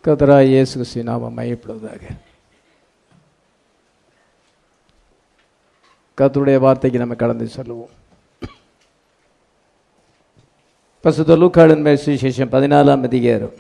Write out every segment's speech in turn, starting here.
கத்தராய் இயேசு கிறிஸ்துவின் நாமம் மையப்படுவதாக கர்த்தருடைய வார்த்தைக்கு நம்ம கடந்து செல்லுவோம் பசுத்த லூக்காளின் மேல் சுவிசேஷம் பதினாலாம் அதிகாரம்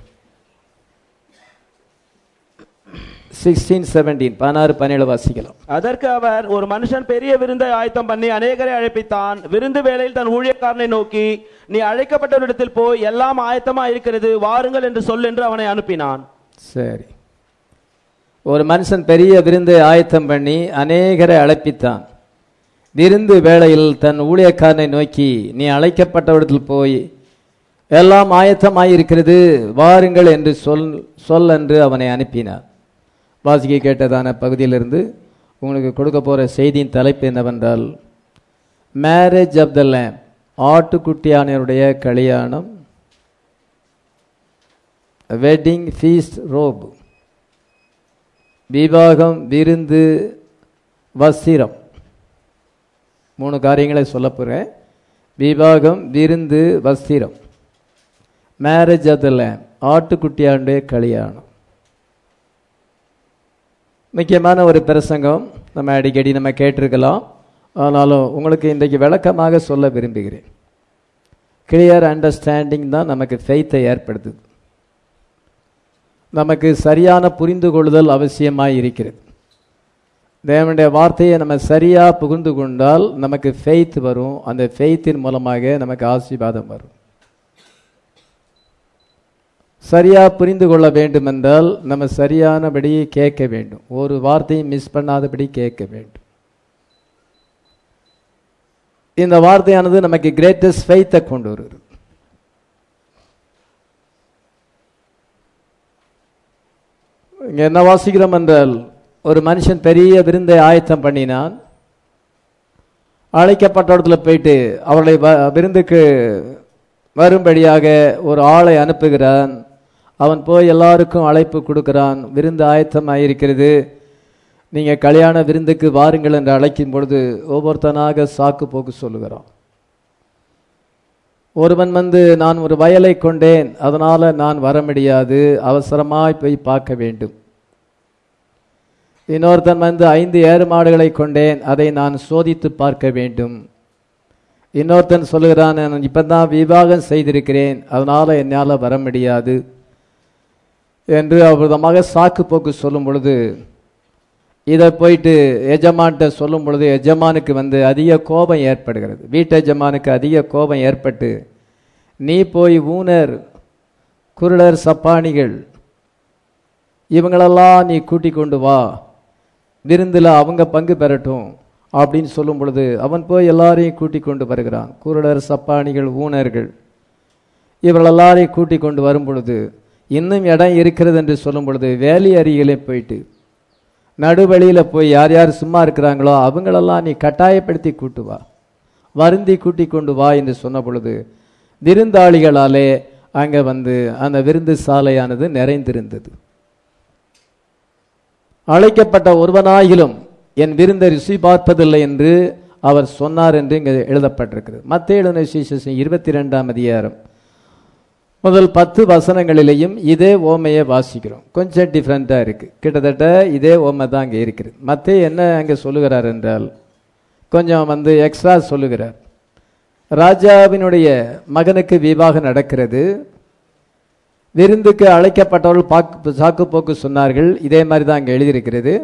சிக்ஸ்டீன் செவன்டீன் பதினாறு பதினேழு வாசிக்கலாம் அதற்கு அவர் ஒரு மனுஷன் பெரிய விருந்தை ஆயத்தம் பண்ணி அநேகரை அழைப்பித்தான் விருந்து வேளையில் தன் ஊழியக்காரனை நோக்கி நீ அழைக்கப்பட்டவரிடத்தில் போய் எல்லாம் ஆயத்தமா இருக்கிறது வாருங்கள் என்று சொல் என்று அவனை அனுப்பினான் சரி ஒரு மனுஷன் பெரிய விருந்தை ஆயத்தம் பண்ணி அநேகரை அழைப்பித்தான் விருந்து வேளையில் தன் ஊழியக்காரனை நோக்கி நீ அழைக்கப்பட்டவிடத்தில் போய் எல்லாம் ஆயத்தமாயிருக்கிறது வாருங்கள் என்று சொல் சொல் என்று அவனை அனுப்பினார் வாசிக்க கேட்டதான பகுதியிலிருந்து உங்களுக்கு கொடுக்க போகிற செய்தியின் தலைப்பு என்னவென்றால் மேரேஜ் ஆஃப் த லேம் ஆட்டுக்குட்டியானவருடைய கல்யாணம் வெட்டிங் ஃபீஸ்ட் ரோப் விவாகம் விருந்து வஸ்திரம் மூணு காரியங்களை சொல்ல போகிறேன் விவாகம் விருந்து வஸ்திரம் மேரேஜ் ஆஃப் த லேம் ஆட்டுக்குட்டியாண்டுடைய கல்யாணம் முக்கியமான ஒரு பிரசங்கம் நம்ம அடிக்கடி நம்ம கேட்டிருக்கலாம் ஆனாலும் உங்களுக்கு இன்றைக்கு விளக்கமாக சொல்ல விரும்புகிறேன் கிளியர் அண்டர்ஸ்டாண்டிங் தான் நமக்கு ஃபெய்த்தை ஏற்படுத்துது நமக்கு சரியான புரிந்து கொள்ளுதல் அவசியமாக இருக்கிறது தேவனுடைய வார்த்தையை நம்ம சரியாக புகுந்து கொண்டால் நமக்கு ஃபெய்த் வரும் அந்த ஃபெய்த்தின் மூலமாக நமக்கு ஆசீர்வாதம் வரும் சரியாக புரிந்து கொள்ள வேண்டும் என்றால் நம்ம சரியானபடி கேட்க வேண்டும் ஒரு வார்த்தையும் மிஸ் பண்ணாதபடி கேட்க வேண்டும் இந்த வார்த்தையானது நமக்கு கிரேட்டஸ்ட் ஃபெய்த்தை கொண்டு வருகிறது இங்க என்ன வாசிக்கிறோம் என்றால் ஒரு மனுஷன் பெரிய விருந்தை ஆயத்தம் பண்ணினான் அழைக்கப்பட்ட இடத்துல போயிட்டு அவளை வ- விருந்துக்கு வரும்படியாக ஒரு ஆளை அனுப்புகிறான் அவன் போய் எல்லாருக்கும் அழைப்பு கொடுக்கிறான் விருந்து ஆயத்தமாக இருக்கிறது நீங்கள் கல்யாண விருந்துக்கு வாருங்கள் என்று அழைக்கும் பொழுது ஒவ்வொருத்தனாக சாக்கு போக்கு சொல்லுகிறான் ஒருவன் வந்து நான் ஒரு வயலை கொண்டேன் அதனால் நான் வர முடியாது அவசரமாய் போய் பார்க்க வேண்டும் இன்னொருத்தன் வந்து ஐந்து ஏறு மாடுகளை கொண்டேன் அதை நான் சோதித்து பார்க்க வேண்டும் இன்னொருத்தன் சொல்லுகிறான் நான் இப்போ தான் விவாகம் செய்திருக்கிறேன் அதனால் என்னால் வர முடியாது என்று அவ்விதமாக சாக்கு போக்கு சொல்லும் பொழுது இதை போயிட்டு எஜமான்கிட்ட சொல்லும் பொழுது எஜமானுக்கு வந்து அதிக கோபம் ஏற்படுகிறது வீட்டு எஜமானுக்கு அதிக கோபம் ஏற்பட்டு நீ போய் ஊனர் குருடர் சப்பானிகள் இவங்களெல்லாம் நீ கூட்டி கொண்டு வா விருந்தில் அவங்க பங்கு பெறட்டும் அப்படின்னு சொல்லும் பொழுது அவன் போய் எல்லாரையும் கூட்டி கொண்டு வருகிறான் குருடர் சப்பானிகள் ஊனர்கள் இவர்கள் எல்லாரையும் கூட்டி கொண்டு வரும் பொழுது இன்னும் இடம் இருக்கிறது என்று சொல்லும் பொழுது வேலி அருகிலே போயிட்டு நடுவழியில் போய் யார் யார் சும்மா இருக்கிறாங்களோ அவங்களெல்லாம் நீ கட்டாயப்படுத்தி கூட்டு வா வருந்தி கூட்டி கொண்டு வா என்று சொன்ன பொழுது விருந்தாளிகளாலே அங்கே வந்து அந்த விருந்து சாலையானது நிறைந்திருந்தது அழைக்கப்பட்ட ஒருவனாயிலும் என் விருந்தை ருசி பார்ப்பதில்லை என்று அவர் சொன்னார் என்று இங்கே எழுதப்பட்டிருக்கிறது மத்திய எழுதின விசேஷம் இருபத்தி ரெண்டாம் அதிகாரம் முதல் பத்து வசனங்களிலேயும் இதே ஓமையை வாசிக்கிறோம் கொஞ்சம் டிஃப்ரெண்ட்டாக இருக்குது கிட்டத்தட்ட இதே ஓமை தான் அங்கே இருக்குது மத்திய என்ன அங்கே சொல்லுகிறார் என்றால் கொஞ்சம் வந்து எக்ஸ்ட்ரா சொல்லுகிறார் ராஜாவினுடைய மகனுக்கு விவாகம் நடக்கிறது விருந்துக்கு அழைக்கப்பட்டவர்கள் பாக்கு சாக்கு போக்கு சொன்னார்கள் இதே மாதிரி தான் அங்கே எழுதியிருக்கிறது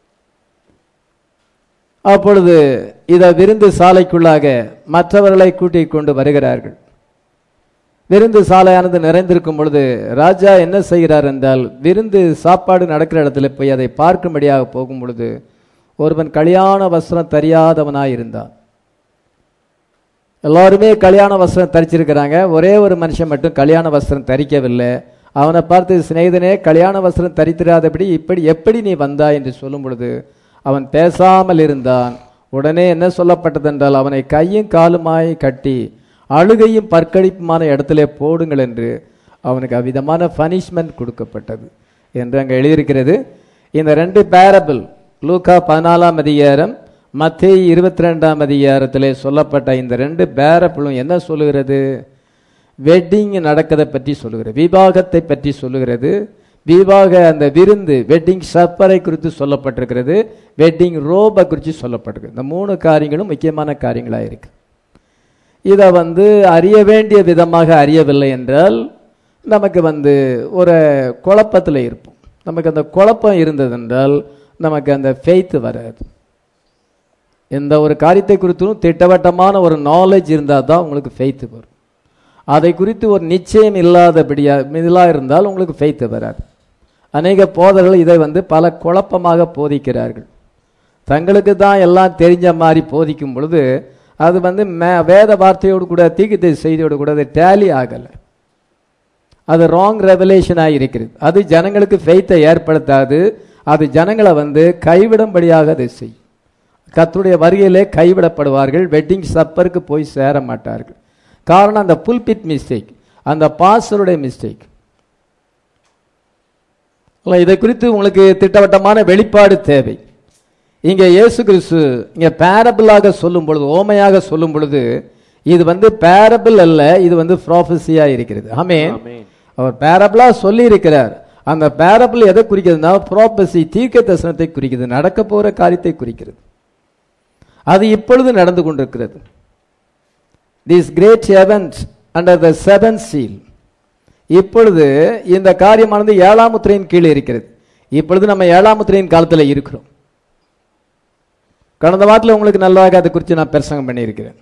அப்பொழுது இதை விருந்து சாலைக்குள்ளாக மற்றவர்களை கூட்டிக் கொண்டு வருகிறார்கள் விருந்து சாலையானது நிறைந்திருக்கும் பொழுது ராஜா என்ன செய்கிறார் என்றால் விருந்து சாப்பாடு நடக்கிற இடத்துல போய் அதை பார்க்கும்படியாக போகும் பொழுது ஒருவன் கல்யாண வஸ்திரம் தெரியாதவனாய் இருந்தான் எல்லாருமே கல்யாண வஸ்திரம் தரிச்சிருக்கிறாங்க ஒரே ஒரு மனுஷன் மட்டும் கல்யாண வஸ்திரம் தரிக்கவில்லை அவனை பார்த்து சிநேகிதனே கல்யாண வஸ்திரம் தரித்திராதபடி இப்படி எப்படி நீ வந்தாய் என்று சொல்லும் பொழுது அவன் பேசாமல் இருந்தான் உடனே என்ன சொல்லப்பட்டது என்றால் அவனை கையும் காலுமாய் கட்டி அழுகையும் பற்கடிப்புமான இடத்திலே போடுங்கள் என்று அவனுக்கு அவ்விதமான பனிஷ்மெண்ட் கொடுக்கப்பட்டது என்று அங்கே எழுதியிருக்கிறது இந்த ரெண்டு பேரபிள் லூக்கா பதினாலாம் அதிகாரம் மத்திய இருபத்தி ரெண்டாம் அதிகாரத்திலே சொல்லப்பட்ட இந்த ரெண்டு பேரபிளும் என்ன சொல்லுகிறது வெட்டிங் நடக்கதை பற்றி சொல்லுகிறது விவாகத்தை பற்றி சொல்லுகிறது விவாக அந்த விருந்து வெட்டிங் சப்பரை குறித்து சொல்லப்பட்டிருக்கிறது வெட்டிங் ரோபை குறித்து சொல்லப்பட்டிருக்கு இந்த மூணு காரியங்களும் முக்கியமான காரியங்களாக இருக்கு இதை வந்து அறிய வேண்டிய விதமாக அறியவில்லை என்றால் நமக்கு வந்து ஒரு குழப்பத்தில் இருப்போம் நமக்கு அந்த குழப்பம் இருந்ததென்றால் நமக்கு அந்த ஃபெய்த் வராது எந்த ஒரு காரியத்தை குறித்தும் திட்டவட்டமான ஒரு நாலேஜ் இருந்தால் தான் உங்களுக்கு ஃபெய்த் வரும் அதை குறித்து ஒரு நிச்சயம் இல்லாதபடியா இதெல்லாம் இருந்தால் உங்களுக்கு ஃபெய்த் வராது அநேக போதர்கள் இதை வந்து பல குழப்பமாக போதிக்கிறார்கள் தங்களுக்கு தான் எல்லாம் தெரிஞ்ச மாதிரி போதிக்கும் பொழுது அது வந்து மே வேத வார்த்தையோடு கூட தீக்கித்த செய்தியோடு கூட அது டேலி ஆகலை அது ராங் ரெவலேஷனாக இருக்கிறது அது ஜனங்களுக்கு ஃபெய்த்தை ஏற்படுத்தாது அது ஜனங்களை வந்து கைவிடும்படியாக அதை செய்யும் கர்த்தருடைய வருகையிலே கைவிடப்படுவார்கள் வெட்டிங் சப்பருக்கு போய் சேர மாட்டார்கள் காரணம் அந்த புல்பிட் மிஸ்டேக் அந்த பாஸ்டருடைய மிஸ்டேக் இதை குறித்து உங்களுக்கு திட்டவட்டமான வெளிப்பாடு தேவை இங்க இயேசு கிறிஸ்து இங்க பேரபிளாக சொல்லும் பொழுது ஓமையாக சொல்லும் பொழுது இது வந்து பேரபிள் அல்ல இது வந்து ப்ராஃபஸியா இருக்கிறது ஆமென் ஆமென். அவர் பேரபிளா சொல்லி இருக்கிறார் அந்த பேரபிள் எதை குறிக்கிறதுனா ப்ராபசி தீர்க்க தரிசனத்தை குறிக்கிறது நடக்க போற காரியத்தை குறிக்கிறது அது இப்பொழுது நடந்து கொண்டிருக்கிறது this great event under the seven seal இப்பொழுது இந்த காரியமானது ஏழாம் முத்திரையின் கீழே இருக்கிறது இப்பொழுது நம்ம ஏழாம் முத்திரையின் காலத்தில் இருக்கிறோம் கடந்த வாரத்தில் உங்களுக்கு நல்லாக அதை குறித்து நான் பிரசங்கம் பண்ணியிருக்கிறேன்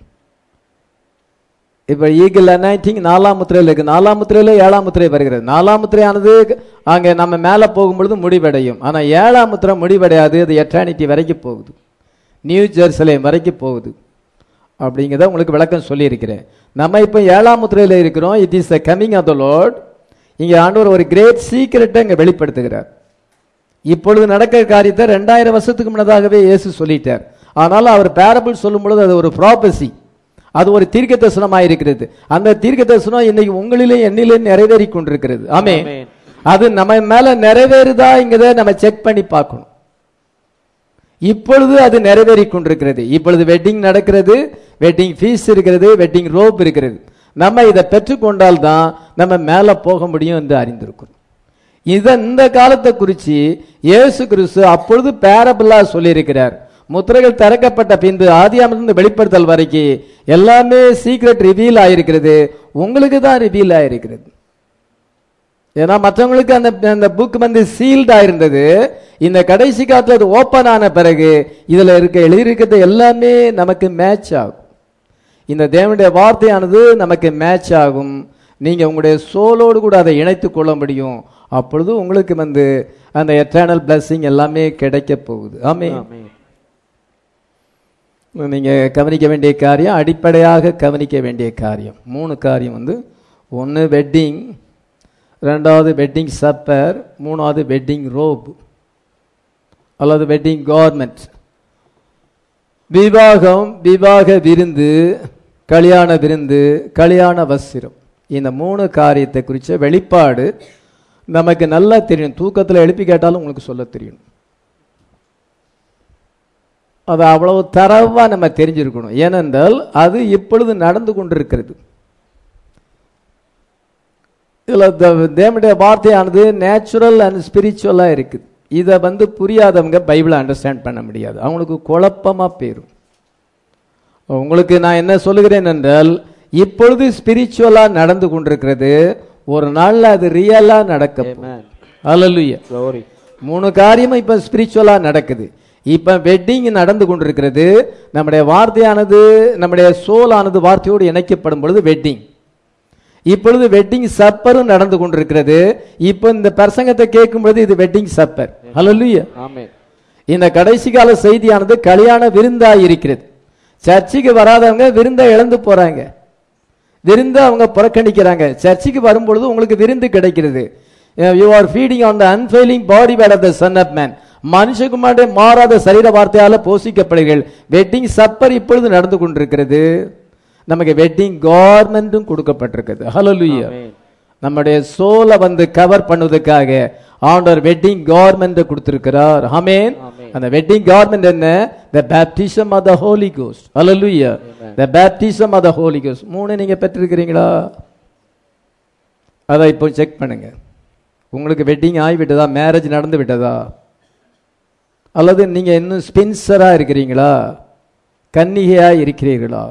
இப்போ ஈகிள் அனைட்டிங் நாலாம் முத்திரையில் இருக்கு நாலாம் முத்திரையில ஏழாம் முத்திரை வருகிறது நாலாம் முத்திரையானது அங்கே நம்ம மேலே போகும்பொழுது முடிவடையும் ஆனால் ஏழாம் முத்திரை முடிவடையாது அது எட்டர்னிட்டி வரைக்கும் போகுது நியூ ஜெருசலேம் வரைக்கும் போகுது அப்படிங்கிறத உங்களுக்கு விளக்கம் சொல்லியிருக்கிறேன் நம்ம இப்போ ஏழாம் முத்திரையில் இருக்கிறோம் it is the coming of the Lord இங்கே ஆண்டவர் ஒரு கிரேட் சீக்கிரட்டை இங்கே வெளிப்படுத்துகிறார் இப்பொழுது நடக்கிற காரியத்தை ரெண்டாயிரம் வருஷத்துக்கு முன்னதாகவே இயேசு சொல்லிட்டார் ஆனாலும் அவர் பேரபிள் சொல்லும் பொழுது அது ஒரு ப்ராபசி அது ஒரு தீர்க்க தரிசனமாக இருக்கிறது அந்த தீர்க்க தரிசனம் இன்னைக்கு உங்களிலே என்னிலே நிறைவேறி கொண்டிருக்கிறது ஆமே ஆமென். அது நம்ம மேல நிறைவேறுதாங்கிறத நம்ம செக் பண்ணி பார்க்கணும் இப்பொழுது அது நிறைவேறி கொண்டிருக்கிறது இப்பொழுது வெட்டிங் நடக்கிறது வெட்டிங் ஃபீஸ் இருக்கிறது வெட்டிங் ரோப் இருக்கிறது நம்ம இதை பெற்றுக்கொண்டால் தான் நம்ம மேல போக முடியும் என்று அறிந்திருக்கிறோம் இத இந்த காலத்தை குறித்து இயேசு கிறிஸ்து அப்பொழுது பேரபிளா சொல்லியிருக்கிறார் முத்திரைகள் திறக்கப்பட்ட பின்பு ஆதியாமிலிருந்து வெளிப்படுத்தல் வரைக்கும் எல்லாமே சீக்ரெட் ரிவீல் ஆயிருக்கிறது உங்களுக்கு தான் ரிவீல் ஆயிருக்கிறது ஏன்னா மற்றவங்களுக்கு அந்த அந்த புக் வந்து சீல்டா இருந்தது இந்த கடைசி காலத்துல அது ஓப்பன் ஆன பிறகு இதுல இருக்க எழுதியிருக்கிறது எல்லாமே நமக்கு மேட்ச் ஆகும் இந்த தேவனுடைய வார்த்தையானது நமக்கு மேட்ச் ஆகும் நீங்க உங்களுடைய சோலோடு கூட அதை இணைத்து கொள்ள முடியும் அப்பொழுது உங்களுக்கு வந்து அந்த எட்டர்னல் blessing எல்லாமே கிடைக்க போகுது ஆமே ஆமென். நீங்க கவனிக்க வேண்டிய காரியம் அடிப்படையாக கவனிக்க வேண்டிய காரியம் மூணு காரியம் வந்து ஒன்று வெட்டிங் ரெண்டாவது வெட்டிங் சப்பர் மூணாவது வெட்டிங் ரோப் அல்லது வெட்டிங் கார்மெண்ட் விவாகம் விவாக விருந்து கல்யாண விருந்து கல்யாண வஸ்திரம் இந்த மூணு காரியத்தை குறித்த வெளிப்பாடு நமக்கு நல்லா தெரியும் தூக்கத்தில் எழுப்பி கேட்டாலும் உங்களுக்கு சொல்ல தெரியும் அது அவ்வளவு தரவா நம்ம தெரிஞ்சிருக்கணும் ஏனென்றால் அது இப்பொழுது நடந்து கொண்டிருக்கிறது இதுல த- தேவனுடைய வார்த்தையானது நேச்சுரல் அண்ட் ஸ்பிரிச்சுவலா இருக்குது இதை வந்து புரியாதவங்க பைபிளை அண்டர்ஸ்டாண்ட் பண்ண முடியாது அவங்களுக்கு குழப்பமா போயிரும் உங்களுக்கு நான் என்ன சொல்லுகிறேன் என்றால் இப்பொழுது ஸ்பிரிச்சுவலா நடந்து கொண்டிருக்கிறது ஒரு நாள்ல அது ரியலா நடக்க Amen. அல்லலுயா Glory. மூணு காரியமும் இப்ப ஸ்பிரிச்சுவலா நடக்குது இப்ப வெட்டிங் நடந்து கொண்டிருக்கிறது நம்முடைய வார்த்தையானது நம்முடைய சோலானது வார்த்தையோடு இணைக்கப்படும் பொழுது வெட்டிங் இப்பொழுது வெட்டிங் சப்பரும் நடந்து கொண்டிருக்கிறது இப்ப இந்த பிரசங்கத்தை கேட்கும் பொழுது இது வெட்டிங் சப்பர் ஹalleluya ஆமென். இந்த கடைசி கால செய்தியானது கல்யாண விருந்தா இருக்கிறது சர்ச்சுக்கு வராதவங்க விருந்தை இழந்து போறாங்க விருந்து அவங்க புறக்கணிக்கிறாங்க சர்ச்சுக்கு வரும்பொழுது உங்களுக்கு விருந்து கிடைக்கிறது you are feeding on the unfailing body word of the son of man மனுஷகுமாரே மாறாத சரீர வார்த்தையால போஷிக்கப்படுகிறீர்கள் வெட்டிங் சப்பர் இப்பொழுது நடந்து கொண்டிருக்கிறது நமக்கு வெட்டிங் கார்மெண்ட்டும் கொடுக்கப்பட்டிருக்கிறது ஹalleluya ஆமென். நம்முடைய சோலை வந்து கவர் பண்ணுவதற்காக ஆண்டவர் வெட்டிங் கார்மெண்ட் கொடுத்திருக்கிறார் ஆமென் ஆமென். அந்த வெட்டிங் கார்மெண்ட் என்ன the baptism of the Holi Ghost hallelujah the baptism of the Holi Ghost மூணு நீங்க பெற்றிருக்கிறீங்களா அதை இப்போ செக் பண்ணுங்க உங்களுக்கு வெட்டிங் ஆகி விட்டதா மேரேஜ் நடந்து விட்டதா அல்லது நீங்க இன்னும் ஸ்பின்சரா இருக்கிறீங்களா கன்னிகையா இருக்கிறீர்களா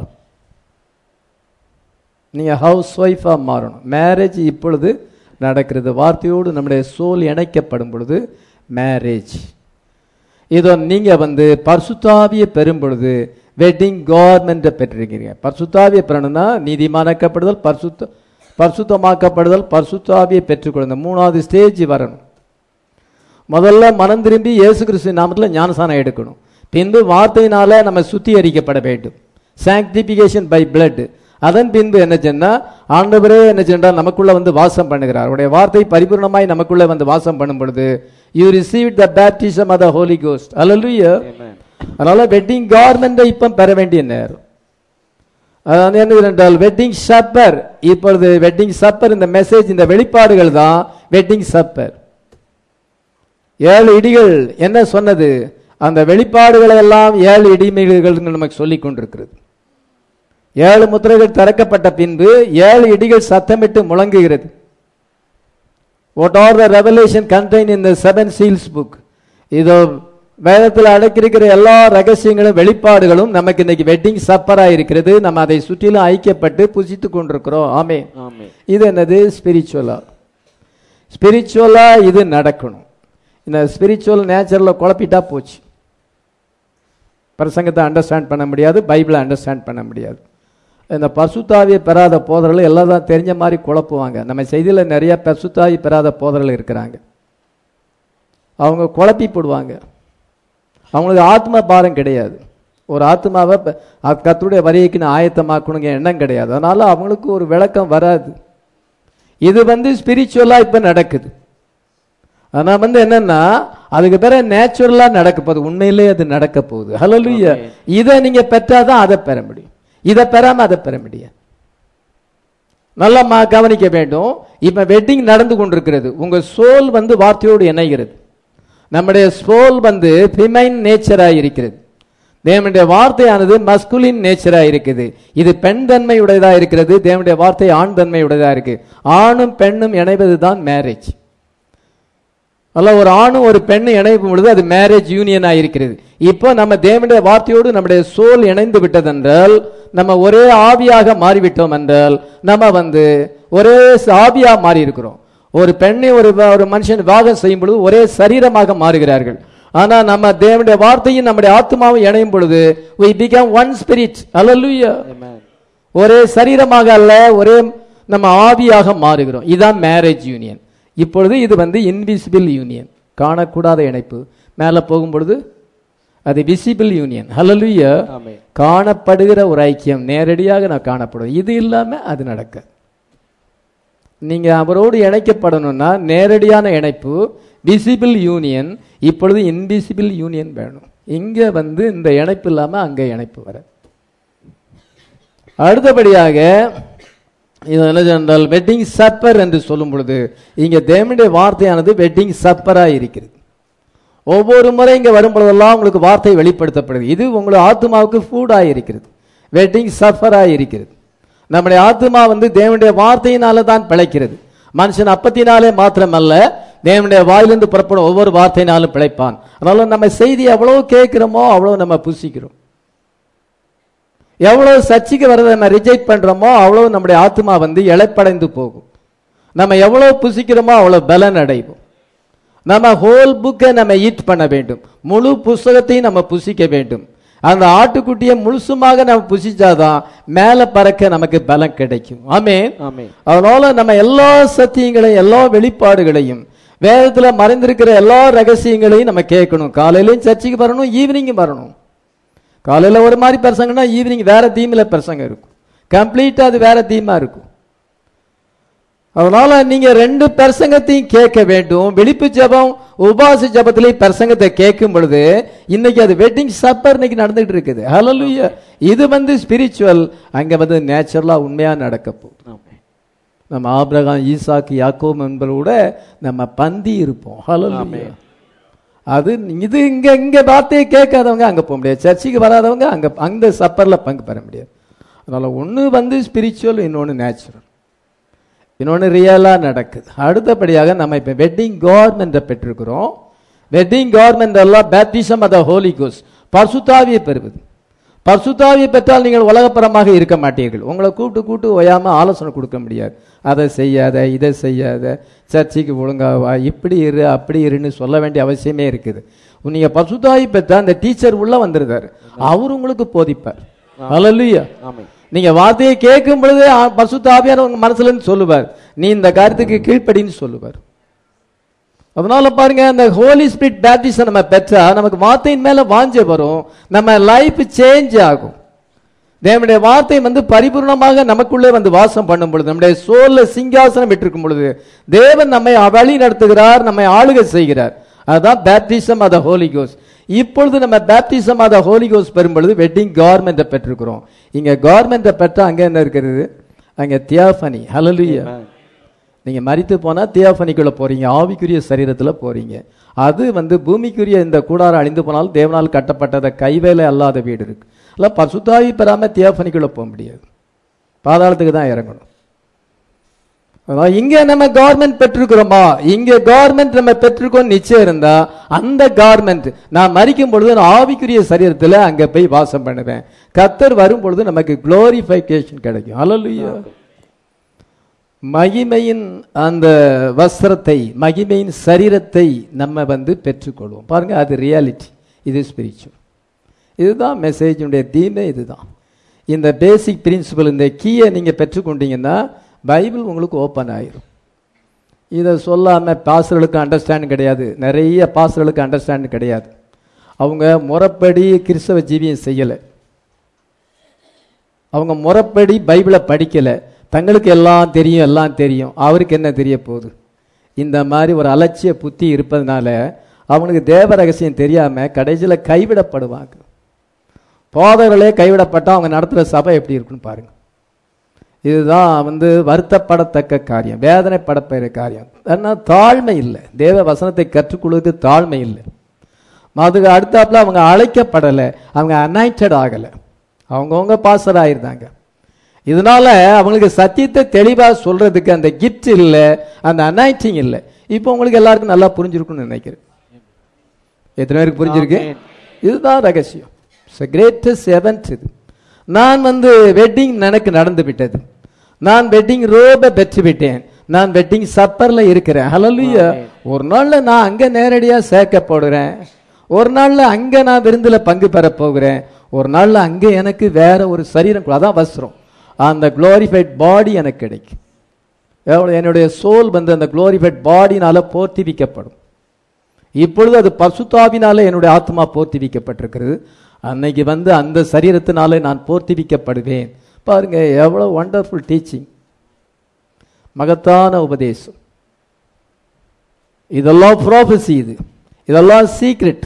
நீங்க ஹவுஸ் ஒய்ஃபா மாறணும் மேரேஜ் இப்பொழுது நடக்கிறது வார்த்தையோடு நம்முடைய சோல் இணைக்கப்படும் பொழுது மேரேஜ் இதோ நீங்க வந்து பரிசுத்தாவியை பெறும் பொழுது வெட்டிங் கவர்மெண்ட்டை பெற்றிருக்கிறீங்க பரிசுத்தாவியை பெறணும்னா நீதிமானாக்கப்படுதல் பரிசுத்த பரிசுத்தமாக்கப்படுதல் பரிசுத்தாவியை பெற்றுக்கொள்ள மூணாவது ஸ்டேஜ் வரணும் முதல்ல மனம் திரும்பி இயேசு கிறிஸ்து நாமத்தில் ஞானசானம் எடுக்கணும் பின்பு வார்த்தையினால நம்ம சுத்திகரிக்கப்பட வேண்டும் சாங்டிபிகேஷன் பை பிளட் அதன் பின்பு என்ன சொன்னா ஆண்டவரே என்ன சென்றால் நமக்குள்ள வந்து வாசம் பண்ணுகிறார் அவருடைய வார்த்தை பரிபூர்ணமாய் நமக்குள்ள வந்து வாசம் பண்ணும் பொழுது you receive the baptism of the Holi Ghost hallelujah அதனால வெட்டிங் கார்மெண்டை இப்போ பெற வேண்டிய நேரம் அதாவது என்ன என்றால் வெட்டிங் சப்பர் இப்பொழுது வெட்டிங் சப்பர் இந்த மெசேஜ் இந்த வெளிப்பாடுகள் தான் வெட்டிங் சப்பர் ஏழு இடிகள் என்ன சொன்னது அந்த வெளிப்பாடுகளை எல்லாம் ஏழு இடிமைகள் நமக்கு சொல்லிக் கொண்டிருக்கிறது ஏழு முத்திரைகள் திறக்கப்பட்ட பின்பு ஏழு இடிகள் சத்தமிட்டு முழங்குகிறது what are the revelation contain in the seven seals book இதோ வேதத்தில் அடக்கியிருக்கிற எல்லா ரகசியங்களும் வெளிப்பாடுகளும் நமக்கு இன்னைக்கு வெட்டிங் சப்பரா இருக்கிறது நம்ம அதை சுற்றிலும் ஐக்கியப்பட்டு புசித்து கொண்டிருக்கிறோம் ஆமே ஆமென் இது என்னது ஸ்பிரிச்சுவலா ஸ்பிரிச்சுவலா இது நடக்கணும் இந்த ஸ்பிரிச்சுவல் நேச்சரில் குழப்பிட்டா போச்சு பிரசங்கத்தை அண்டர்ஸ்டாண்ட் பண்ண முடியாது பைபிளை அண்டர்ஸ்டாண்ட் பண்ண முடியாது இந்த பசுத்தாவியை பெறாத போதர்கள் எல்லாம் தான் தெரிஞ்ச மாதிரி குழப்புவாங்க நம்ம செய்தியில் நிறைய பசுத்தாவி பெறாத போதர்கள் இருக்கிறாங்க அவங்க குழப்பி போடுவாங்க அவங்களுக்கு ஆத்ம பாரம் கிடையாது ஒரு ஆத்மாவை ப- அ- கர்த்தருடைய வரிக்கு நான் ஆயத்தமாக்கணுங்க எண்ணம் கிடையாது அதனால அவங்களுக்கு ஒரு விளக்கம் வராது இது வந்து ஸ்பிரிச்சுவலா இப்ப நடக்குது ஆனா வந்து என்னன்னா அதுக்கு பிறகு நேச்சுரலா நடக்க போகுது உண்மையிலேயே அது நடக்க போகுது ஹalleluya இதை நீங்க பெற்றாதான் அதை பெற முடியும் இதை பெறாம அதை பெற முடியாது நல்லா மா கவனிக்க வேண்டும் இப்ப வெட்டிங் நடந்து கொண்டிருக்கிறது உங்க சோல் வந்து வார்த்தையோடு இணைகிறது நம்முடைய சோல் வந்து ஃபிமைன் நேச்சரா இருக்கிறது தேவனுடைய வார்த்தையானது மஸ்குலின் நேச்சரா இருக்குது இது பெண் தன்மையுடையதா இருக்கிறது தேவனுடைய வார்த்தை ஆண் தன்மையுடையதா இருக்கு ஆணும் பெண்ணும் இணைவது தான் மேரேஜ் அல்ல ஒரு ஆணும் ஒரு பெண்ணும் இணைக்கும் பொழுது அது மேரேஜ் யூனியனா இருக்கிறது இப்போ நம்ம தேவனுடைய வார்த்தையோடு நம்முடைய சோல் இணைந்து விட்டதென்றால் நம்ம ஒரே ஆவியாக மாறிவிட்டோம் என்றால் நம்ம வந்து ஒரே ஆவியா மாறி இருக்கிறோம் ஒரு பெண்ணை ஒரு ஒரு மனுஷன் விவாகம் செய்யும் பொழுது ஒரே சரீரமாக மாறுகிறார்கள் ஆனா நம்ம தேவனுடைய வார்த்தையும் நம்முடைய ஆத்மாவும் இணையும் பொழுது we become one spirit hallelujah ஆமென் ஒரே சரீரமாக அல்ல ஒரே நம்ம ஆவியாக மாறுகிறோம் இதுதான் மேரேஜ் யூனியன் இப்பொழுது இது வந்து இன்விசிபிள் யூனியன் காணக்கூடாத இணைப்பு மேலே போகும் பொழுது அது விசிபிள் யூனியன் ஹalleluya ஆமென் காணப்படுகிற ஒரு ஐக்கியம் நேரடியாக நான் காணப்படும் இது இல்லாம அது நடக்க நீங்க அவரோடு இணைக்கப்படணும்னா நேரடியான இணைப்பு விசிபிள் யூனியன் இப்பொழுது இன்விசிபிள் யூனியன் வேணும் இங்க வந்து இந்த இணைப்பு இல்லாம அங்க இணைப்பு வர அடுத்தபடியாக இது என்ன சொன்னால் வெட்டிங் சப்பர் என்று சொல்லும் பொழுது இங்க தேவனுடைய வார்த்தையானது வெட்டிங் சப்பரா இருக்கிறது ஒவ்வொரு முறை இங்க வரும் பொழுதெல்லாம் உங்களுக்கு வார்த்தை வெளிப்படுத்தப்படுது இது உங்களுடைய ஆத்மாவுக்கு ஃபுட்டா இருக்கிறது வெட்டிங் சஃபரா இருக்கிறது நம்முடைய ஆத்மா வந்து தேவனுடைய வார்த்தையினால தான் பிழைக்கிறது மனுஷன் அப்பத்தினாலே மாத்திரமல்ல தேவனுடைய வாயிலிருந்து புறப்படும் ஒவ்வொரு வார்த்தையினாலும் பிழைப்பான் அதனால நம்ம செய்தி எவ்வளவு கேட்கிறோமோ அவ்வளவு நம்ம புசிக்கிறோம் எவ்வளவு சர்ச்சைக்கு வரதை நம்ம ரிஜெக்ட் பண்றோமோ அவ்வளவு நம்முடைய ஆத்மா வந்து இழைப்படைந்து போகும் நம்ம எவ்வளவு புசிக்கிறோமோ அவ்வளவு பலன் அடைவோம் நம்ம ஹோல் புக்கை நம்ம ஈட் பண்ண வேண்டும் முழு புஸ்தகத்தையும் நம்ம புசிக்க வேண்டும் அந்த ஆட்டுக்குட்டியை முழுசுமாக நம்ம புசிச்சாதான் மேல பறக்க நமக்கு பலம் கிடைக்கும் ஆமென் ஆமென் அதனால நம்ம எல்லா சத்தியங்களையும் எல்லா வெளிப்பாடுகளையும் வேதத்துல மறைந்திருக்கிற எல்லா ரகசியங்களையும் நம்ம கேட்கணும் காலையிலயும் சர்ச்சுக்கு வரணும் ஈவினிங்கும் வரணும் காலையில ஒரு மாதிரி பிரசங்கன்னா ஈவினிங் வேற தீமில பிரசங்கம் இருக்கும் கம்ப்ளீட்டா அது வேற தீமா இருக்கும் அதனால நீங்க ரெண்டு பிரசங்கத்தையும் கேட்க வேண்டும் விழிப்பு ஜெபம் உபாச ஜெபத்திலே பிரசங்கத்தை கேட்கும் பொழுது இன்னைக்கு அது வெட்டிங் சப்பர் இன்னைக்கு நடந்துட்டு இருக்குது ஹalleluya இது வந்து ஸ்பிரிச்சுவல் அங்க வந்து நேச்சுரலா உண்மையா நடக்க போகுது ஆமென் நம்ம ஆபிரகாம் ஈசாக்கு யாக்கோம் என்பதோட நம்ம பந்தி இருப்போம் ஹalleluya ஆமென். அது இது இங்க இங்க வார்த்தையை கேட்காதவங்க அங்க போக முடியாது சர்ச்சுக்கு வராதவங்க அங்க அந்த சப்பர்ல பங்கு பெற முடியாது அதனால ஒண்ணு வந்து ஸ்பிரிச்சுவல் இன்னொன்னு நேச்சுரல் இன்னொன்று ரியலாக நடக்குது அடுத்தபடியாக நம்ம இப்போ வெட்டிங் கவர்மெண்ட்டை பெற்றிருக்கிறோம் வெட்டிங் கவர்மெண்ட் எல்லாம் பேப்டிசம் அத ஹோலி கோஸ் பர்சுத்தாவியை பெறுவது பர்சுத்தாவியை பெற்றால் நீங்கள் உலகப்பரமாக இருக்க மாட்டீர்கள் உங்களை கூப்பிட்டு கூப்பிட்டு ஓயாம ஆலோசனை கொடுக்க முடியாது அதை செய்யாத இதை செய்யாத சர்ச்சைக்கு ஒழுங்காவா இப்படி இரு அப்படி இருன்னு சொல்ல வேண்டிய அவசியமே இருக்குது நீங்க பர்சுத்தாவி பெற்றா அந்த டீச்சர் உள்ள வந்துருந்தாரு அவர் உங்களுக்கு போதிப்பார் அல்லையா ஆமென் நீங்க வார்த்தையை கேட்கும் பொழுதே ஆ- பரிசுத்த ஆவியானவர் உங்க மனசுல இருந்து சொல்லுவார் நீ இந்த காரியத்துக்கு கீழ்ப்படின்னு சொல்லுவார் அதனால பாருங்க அந்த ஹோலி ஸ்பிரிட் பேப்டிசம் நம்ம பெற்றா நமக்கு வார்த்தையின் மேல வாஞ்ச வரும் நம்ம லைஃப் சேஞ்ச் ஆகும் தேவனுடைய வார்த்தை வந்து பரிபூர்ணமாக நமக்குள்ளே வந்து வாசம் பண்ணும் பொழுது நம்முடைய சோல்ல சிங்காசனம் விட்டிருக்கும் பொழுது தேவன் நம்மை வழி நடத்துகிறார் நம்மை ஆளுகை செய்கிறார் அதுதான் பேப்டிசம் அத ஹோலி கோஸ் இப்பொழுது நம்ம பேப்டிசம் அத ஹோலி கோஸ் பெறும் பொழுது வெட்டிங் கவர்மெண்ட்டை பெற்றிருக்கிறோம் இங்க கவர்மெண்ட்டை பெற்றா அங்க என்ன இருக்கிறது அங்க தியாஃபனி ஹalleluya நீங்க மரித்து போனா தியாஃபனிக்குள்ள போறீங்க ஆவிக்குரிய சரீரத்துல போறீங்க அது வந்து பூமிக்குரிய இந்த கூடாரம் அழிந்து போனாலும் தேவனால் கட்டப்பட்டத கைவேலை அல்லாத வீடு இருக்கு அல்ல பசுத்தாவி பெறாம தியாஃபனிக்குள்ள போக முடியாது பாதாளத்துக்கு தான் இறங்கணும் அதான் இங்க நம்ம கவர்மெண்ட் பெற்றிருக்கிறோமா இங்க கவர்மெண்ட் நம்ம பெற்றிருக்கோம் நிச்சயம் இருந்தா அந்த கவர்மெண்ட் நான் மறிக்கும் பொழுது நான் ஆவிக்குரிய சரீரத்துல அங்க போய் வாசம் பண்ணுவேன் கத்தர் வரும் பொழுது நமக்கு குளோரிஃபைகேஷன் கிடைக்கும் அல்லலுயா மகிமையின் அந்த வஸ்திரத்தை மகிமையின் சரீரத்தை நம்ம வந்து பெற்றுக்கொள்வோம் பாருங்க அது ரியாலிட்டி இது ஸ்பிரிச்சுவல் இதுதான் மெசேஜினுடைய தீமை இதுதான் இந்த பேசிக் பிரின்சிபல் இந்த கீயை நீங்க பெற்றுக்கொண்டீங்கன்னா பைபிள் உங்களுக்கு ஓப்பன் ஆயிரும் இதை சொல்லாம பாஸ்டர்களுக்கு அண்டர்ஸ்டாண்ட் கிடையாது நிறைய பாஸ்டர்களுக்கு அண்டர்ஸ்டாண்ட் கிடையாது அவங்க முறைப்படி கிறிஸ்தவ ஜீவியம் செய்யலை அவங்க முறைப்படி பைபிளை படிக்கல தங்களுக்கு எல்லாம் தெரியும் எல்லாம் தெரியும் அவருக்கு என்ன தெரிய போகுது இந்த மாதிரி ஒரு அலட்சிய புத்தி இருப்பதனால அவனுக்கு தேவ ரகசியம் தெரியாம கடைசியில கைவிடப்படுவாங்க போதகர்களே கைவிடப்பட்டா அவங்க நடத்துற சபை எப்படி இருக்குன்னு பாருங்க இதுதான் வந்து வருத்தப்படத்தக்க காரியம் வேதனைப்படப்பெற காரியம் ஏன்னா தாழ்மை இல்லை தேவ வசனத்தை கற்றுக்கொள்வதற்கு தாழ்மை இல்லை அதுக்கு அடுத்தாப்புல அவங்க அழைக்கப்படலை அவங்க அனாய்டட் ஆகலை அவங்கவுங்க பாசர் ஆயிருந்தாங்க இதனால அவங்களுக்கு சத்தியத்தை தெளிவா சொல்றதுக்கு அந்த கிஃப்ட் இல்லை அந்த அனாய்டிங் இல்லை இப்போ உங்களுக்கு எல்லாருக்கும் நல்லா புரிஞ்சிருக்கும்னு நினைக்கிறேன் எத்தனை பேருக்கு புரிஞ்சிருக்கு இதுதான் ரகசியம் கிரேட்டஸ்ட் எவன்ட் இது நான் வந்து வெட்டிங் எனக்கு நடந்து விட்டது நான் வெட்டிங் ரோபை பெற்று விட்டேன் நான் வெட்டிங் சப்பர்ல இருக்கிறேன் ஹalleluya ஒரு நாள்ல நான் அங்க நேரடியா சேர்க்கப்படுறேன் ஒரு நாள்ல அங்க நான் விருந்துல பங்கு பெற போகிறேன் ஒரு நாள்ல அங்க எனக்கு வேற ஒரு சரீரம் கொடு- அதான் வஸ்திரம் அந்த குளோரிஃபைட் பாடி எனக்கு கிடைக்கும் எவ்வளவு என்னுடைய சோல் வந்து அந்த குளோரிஃபைட் பாடினால போர்த்திவிக்கப்படும் இப்பொழுது அது பசுத்தாவினால என்னுடைய ஆத்மா போர்த்திவிக்கப்பட்டிருக்கிறது அன்னைக்கு வந்து அந்த சரீரத்தினாலே நான் போர்த்திவிக்கப்படுவேன் பாருங்க எவ்வளவு வண்டர்ஃபுல் டீச்சிங் மகத்தான உபதேசம் இதெல்லாம் ப்ராஃபஸி இது இதெல்லாம் சீக்ரெட்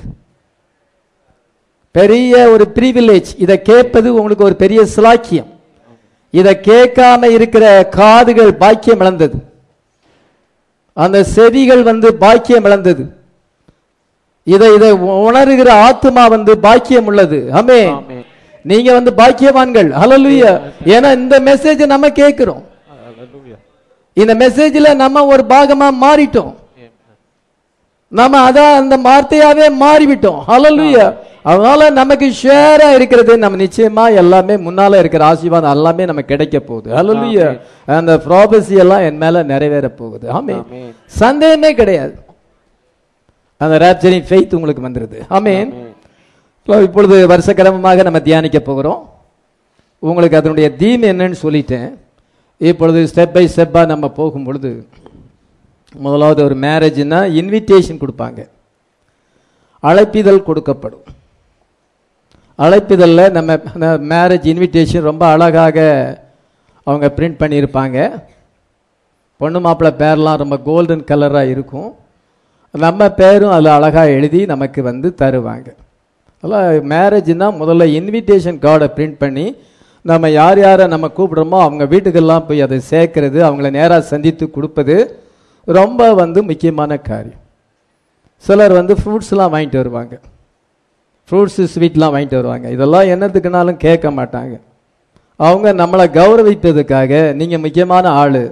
பெரிய ஒரு பிரிவிலேஜ் இதை கேட்பது உங்களுக்கு ஒரு பெரிய சிலாக்கியம் இதை கேட்காம இருக்கிற காதுகள் பாக்கியம் இழந்தது அந்த செவிகள் வந்து பாக்கியம் இழந்தது இதை இதை உணர்கிற ஆத்மா வந்து பாக்கியம் உள்ளது ஆமே ஆமென். நீங்க வந்து பாக்கியவான்கள் ஹalleluya ஏன்னா இந்த மெசேஜ் நம்ம கேட்கிறோம் இந்த மெசேஜ்ல நம்ம ஒரு பாகமா மாறிட்டோம் நம்ம அதான் அந்த வார்த்தையாவே மாறிவிட்டோம் ஹalleluya அதனால நமக்கு ஷேரா இருக்கிறது நம்ம நிச்சயமா எல்லாமே முன்னால இருக்கிற ஆசீர்வாதம் எல்லாமே நமக்கு கிடைக்க போகுது ஹalleluya அந்த ப்ராபசி எல்லாம் என் மேல நிறைவேற போகுது ஆமே ஆமென். சந்தேகமே கிடையாது அந்த ராப்சரிங் ஃபெய்த் உங்களுக்கு வந்துருது ஆமென் So, இப்பொழுது வருஷக்கிரமமாக நம்ம தியானிக்க போகிறோம் உங்களுக்கு அதனுடைய தீம் என்னன்னு சொல்லிட்டேன் இப்பொழுது ஸ்டெப் பை ஸ்டெப்பாக நம்ம போகும் பொழுது முதலாவது ஒரு மேரேஜ்னா இன்விடேஷன் கொடுப்பாங்க அழைப்பிதழ் கொடுக்கப்படும் அழைப்பிதழில் நம்ம மேரேஜ் இன்விடேஷன் ரொம்ப அழகாக அவங்க பிரிண்ட் பண்ணியிருப்பாங்க பொண்ணு மாப்பிள்ளை பேர்லாம் ரொம்ப கோல்டன் கலராக இருக்கும் நம்ம பேரும் அதில் அழகாக எழுதி நமக்கு வந்து தருவாங்க அதெல்லாம் மேரேஜ்னா முதல்ல இன்விடேஷன் கார்டை பிரிண்ட் பண்ணி நம்ம யார் யாரை நம்ம கூப்பிடுறோமோ அவங்க வீட்டுக்கெல்லாம் போய் அதை சேர்க்கறது அவங்கள நேராக சந்தித்து கொடுப்பது ரொம்ப வந்து முக்கியமான காரியம் சிலர் வந்து ஃப்ரூட்ஸ்லாம் வாங்கிட்டு வருவாங்க ஃப்ரூட்ஸு ஸ்வீட்லாம் வாங்கிட்டு வருவாங்க இதெல்லாம் என்னத்துக்குனாலும் கேட்க மாட்டாங்க அவங்க நம்மளை கௌரவிப்பதுக்காக நீங்கள் முக்கியமான ஆள்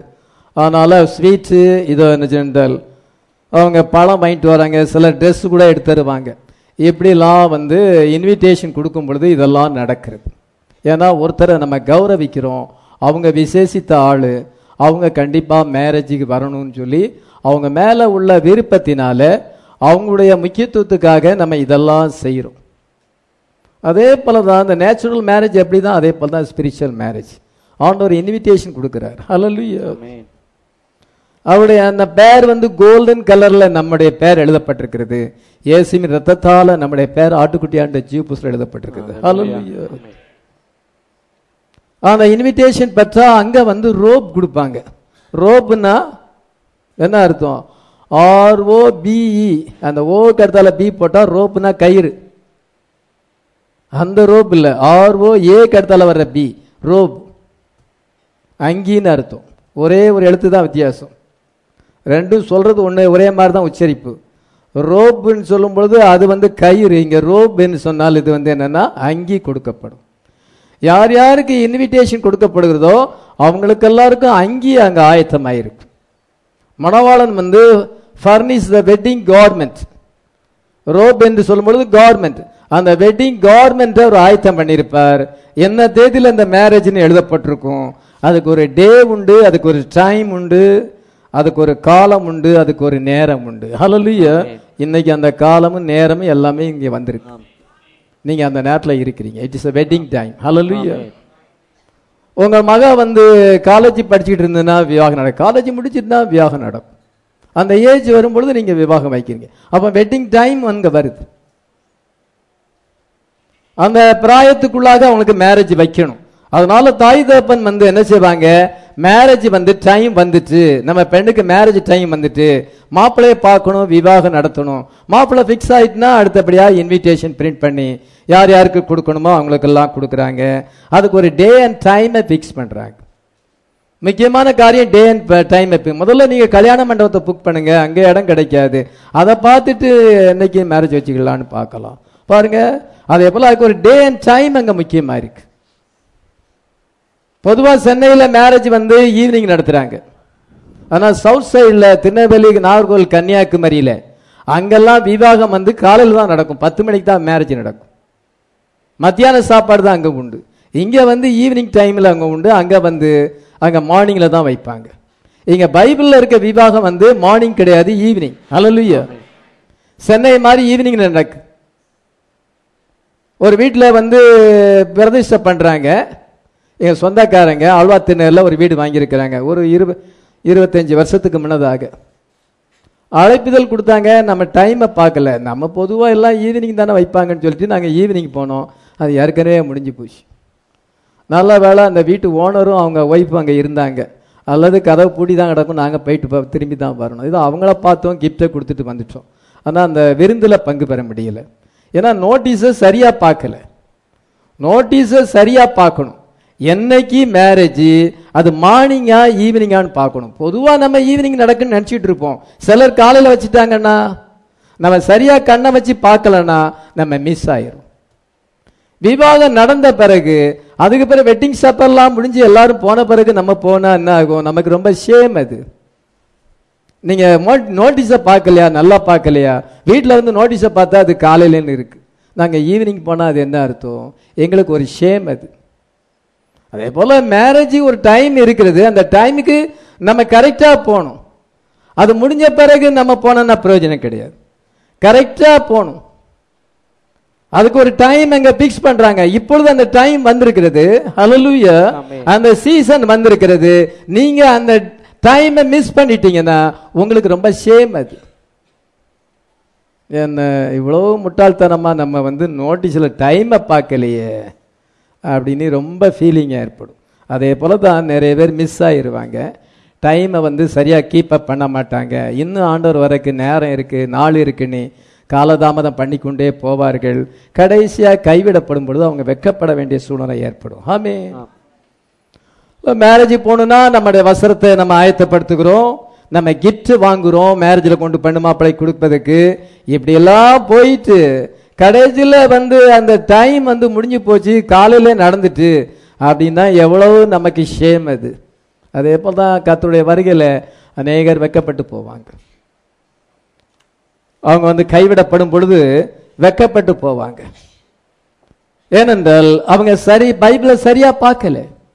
அதனால் ஸ்வீட்ஸு இதோ என்ன ஜென்ரல் அவங்க பழம் வாங்கிட்டு வராங்க சில ட்ரெஸ் கூட எடுத்து தருவாங்க இப்படிலாம் வந்து இன்விடேஷன் கொடுக்கும் பொழுது இதெல்லாம் நடக்கிறது ஏன்னா ஒருத்தரை நம்ம கௌரவிக்கிறோம் அவங்க விசேஷித்த ஆள் அவங்க கண்டிப்பாக மேரேஜுக்கு வரணும்னு சொல்லி அவங்க மேலே உள்ள விருப்பத்தினால அவங்களுடைய முக்கியத்துவத்துக்காக நம்ம இதெல்லாம் செய்கிறோம் அதே போல தான் இந்த நேச்சுரல் மேரேஜ் எப்படி தான் அதே போல தான் ஸ்பிரிச்சுவல் மேரேஜ் ஆண்டவர் இன்விடேஷன் கொடுக்குறார் ஹalleluya ஆமென். அவருடைய அந்த பேர் வந்து கோல்டன் கலர்ல நம்முடைய பேர் எழுதப்பட்டிருக்கிறது இயேசுவின் ரத்தத்தால நம்முடைய பேர் ஆட்டுக்குட்டியாண்ட ஜீவ புஸ்தகம் எழுதப்பட்டிருக்கிறது ஹalleluya அந்த இன்விடேஷன் பெற்றா அங்க வந்து ரோப் கொடுப்பாங்க ரோப்னா என்ன அர்த்தம் ஆர்ஓ பிஇ அந்த ஓ கருத்தால பி போட்டா ரோப்னா கயிறு அந்த ரோப் இல்ல ஆர்ஓ ஏ கருத்தால வர்ற பி ரோப் அங்கின்னு அர்த்தம் ஒரே ஒரு எழுத்து தான் வித்தியாசம் ரெண்டும் சொல்றது ஒண்ணு ஒரே மாதிரி தான் உச்சரிப்பு ரோப்புன்னு சொல்லும் பொழுது அது வந்து கயிறு இங்க ரோப்னு சொன்னால் இது வந்து என்னன்னா அங்கி கொடுக்கப்படும் யார் யாருக்கு இன்விடேஷன் கொடுக்கப்படுகிறதோ அவங்களுக்கு எல்லாருக்கும் அங்கி அங்க ஆயத்தமாயிருக்கு மணவாளன் வந்து furnish the wedding garment robe என்று சொல்லும் பொழுது கார்மெண்ட் அந்த வெட்டிங் கார்மெண்ட்டை ஒரு ஆயத்தம் பண்ணியிருப்பார் என்ன தேதியில் அந்த மேரேஜ்னு எழுதப்பட்டிருக்கும் அதுக்கு ஒரு டே உண்டு அதுக்கு ஒரு டைம் உண்டு அதுக்கு ஒரு காலம் உண்டு அதுக்கு ஒரு நேரம் உண்டு ஹalleluya இன்னைக்கு அந்த காலமும் நேரமும் எல்லாமே இங்கே வந்திருக்கு நீங்க அந்த நேரத்துல இருக்கிறீங்க it is a wedding time hallelujah உங்க மக வந்து காலேஜ் படிச்சுக்கிட்டு இருந்ததுன்னா விவாகம் நடக்கும் காலேஜ் முடிச்சிட்டுனா விவாகம் நடக்கும் அந்த ஏஜ் வரும்பொழுது நீங்க விவாகம் வைக்கிறீங்க அப்ப வெட்டிங் டைம் அங்க வருது அந்த பிராயத்துக்குள்ளாக அவங்களுக்கு மேரேஜ் வைக்கணும் அதனால தாய் தகப்பன் வந்து என்ன செய்வாங்க மேரேஜ் வந்து டைம் வந்துட்டு நம்ம பெண்ணுக்கு மேரேஜ் டைம் வந்துட்டு மாப்பிள்ளைய பார்க்கணும் விவாகம் நடத்தணும் மாப்பிள்ளை ஃபிக்ஸ் ஆயிட்டுனா அடுத்தபடியா இன்விடேஷன் பிரிண்ட் பண்ணி யார் யாருக்கு கொடுக்கணுமோ அவங்களுக்கெல்லாம் கொடுக்குறாங்க அதுக்கு ஒரு டே அண்ட் டைமை ஃபிக்ஸ் பண்றாங்க முக்கியமான காரியம் டே அண்ட் டைம் எப்போ முதல்ல நீங்க கல்யாண மண்டபத்தை புக் பண்ணுங்க அங்க இடம் கிடைக்காது அதை பார்த்துட்டு என்னைக்கு மேரேஜ் வச்சுக்கலாம்னு பார்க்கலாம் பாருங்க அதே போல அதுக்கு ஒரு டே அண்ட் டைம் அங்க முக்கியமா இருக்கு பொதுவா சென்னையில மேரேஜ் வந்து ஈவினிங் நடத்துறாங்க ஆனா சவுத் சைடுல திருநெல்வேலி நாகர்கோவில் கன்னியாகுமரியில அங்கெல்லாம் விவாகம் வந்து காலையில் தான் நடக்கும் பத்து மணிக்கு தான் மேரேஜ் நடக்கும் மத்தியான சாப்பாடு தான் அங்க உண்டு இங்க வந்து ஈவினிங் டைம்ல அங்க உண்டு அங்க வந்து அங்க மார்னிங்ல தான் வைப்பாங்க இங்க பைபிள்ல இருக்க விவாகம் வந்து மார்னிங் கிடையாது ஈவினிங் ஹalleluya சென்னை மாதிரி ஈவினிங் நடக்கு ஒரு வீட்டில் வந்து பிரதிஷ்டை பண்றாங்க எங்க சொந்தக்காரங்க அல்வா திண்ணறில் ஒரு வீடு வாங்கியிருக்கிறாங்க ஒரு இருப இருபத்தஞ்சு வருஷத்துக்கு முன்னதாக அழைப்புதல் கொடுத்தாங்க நம்ம டைமை பார்க்கல நம்ம பொதுவாக எல்லாம் ஈவினிங் தானே வைப்பாங்கன்னு சொல்லிட்டு நாங்கள் ஈவினிங் போனோம் அது ஏற்கனவே முடிஞ்சு போச்சு நல்ல வேளை அந்த வீட்டு ஓனரும் அவங்க ஒய்ஃப் அங்கே இருந்தாங்க அல்லது கதவு பூட்டி தான் கிடக்கும் நாங்கள் போயிட்டு ப- திரும்பி தான் வரணும் இது அவங்கள பார்த்தோம் கிஃப்ட்டை கொடுத்துட்டு வந்துட்டோம் ஆனால் அந்த விருந்தில் பங்கு பெற முடியல ஏன்னா நோட்டீஸை சரியாக பார்க்கல நோட்டீஸை சரியாக பார்க்கணும் என்னைக்கு மேரேஜ் அது மார்னிங்கா ஈவினிங்கான்னு பார்க்கணும் பொதுவாக நம்ம ஈவினிங் நடக்குன்னு நினச்சிட்டு இருப்போம் சிலர் காலையில் வச்சுட்டாங்கன்னா நம்ம சரியாக கண்ணை வச்சு பார்க்கலன்னா நம்ம மிஸ் ஆயிரும் விவாகம் நடந்த பிறகு அதுக்கு பிறகு வெட்டிங் எல்லாம் முடிஞ்சு எல்லாரும் போன பிறகு நம்ம போனா என்ன ஆகும் நமக்கு ரொம்ப ஷேம் அது நீங்க நோட்டீஸை பார்க்கலையா நல்லா பார்க்கலையா வீட்டில் வந்து நோட்டீஸை பார்த்தா அது காலையிலன்னு இருக்கு நாங்க ஈவினிங் போனா அது என்ன அர்த்தம் எங்களுக்கு ஒரு ஷேம் அது அதே போல மேரேஜ் ஒரு டைம் இருக்கிறது அந்த டைமுக்கு நம்ம கரெக்டா போகணும் அது முடிஞ்ச பிறகு நம்ம போனோம்னா பிரயோஜனம் கிடையாது கரெக்டா போகணும் அதுக்கு ஒரு டைம் அங்க பிக்ஸ் பண்றாங்க இப்பொழுது அந்த டைம் வந்திருக்கிறது ஹalleluya ஆமென். அந்த சீசன் வந்திருக்கிறது நீங்க அந்த டைமை மிஸ் பண்ணிட்டீங்கன்னா உங்களுக்கு ரொம்ப ஷேம் அது என்ன இவ்வளோ முட்டாள்தனமா நம்ம வந்து நோட்டீஸில் டைமை பார்க்கலையே அப்படின்னு ரொம்ப ஃபீலிங் ஏற்படும் அதே போல தான் நிறைய பேர் மிஸ் ஆயிருவாங்க டைமை வந்து சரியாக கீப் அப் பண்ண மாட்டாங்க இன்னும் ஆண்டவர் வரக்கு நேரம் இருக்கு நாள் இருக்குன்னு காலதாமதம் பண்ணிக்கொண்டே போவார்கள் கடைசியாக கைவிடப்படும் பொழுது அவங்க வெக்கப்பட வேண்டிய சூழ்நிலை ஏற்படும் ஆமே மேரேஜ் போகணும்னா நம்முடைய வஸ்திரத்தை நம்ம ஆயத்தப்படுத்துகிறோம் நம்ம கிஃப்ட் வாங்குறோம் மேரேஜில் கொண்டு பெண்ணு மாப்பிள்ளை கொடுப்பதற்கு இப்படி எல்லாம் போயிட்டு கடைசியில் வந்து அந்த டைம் வந்து முடிஞ்சு போச்சு காலையில நடந்துட்டு அப்படின்னா எவ்வளவு நமக்கு ஷேம் அது அதே போல் தான் கர்த்தருடைய வருகையில் அநேகர் வெக்கப்பட்டு போவாங்க அவங்க வந்து கைவிடப்படும் பொழுது வெக்கப்பட்டு போவாங்க ஏனென்றால் அவங்க சரி பைபிளை சரியா பார்க்கல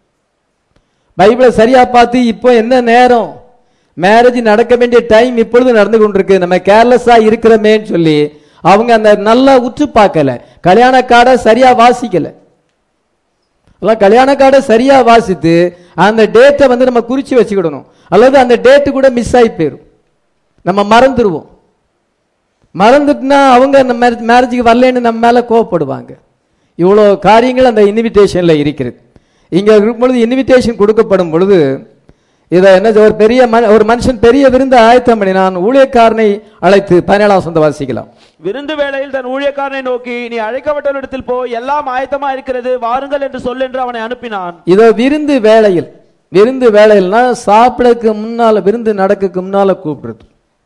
பைபிளை சரியா பார்த்து இப்போ என்ன நேரம் மேரேஜ் நடக்க வேண்டிய டைம் இப்பொழுது நடந்து கொண்டிருக்கு நம்ம கேர்லெஸ்ஸா இருக்கிறோமேன்னு சொல்லி அவங்க அந்த நல்லா உற்று பார்க்கல கல்யாண கார்டை சரியா வாசிக்கல எல்லாம் கல்யாண கார்டை சரியா வாசித்து அந்த டேட்டை வந்து நம்ம குறிச்சு வச்சுக்கிடணும் அல்லது அந்த டேட்டு கூட மிஸ் ஆகி போயிடும் நம்ம மறந்துடுவோம் மறந்துட்டுனா அவங்க நம்ம மேரேஜுக்கு வரலன்னு நம்ம மேல கோவப்படுவாங்க இவ்வளோ காரியங்கள் அந்த இன்விடேஷன்ல இருக்கிறது இங்க இருக்கும் பொழுது இன்விடேஷன் கொடுக்கப்படும் பொழுது இதை என்ன ஒரு பெரிய மன- ஒரு மனுஷன் பெரிய விருந்து ஆயத்தம் பண்ணினான் ஊழியக்காரனை அழைத்து பதினேழாம் சொந்த வாசிக்கலாம் விருந்து வேளையில் தன் ஊழியக்காரனை நோக்கி நீ அழைக்கப்பட்டவரிடத்தில் போய் எல்லாம் ஆயத்தமா இருக்கிறது வாருங்கள் என்று சொல் என்று அவனை அனுப்பினான் இதோ விருந்து வேளையில் விருந்து வேளையில்னா சாப்பிடக்கு முன்னால விருந்து நடக்கக்கு முன்னால கூப்பிடுறது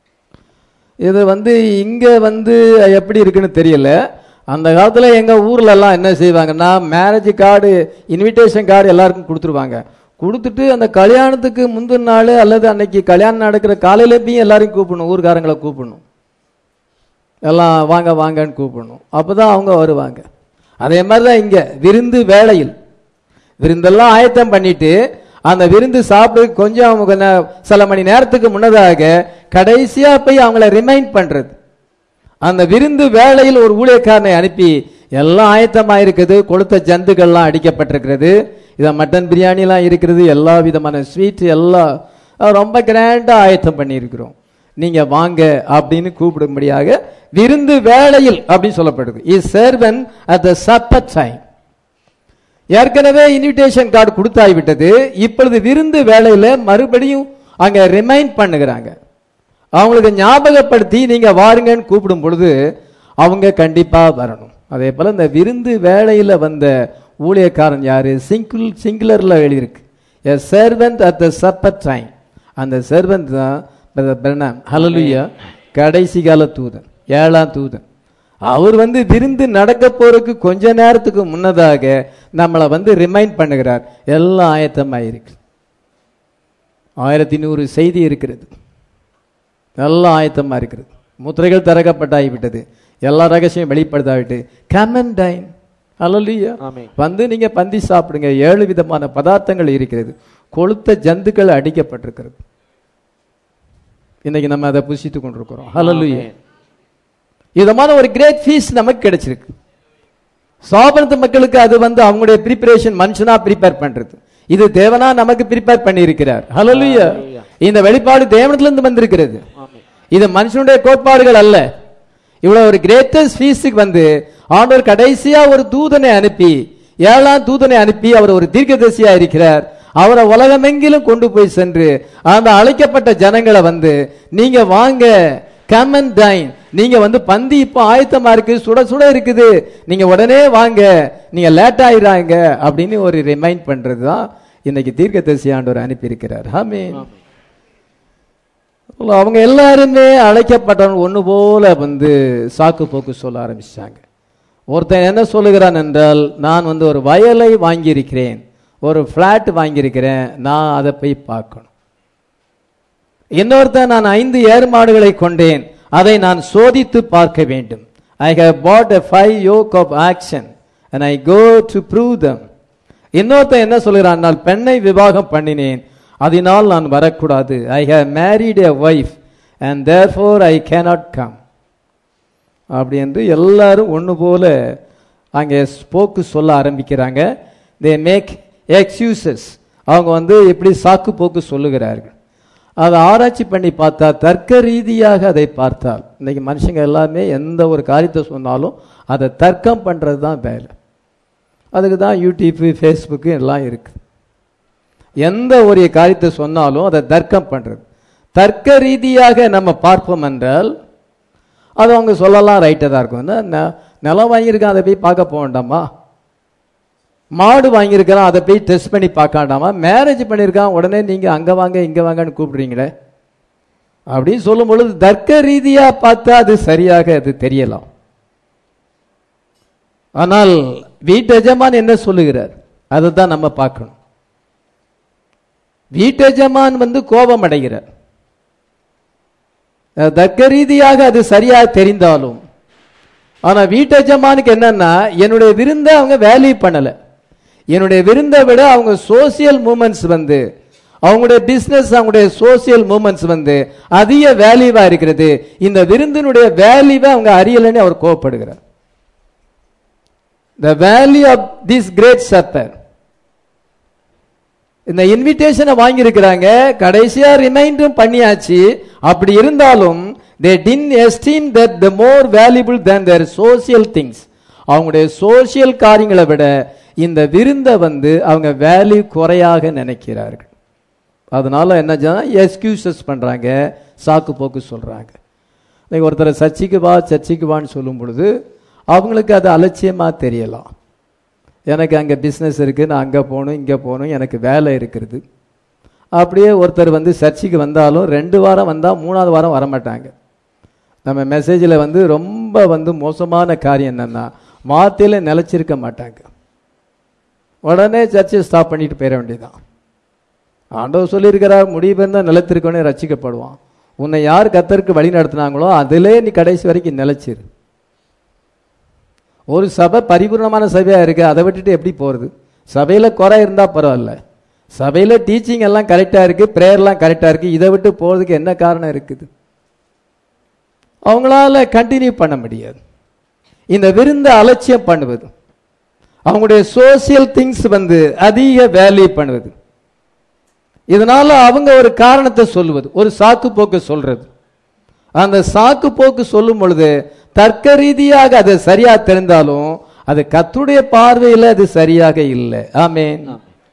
இது வந்து இங்க வந்து எப்படி இருக்குன்னு தெரியல அந்த காலத்துல எங்க ஊர்ல எல்லாம் என்ன செய்வாங்கன்னா மேரேஜ் கார்டு இன்விடேஷன் கார்டு எல்லாருக்கும் கொடுத்துருவாங்க கொடுத்துட்டு அந்த கல்யாணத்துக்கு முந்தின நாள் அல்லது அன்னைக்கு கல்யாணம் நடக்கிற காலையில போய் எல்லாரையும் கூப்பிடணும் ஊர்காரங்களை கூப்பிடணும் எல்லாம் வாங்க வாங்கன்னு கூப்பிடணும் அப்பதான் அவங்க வருவாங்க அதே மாதிரி தான் இங்க விருந்து வேளையில் விருந்தெல்லாம் ஆயத்தம் பண்ணிட்டு அந்த விருந்து சாப்பிட கொஞ்சம் அவங்க நே- சில மணி நேரத்துக்கு முன்னதாக கடைசியா போய் அவங்கள ரிமைண்ட் பண்றது அந்த விருந்து வேளையில் ஒரு ஊழியக்காரனை அனுப்பி எல்லாம் ஆயத்தமா இருக்குது கொளுத்த ஜந்துக்கள்லாம் அடிக்கப்பட்டிருக்கிறது இதை மட்டன் பிரியாணிலாம் இருக்கிறது எல்லா விதமான ஸ்வீட் எல்லாம் அஹ், ரொம்ப கிராண்டா ஆயத்தம் பண்ணியிருக்கிறோம் நீங்க வாங்க அப்படின்னு கூப்பிடும்படியாக விருந்து வேளையில் அப்படின்னு சொல்லப்படுது is servant at the supper time ஏற்கனவே இன்விடேஷன் கார்டு கொடுத்தாய் விட்டது இப்பொழுது விருந்து வேளையில மறுபடியும் அங்க ரிமைண்ட் பண்ணுகிறாங்க அவங்களுக்கு ஞாபகப்படுத்தி நீங்க வாருங்கன்னு கூப்பிடும் பொழுது அவங்க கண்டிப்பா வரணும் அதே போல இந்த விருந்து வேளையில வந்த ஊழியக்காரன் யாரு சிங்கிள் சிங்குலர்ல எழுதியிருக்கு a servant at the supper time அந்த சர்வெண்ட் தான் ஹலலுயா கடைசி கால தூதன் ஏழாம் தூதன் அவர் வந்து விருந்து நடக்க போறதுக்கு கொஞ்ச நேரத்துக்கு முன்னதாக நம்மளை வந்து ரிமைண்ட் பண்ணுகிறார் எல்லாம் ஆயத்தமாயிருக்கு ஆயிரத்தி நூறு செய்தி இருக்கிறது எல்லாம் ஆயத்தமா இருக்கிறது முத்திரைகள் திறக்கப்பட்டாகிவிட்டது எல்லா ரகசியம் வெளிப்படுத்தாவிட்டு கமன் டைன் அல்லலியா ஆமென். வந்து நீங்க பந்தி சாப்பிடுங்க ஏழு விதமான பதார்த்தங்கள் இருக்கிறது கொளுத்த ஜந்துக்கள் அடிக்கப்பட்டிருக்கிறது இன்னைக்கு நம்ம அதை புசித்து கொண்டிருக்கிறோம் ஹalleluya இதமான ஒரு கிரேட் ஃபீஸ் நமக்கு கிடைச்சிருக்கு சாபனத்து மக்களுக்கு அது வந்து அவங்களுடைய ப்ரிப்பரேஷன் மனுஷனா ப்ரிப்பேர் பண்றது இது தேவனா நமக்கு ப்ரிப்பேர் பண்ணி இருக்கிறார் ஹalleluya இந்த வெளிப்பாடு தேவனத்திலிருந்து வந்திருக்கிறது ஆமென். இது மனுஷனுடைய கோட்பாடுகள் அல்ல இவ்வளவு ஒரு கிரேட்டஸ்ட் ஃபீஸுக்கு வந்து ஆண்டவர் கடைசியா ஒரு தூதனை அனுப்பி ஏழாம் தூதனை அனுப்பி அவர் ஒரு தீர்க்கதரிசியா இருக்கிறார் அவரை உலகமெங்கிலும் கொண்டு போய் சென்று அந்த அழைக்கப்பட்ட ஜனங்களை வந்து நீங்க வாங்க கம் அண்ட் டைன் நீங்க வந்து பந்தி இப்போ ஆயத்தமா இருக்கு சுட சுட இருக்குது நீங்க உடனே வாங்க நீங்க லேட் ஆயிராங்க அப்படின்னு ஒரு ரிமைண்ட் பண்றது தான் இன்னைக்கு தீர்க்கதரிசி ஆண்டவர் அனுப்பி இருக்கிறார் ஆமென் அவங்க எல்லாருமே அழைக்கப்பட்டவங்க ஒண்ணு போல வந்து சாக்கு போக்கு சொல்ல ஆரம்பிச்சாங்க ஒருத்தன் என்ன சொல்லுகிறான் என்றால் நான் வந்து ஒரு வயலை வாங்கியிருக்கிறேன் ஒரு ஃபிளாட் வாங்கியிருக்கிறேன் நான் அதை போய் பார்க்கணும் இன்னொருத்தன் நான் ஐந்து ஏறு மாடுகளை கொண்டேன் அதை நான் சோதித்து பார்க்க வேண்டும் I have bought a five yoke of oxen and I go to prove them இன்னொருத்தன் என்ன சொல்கிறான் நான் பெண்ணை விவாகம் பண்ணினேன் அதனால் நான் வரக்கூடாது I have married a wife and therefore I cannot come அப்படி என்று எல்லாரும் ஒன்று போல அங்கே போக்கு சொல்ல ஆரம்பிக்கிறாங்க தே மேக் எக்ஸ்கியூசஸ் அவங்க வந்து எப்படி சாக்கு போக்கு சொல்லுகிறார்கள் அதை ஆராய்ச்சி பண்ணி பார்த்தா தர்க்க ரீதியாக அதை பார்த்தால் இன்னைக்கு மனுஷங்க எல்லாமே எந்த ஒரு காரியத்தை சொன்னாலும் அதை தர்க்கம் பண்ணுறது தான் வேலை அதுக்கு தான் யூடியூப்பு ஃபேஸ்புக்கு எல்லாம் இருக்குது எந்த ஒரு காரியத்தை சொன்னாலும் அதை தர்க்கம் பண்ணுறது தர்க்க ரீதியாக நம்ம பார்ப்போம் என்றால் அது அவங்க சொல்லலாம் ரைட்டாக தான் இருக்கும் என்ன, நெ- நிலம் வாங்கியிருக்கான் அதை போய் பார்க்க போக வேண்டாமா மாடு வாங்கியிருக்கிறான் அதை போய் டெஸ்ட் பண்ணி பார்க்க வேண்டாமா மேரேஜ் பண்ணியிருக்கான் உடனே நீங்கள் அங்கே வாங்க இங்கே வாங்கன்னு கூப்பிடுறீங்களே அப்படின்னு சொல்லும் பொழுது தர்க்க ரீதியாக பார்த்தா அது சரியாக அது தெரியலாம் ஆனால் வீட்டு எஜமான் என்ன சொல்லுகிறார் அதை தான் நம்ம பார்க்கணும் வீட்டெஜமான் வந்து கோபம் அடைகிறார் அஹ் தர்க்க ரீதியாக அது சரியா தெரிந்தாலும் ஆனா வீட்டெஜமானுக்கு என்னன்னா என்னுடைய விருந்தை அவங்க வேல்யூ பண்ணல என்னுடைய விருந்தை விட அவங்க சோசியல் மூமெண்ட்ஸ் வந்து அவங்களுடைய பிசினஸ் அவங்களுடைய சோசியல் மூமெண்ட்ஸ் வந்து அதிக வேல்யூவா இருக்கிறது இந்த விருந்தினுடைய வேல்யூவை அவங்க அறியலைன்னு அவர் கோவப்படுகிறார் the value of this great supper இந்த இன்விடேஷனை வாங்கியிருக்கிறாங்க கடைசியா ரிமைண்டும் பண்ணியாச்சு அப்படி இருந்தாலும் they didn't esteem that the more valuable than their social things அவங்களுடைய சோசியல் காரியங்களை விட இந்த விருந்தை வந்து அவங்க வேல்யூ குறையாக நினைக்கிறார்கள் அதனால என்ன எக்ஸ்கியூசஸ் பண்றாங்க சாக்கு போக்கு சொல்றாங்க இன்னைக்கு ஒருத்தர் சர்ச்சைக்கு வா சர்ச்சைக்கு வான்னு சொல்லும் பொழுது அவங்களுக்கு அது அலட்சியமா தெரியலாம் எனக்கு அங்கே பிஸ்னஸ் இருக்குது நான் அங்கே போகணும் இங்கே போகணும் எனக்கு வேலை இருக்கிறது அப்படியே ஒருத்தர் வந்து சர்ச்சுக்கு வந்தாலும் ரெண்டு வாரம் வந்தால் மூணாவது வாரம் வரமாட்டாங்க நம்ம மெசேஜில் வந்து ரொம்ப வந்து மோசமான காரியம் என்னென்னா வார்த்தையில் நிலச்சிருக்க மாட்டாங்க உடனே சர்ச்சை ஸ்டாப் பண்ணிட்டு போயிட வேண்டியதான் ஆண்டவர் சொல்லியிருக்கிறார் முடிவு இருந்தால் நிலத்திருக்கோனே ரசிக்கப்படுவான் உன்னை யார் கத்தருக்கு வழி நடத்துனாங்களோ அதிலே நீ கடைசி வரைக்கும் நிலைச்சிரு ஒரு சபை பரிபூர்ணமான சபையாக இருக்கு அதை விட்டுட்டு எப்படி போகிறது சபையில் குறை இருந்தால் பரவாயில்ல சபையில் டீச்சிங் எல்லாம் கரெக்டாக இருக்கு ப்ரேயர்லாம் கரெக்டாக இருக்கு இதை விட்டு போகிறதுக்கு என்ன காரணம் இருக்குது அவங்களால கண்டினியூ பண்ண முடியாது இந்த விருந்தை அலட்சியம் பண்ணுவது அவங்களுடைய சோசியல் திங்ஸ் வந்து அதிக வேல்யூ பண்ணுவது இதனால அவங்க ஒரு காரணத்தை சொல்லுவது ஒரு சாக்கு போக்கு சொல்றது அந்த சாக்கு போக்கு சொல்லும் பொழுது தர்க்க ரீதியாக அது சரியா தெரிந்தாலும் அது கத்துடைய பார்வையில் அது சரியாக இல்லை ஆமேன்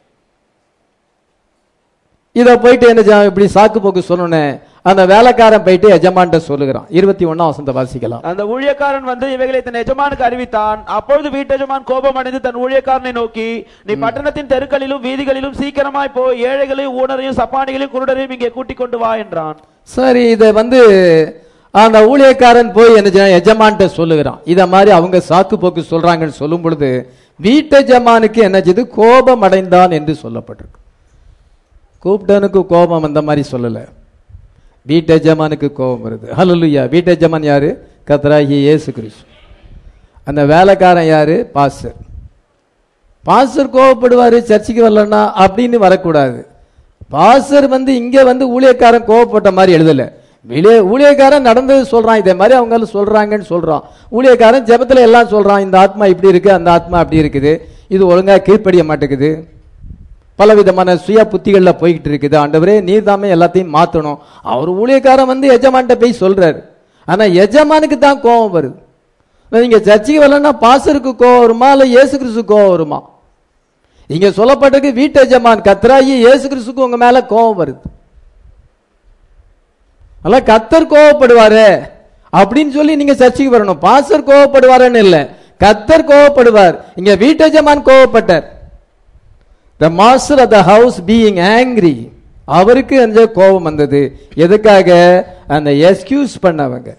இத போயிட்டு என்ன செய்ய- இப்படி சாக்கு போக்கு சொல்லணும் அந்த வேலைக்காரன் போயிட்டு எஜமான்ட்ட சொல்லுகிறான் இருபத்தி ஒன்னாம் வசந்த வாசிக்கலாம் அந்த ஊழியக்காரன் வந்து இவைகளை தன் எஜமானுக்கு அறிவித்தான் அப்பொழுது வீட்டெஜமான் கோபம் அடைந்து தன் ஊழியக்காரனை நோக்கி நீ பட்டணத்தின் தெருக்களிலும் வீதிகளிலும் சீக்கிரமாய் போய் ஏழைகளையும் ஊனரையும் சப்பானிகளையும் குருடரையும் இங்கே கூட்டிக் கொண்டு வா என்றான் சரி இதை வந்து அந்த ஊழியக்காரன் போய் என்ன செய்ய எஜமான்ட்ட சொல்லுகிறான் இத மாதிரி அவங்க சாக்கு போக்கு சொல்றாங்கன்னு சொல்லும் பொழுது வீட்டெஜமானுக்கு என்ன செய்து கோபம் அடைந்தான் என்று சொல்லப்பட்டிருக்கு கூப்பிட்டனுக்கு கோபம் அந்த மாதிரி சொல்லல வீட்டெஜமானுக்கு கோபம் வருது ஹalleluya வீட்டெஜமான் யாரு கத்தராகி இயேசு கிறிஸ்து அந்த வேலைக்காரன் யாரு பாஸ்டர் பாஸ்டர் கோவப்படுவாரு சர்ச்சுக்கு வரலன்னா அப்படின்னு வரக்கூடாது பாஸ்டர் வந்து இங்க வந்து ஊழியக்காரன் கோவப்பட்ட மாதிரி எழுதல வெளியே ஊழியக்காரன் நடந்தது சொல்றான் இதே மாதிரி அவங்க சொல்றாங்கன்னு சொல்றான் ஊழியக்காரன் ஜெபத்துல எல்லாம் சொல்றான் இந்த ஆத்மா இப்படி இருக்கு அந்த ஆத்மா அப்படி இருக்குது இது ஒழுங்கா கீழ்ப்படிய மாட்டேங்குது பலவிதமான சுய புத்திகள்ல போய்கிட்டு இருக்குது ஆண்டவரே நீர் தாமே எல்லாத்தையும் மாத்தணும் அவர் ஊழியக்காரன் வந்து எஜமான்ட்ட போய் சொல்றாரு ஆனா எஜமானுக்கு தான் கோபம் வருது நீங்க சர்ச்சைக்கு வரலன்னா பாசருக்கு கோவம் வருமா இல்ல இயேசு கிறிஸ்து கோவம் வருமா இங்க சொல்லப்பட்டிருக்கு வீட்டு எஜமான் கத்ராயி இயேசு கிறிஸ்துக்கு உங்க மேல கோபம் வருது அல்ல கத்தர் கோவப்படுவாரு அப்படின்னு சொல்லி நீங்க சர்ச்சைக்கு வரணும் பாசர் கோவப்படுவாருன்னு இல்ல கத்தர் கோவப்படுவார் இங்க வீட்டு எஜமான் கோவப்பட்டார் the master of the house being angry அவருக்கு அந்த கோபம் வந்தது எதுக்காக அந்த எக்ஸ்கியூஸ் பண்ணவங்க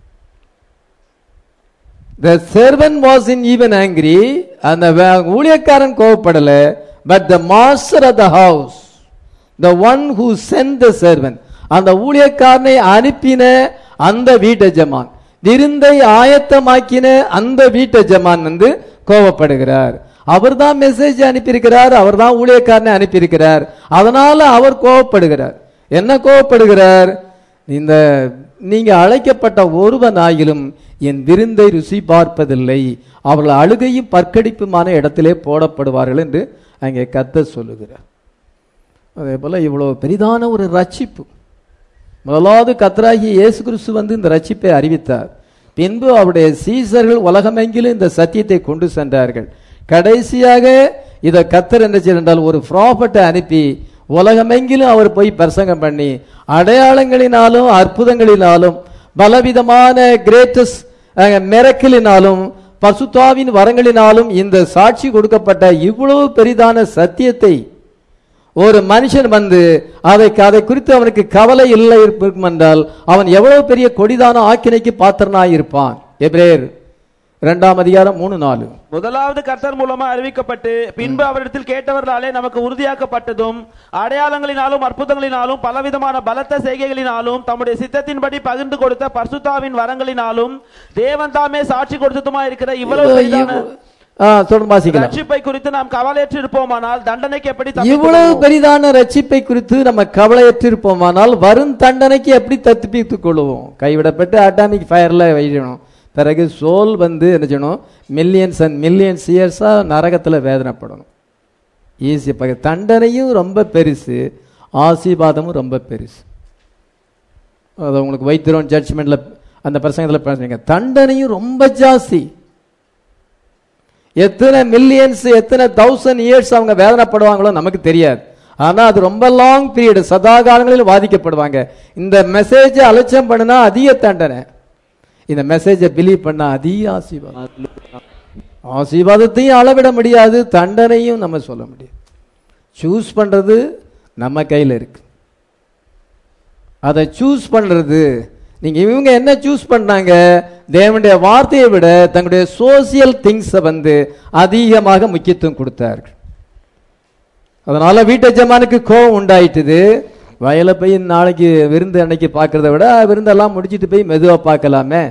the servant was in even angry அந்த வே- ஊழியக்காரன் கோவப்படல but the master of the house the one who sent the servant அந்த ஊழியக்காரனை அனுப்பின அந்த வீட்டஜமான் விருந்தை ஆயத்தமாக்கின அந்த வீட்டஜமான் வந்து கோவப்படுகிறார் அவர் தான் மெசேஜ் அனுப்பியிருக்கிறார் அவர் தான் ஊழியக்காரனை அனுப்பியிருக்கிறார் அதனால அவர் கோவப்படுகிறார் என்ன கோவப்படுகிறார் இந்த நீங்க அழைக்கப்பட்ட ஒருவனாயிலும் என் விருந்தை ருசி பார்ப்பதில்லை அவர்கள் அழுகையும் பற்கடிப்புமான இடத்திலே போடப்படுவார்கள் என்று அங்கே கத்த சொல்லுகிறார் அதே போல இவ்வளவு பெரிதான ஒரு ரட்சிப்பு முதலாவது கத்தராகிய இயேசு கிறிஸ்து வந்து இந்த ரட்சிப்பை அறிவித்தார் பின்பு அவருடைய சீசர்கள் உலகமெங்கிலும் இந்த சத்தியத்தை கொண்டு சென்றார்கள் கடைசியாக இதை கத்தர் என்ன செய்தால் ஒரு ப்ராஃபட்டை அனுப்பி உலகமெங்கிலும் அவர் போய் பிரசங்கம் பண்ணி அடையாளங்களினாலும் அற்புதங்களினாலும் பலவிதமான கிரேட்டஸ்ட் மிரக்கலினாலும் பசுத்தாவின் வரங்களினாலும் இந்த சாட்சி கொடுக்கப்பட்ட இவ்வளவு பெரிதான சத்தியத்தை ஒரு மனுஷன் வந்து அதை அதை குறித்து அவனுக்கு கவலை இல்லை இருக்கும் என்றால் அவன் எவ்வளவு பெரிய கொடிதான ஆக்கினைக்கு பாத்திரனாய் இருப்பான் எப்ரேர் இரண்டாம் அதிகாரம் மூணு நாலு முதலாவது கர்த்தர் மூலமா அறிவிக்கப்பட்டு பின்பு அவரிடத்தில் கேட்டவர்களாலே நமக்கு உறுதியாக்கப்பட்டதும் அடையாளங்களினாலும் அற்புதங்களினாலும் பலவிதமான பலத்த செய்கைகளினாலும் தம்முடைய சித்தத்தின்படி பகிர்ந்து கொடுத்த பர்சுத்தாவின் வரங்களினாலும் தேவன் தாமே சாட்சி கொடுத்ததுமா இருக்கிற இவ்வளவு பெரிதான ஆ, தொடர்ந்து வாசிக்கலாம் ரட்சிப்பை குறித்து நாம் கவலையற்று இருப்போமானால் தண்டனைக்கு எப்படி இவ்வளவு தப்பித்துக் பெரிதான ரட்சிப்பை குறித்து நம்ம கவலையற்றிருப்போமானால் வரும் தண்டனைக்கு எப்படி தப்பித்துக் கொள்வோம் கைவிடப்பட்டு அட்டாமிக் ஃபயர்ல வைக்கணும் பிறகு சோல் வந்து என்ன செய்யணும் மில்லியன்ஸ் அண்ட் மில்லியன்ஸ் இயர்ஸா நரகத்துல வேதனைப்படணும் ஈஸி பக தண்டனையும் ரொம்ப பெருசு ஆசீர்வாதமும் ரொம்ப பெருசு அது உங்களுக்கு வைத்திரோன் ஜட்ஜ்மெண்ட்ல அந்த பிரசங்கத்தில் பேசுறீங்க தண்டனையும் ரொம்ப ஜாஸ்தி எத்தனை மில்லியன்ஸ் எத்தனை தௌசண்ட் இயர்ஸ் அவங்க வேதனைப்படுவாங்களோ நமக்கு தெரியாது ஆனா அது ரொம்ப லாங் பீரியட் சதா காலங்களில் வாதிக்கப்படுவாங்க இந்த மெசேஜை அலட்சியம் பண்ணுனா அதிக தண்டனை இந்த மெசேஜை பிலீவ் பண்ணா அதிக ஆசீர்வாதம் ஆசீர்வாதத்தையும் அளவிட முடியாது தண்டனையும் நம்ம சொல்ல முடியாது சூஸ் பண்றது நம்ம கையில இருக்கு அதை சூஸ் பண்றது நீங்க இவங்க என்ன சூஸ் பண்ணாங்க தேவனுடைய வார்த்தையை விட தங்களுடைய சோசியல் திங்ஸை வந்து அதிகமாக முக்கியத்துவம் கொடுத்தார்கள் அதனால வீட்டு எஜமானுக்கு கோபம் உண்டாயிட்டுது வயலை போய் நாளைக்கு விருந்து அன்னைக்கு பார்க்கறத விட விருந்தெல்லாம் முடிச்சிட்டு போய் மெதுவா பார்க்கலாமே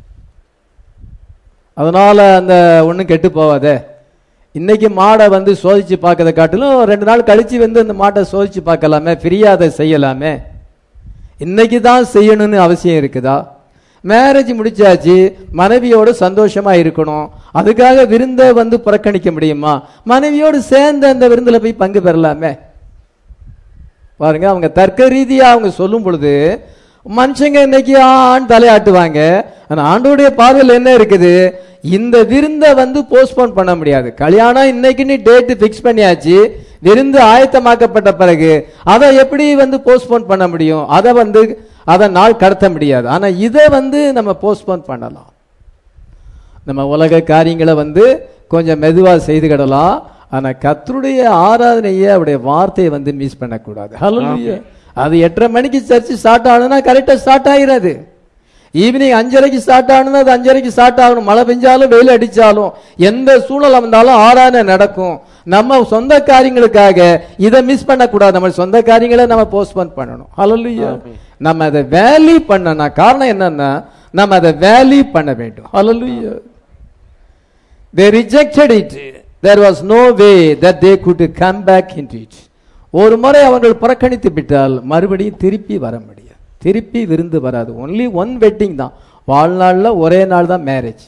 அதனால அந்த ஒண்ணும் கெட்டு போவாதே இன்னைக்கு மாடை வந்து சோதிச்சு பார்க்கறத காட்டிலும் ரெண்டு நாள் கழிச்சு வந்து அந்த மாட்டை சோதிச்சு பார்க்கலாமே ஃப்ரீயா அதை செய்யலாமே இன்னைக்கு தான் செய்யணும்னு அவசியம் இருக்குதா மேரேஜ் முடிச்சாச்சு மனைவியோடு சந்தோஷமா இருக்கணும் அதுக்காக விருந்தை வந்து புறக்கணிக்க முடியுமா மனைவியோடு சேர்ந்து அந்த விருந்துல போய் பங்கு பெறலாமே பாருங்க அவங்க தர்க்க ரீதியா அவங்க சொல்லும் பொழுது மனுஷங்க இன்னைக்கு ஆண் தலையாட்டுவாங்க ஆனா ஆண்டோடைய பார்வையில் என்ன இருக்குது இந்த விருந்தை வந்து போஸ்ட்போன் பண்ண முடியாது கல்யாணம் இன்னைக்குன்னு டேட் ஃபிக்ஸ் பண்ணியாச்சு விருந்து ஆயத்தமாக்கப்பட்ட பிறகு அதை எப்படி வந்து போஸ்ட்போன் பண்ண முடியும் அதை வந்து அதை நாள் கடத்த முடியாது ஆனா இதை வந்து நம்ம போஸ்ட்போன் பண்ணலாம் நம்ம உலக காரியங்களை வந்து கொஞ்சம் மெதுவா செய்துக்கிடலாம் ஆனா கர்த்தருடைய ஆராதனையை அவருடைய வார்த்தையை வந்து மிஸ் பண்ணக்கூடாது ஹalleluya அது எட்டரை மணிக்கு சர்ச்சு ஸ்டார்ட் ஆகணும்னா கரெக்டா ஸ்டார்ட் ஆகிறது ஈவினிங் அஞ்சரைக்கு ஸ்டார்ட் ஆகணும்னா அது அஞ்சரைக்கு ஸ்டார்ட் ஆகணும் மழை பெஞ்சாலும் வெயில் அடிச்சாலும் எந்த சூழல் வந்தாலும் ஆராதனை நடக்கும் நம்ம சொந்த காரியங்களுக்காக இதை மிஸ் பண்ணக்கூடாது நம்ம சொந்த காரியங்களை நம்ம போஸ்ட்போன் பண்ணணும் ஹalleluya நம்ம அதை வேல்யூ பண்ணனா காரணம் என்னன்னா நம்ம அதை வேல்யூ பண்ண வேண்டும் ஹalleluya they rejected it there was no way that they could come back into it ஒரு முறை அவர்கள் புறக்கணித்து விட்டால் மறுபடியும் திருப்பி வர முடியாது திருப்பி விருந்து வராது ஒன்லி ஒன் வெட்டிங் தான் வாழ்நாள்ல ஒரே நாள் தான் மேரேஜ்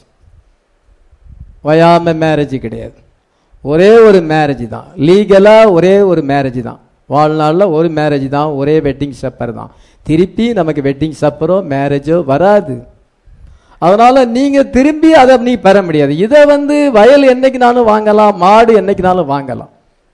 வயாம மேரேஜ் கிடையாது ஒரே ஒரு மேரேஜ் தான் லீகலா ஒரே ஒரு மேரேஜ் தான் வாழ்நாள்ல ஒரு மேரேஜ் தான் ஒரே வெட்டிங் சப்பர் தான் திருப்பி நமக்கு வெட்டிங் சப்பரோ மேரேஜோ வராது அதனால நீங்க திரும்பி அதை நீ பெற முடியாது இதை வந்து வயல் என்னைக்குனாலும் வாங்கலாம் மாடு என்னைக்குனாலும் வாங்கலாம்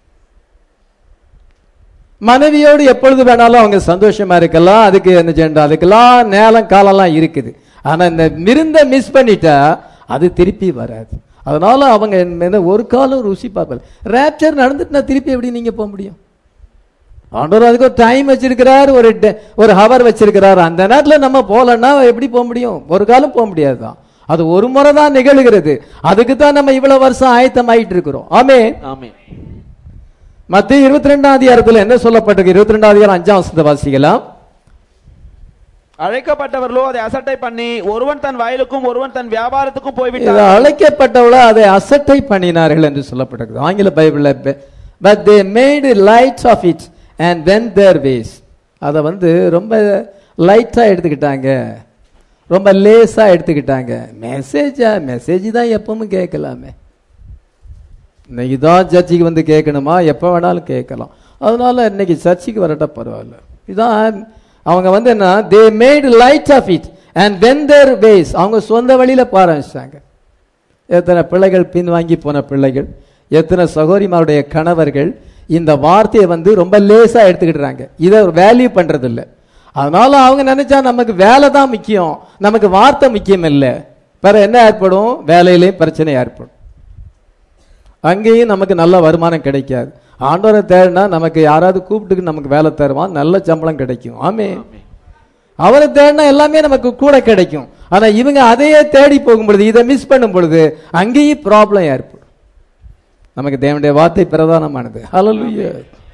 மனைவியோடு எப்பொழுது வேணாலும் அவங்க சந்தோஷமா இருக்கலாம் அதுக்கு என்ன செய்யணும் அதுக்கெல்லாம் நேரம் காலம்லாம் இருக்குது ஆனா இந்த விருந்த மிஸ் பண்ணிட்டா அது திருப்பி வராது அதனால அவங்க என் மேல ஒரு காலம் ருசி பார்ப்பல ரேப்சர் நடந்துட்டுனா திருப்பி எப்படி நீங்க போக முடியும் ஆண்டவர் அதுக்கு ஒரு டைம் வச்சிருக்கிறார் ஒரு டே- ஒரு ஹவர் வச்சிருக்கிறார் அந்த நேரத்துல நம்ம போகலன்னா எப்படி போக முடியும் ஒரு காலம் போக முடியாதுதான் அது ஒரு முறை தான் நிகழ்கிறது அதுக்கு தான் நம்ம இவ்வளவு வருஷம் ஆயத்தம் ஆயிட்டு இருக்கிறோம் ஆமே ஆமென் மத்திய இருபத்தி ரெண்டாம் அதிகாரத்துல என்ன சொல்லப்பட்டிருக்கு இருபத்தி ரெண்டாம் அதிகாரம் அஞ்சாம் வசனத்தை வாசிக்கலாம் அழைக்கப்பட்டவர்களோ அதை அசட்டை பண்ணி ஒருவன் தன் வயலுக்கும் ஒருவன் தன் வியாபாரத்துக்கும் இது போய்விட்டார் அழைக்கப்பட்டவள அதை அசட்டை பண்ணினார்கள் என்று சொல்லப்பட்டிருக்கு ஆங்கில பைபிள்ல but they made lights of it and went their ways அதை வந்து ரொம்ப லைட்டா எடுத்துக்கிட்டாங்க ரொம்ப லேசா எடுத்துக்கிட்டாங்க மெசேஜா மெசேஜ் தான் எப்பவும் கேட்கலாமே இன்னைக்கு தான் சர்ச்சுக்கு வந்து கேட்கணுமா எப்போ வேணாலும் கேட்கலாம் அதனால இன்னைக்கு சர்ச்சுக்கு வரட்ட பரவாயில்ல இதான் அவங்க வந்து என்ன they made light of it and went their ways அவங்க சொந்த வழியில போக ஆரம்பிச்சிட்டாங்க எத்தனை பிள்ளைகள் பின்வாங்கி போன பிள்ளைகள் எத்தனை சகோதரிமாருடைய கணவர்கள் இந்த வார்த்தையை வந்து ரொம்ப லேசா எடுத்துக்கிட்டுறாங்க இதை வேல்யூ பண்றது இல்ல அதனால அவங்க நினைச்சா நமக்கு வேலை தான் முக்கியம் நமக்கு வார்த்தை முக்கியம் இல்லை வேற என்ன ஏற்படும் வேலையிலேயும் பிரச்சனை ஏற்படும் அங்கேயும் நமக்கு நல்ல வருமானம் கிடைக்காது ஆண்டவரை தேடினா நமக்கு யாராவது கூப்பிட்டு நமக்கு வேலை தருவான் நல்ல சம்பளம் கிடைக்கும் ஆமே அவரை தேடினா எல்லாமே நமக்கு கூட கிடைக்கும் ஆனா இவங்க அதையே தேடி போகும் பொழுது இதை மிஸ் பண்ணும் பொழுது அங்கேயும் ப்ராப்ளம் ஏற்படும் நமக்கு தேவனுடைய வார்த்தை பிரதானமானது ஹalleluya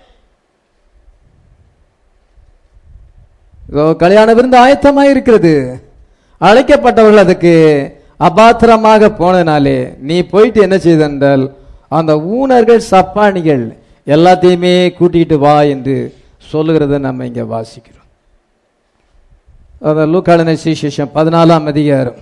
இதோ கல்யாண விருந்து ஆயத்தமாக இருக்கிறது அழைக்கப்பட்டவர்கள் அதுக்கு அபாத்திரமாக போனனாலே நீ போயிட்டு என்ன செய்தென்றால் அந்த ஊனர்கள் சப்பானிகள் எல்லாத்தையுமே கூட்டிட்டு வா என்று சொல்லுகிறத நம்ம இங்க வாசிக்கிறோம் அத லூக்காளன சுவிசேஷம் பதினாலாம் அதிகாரம்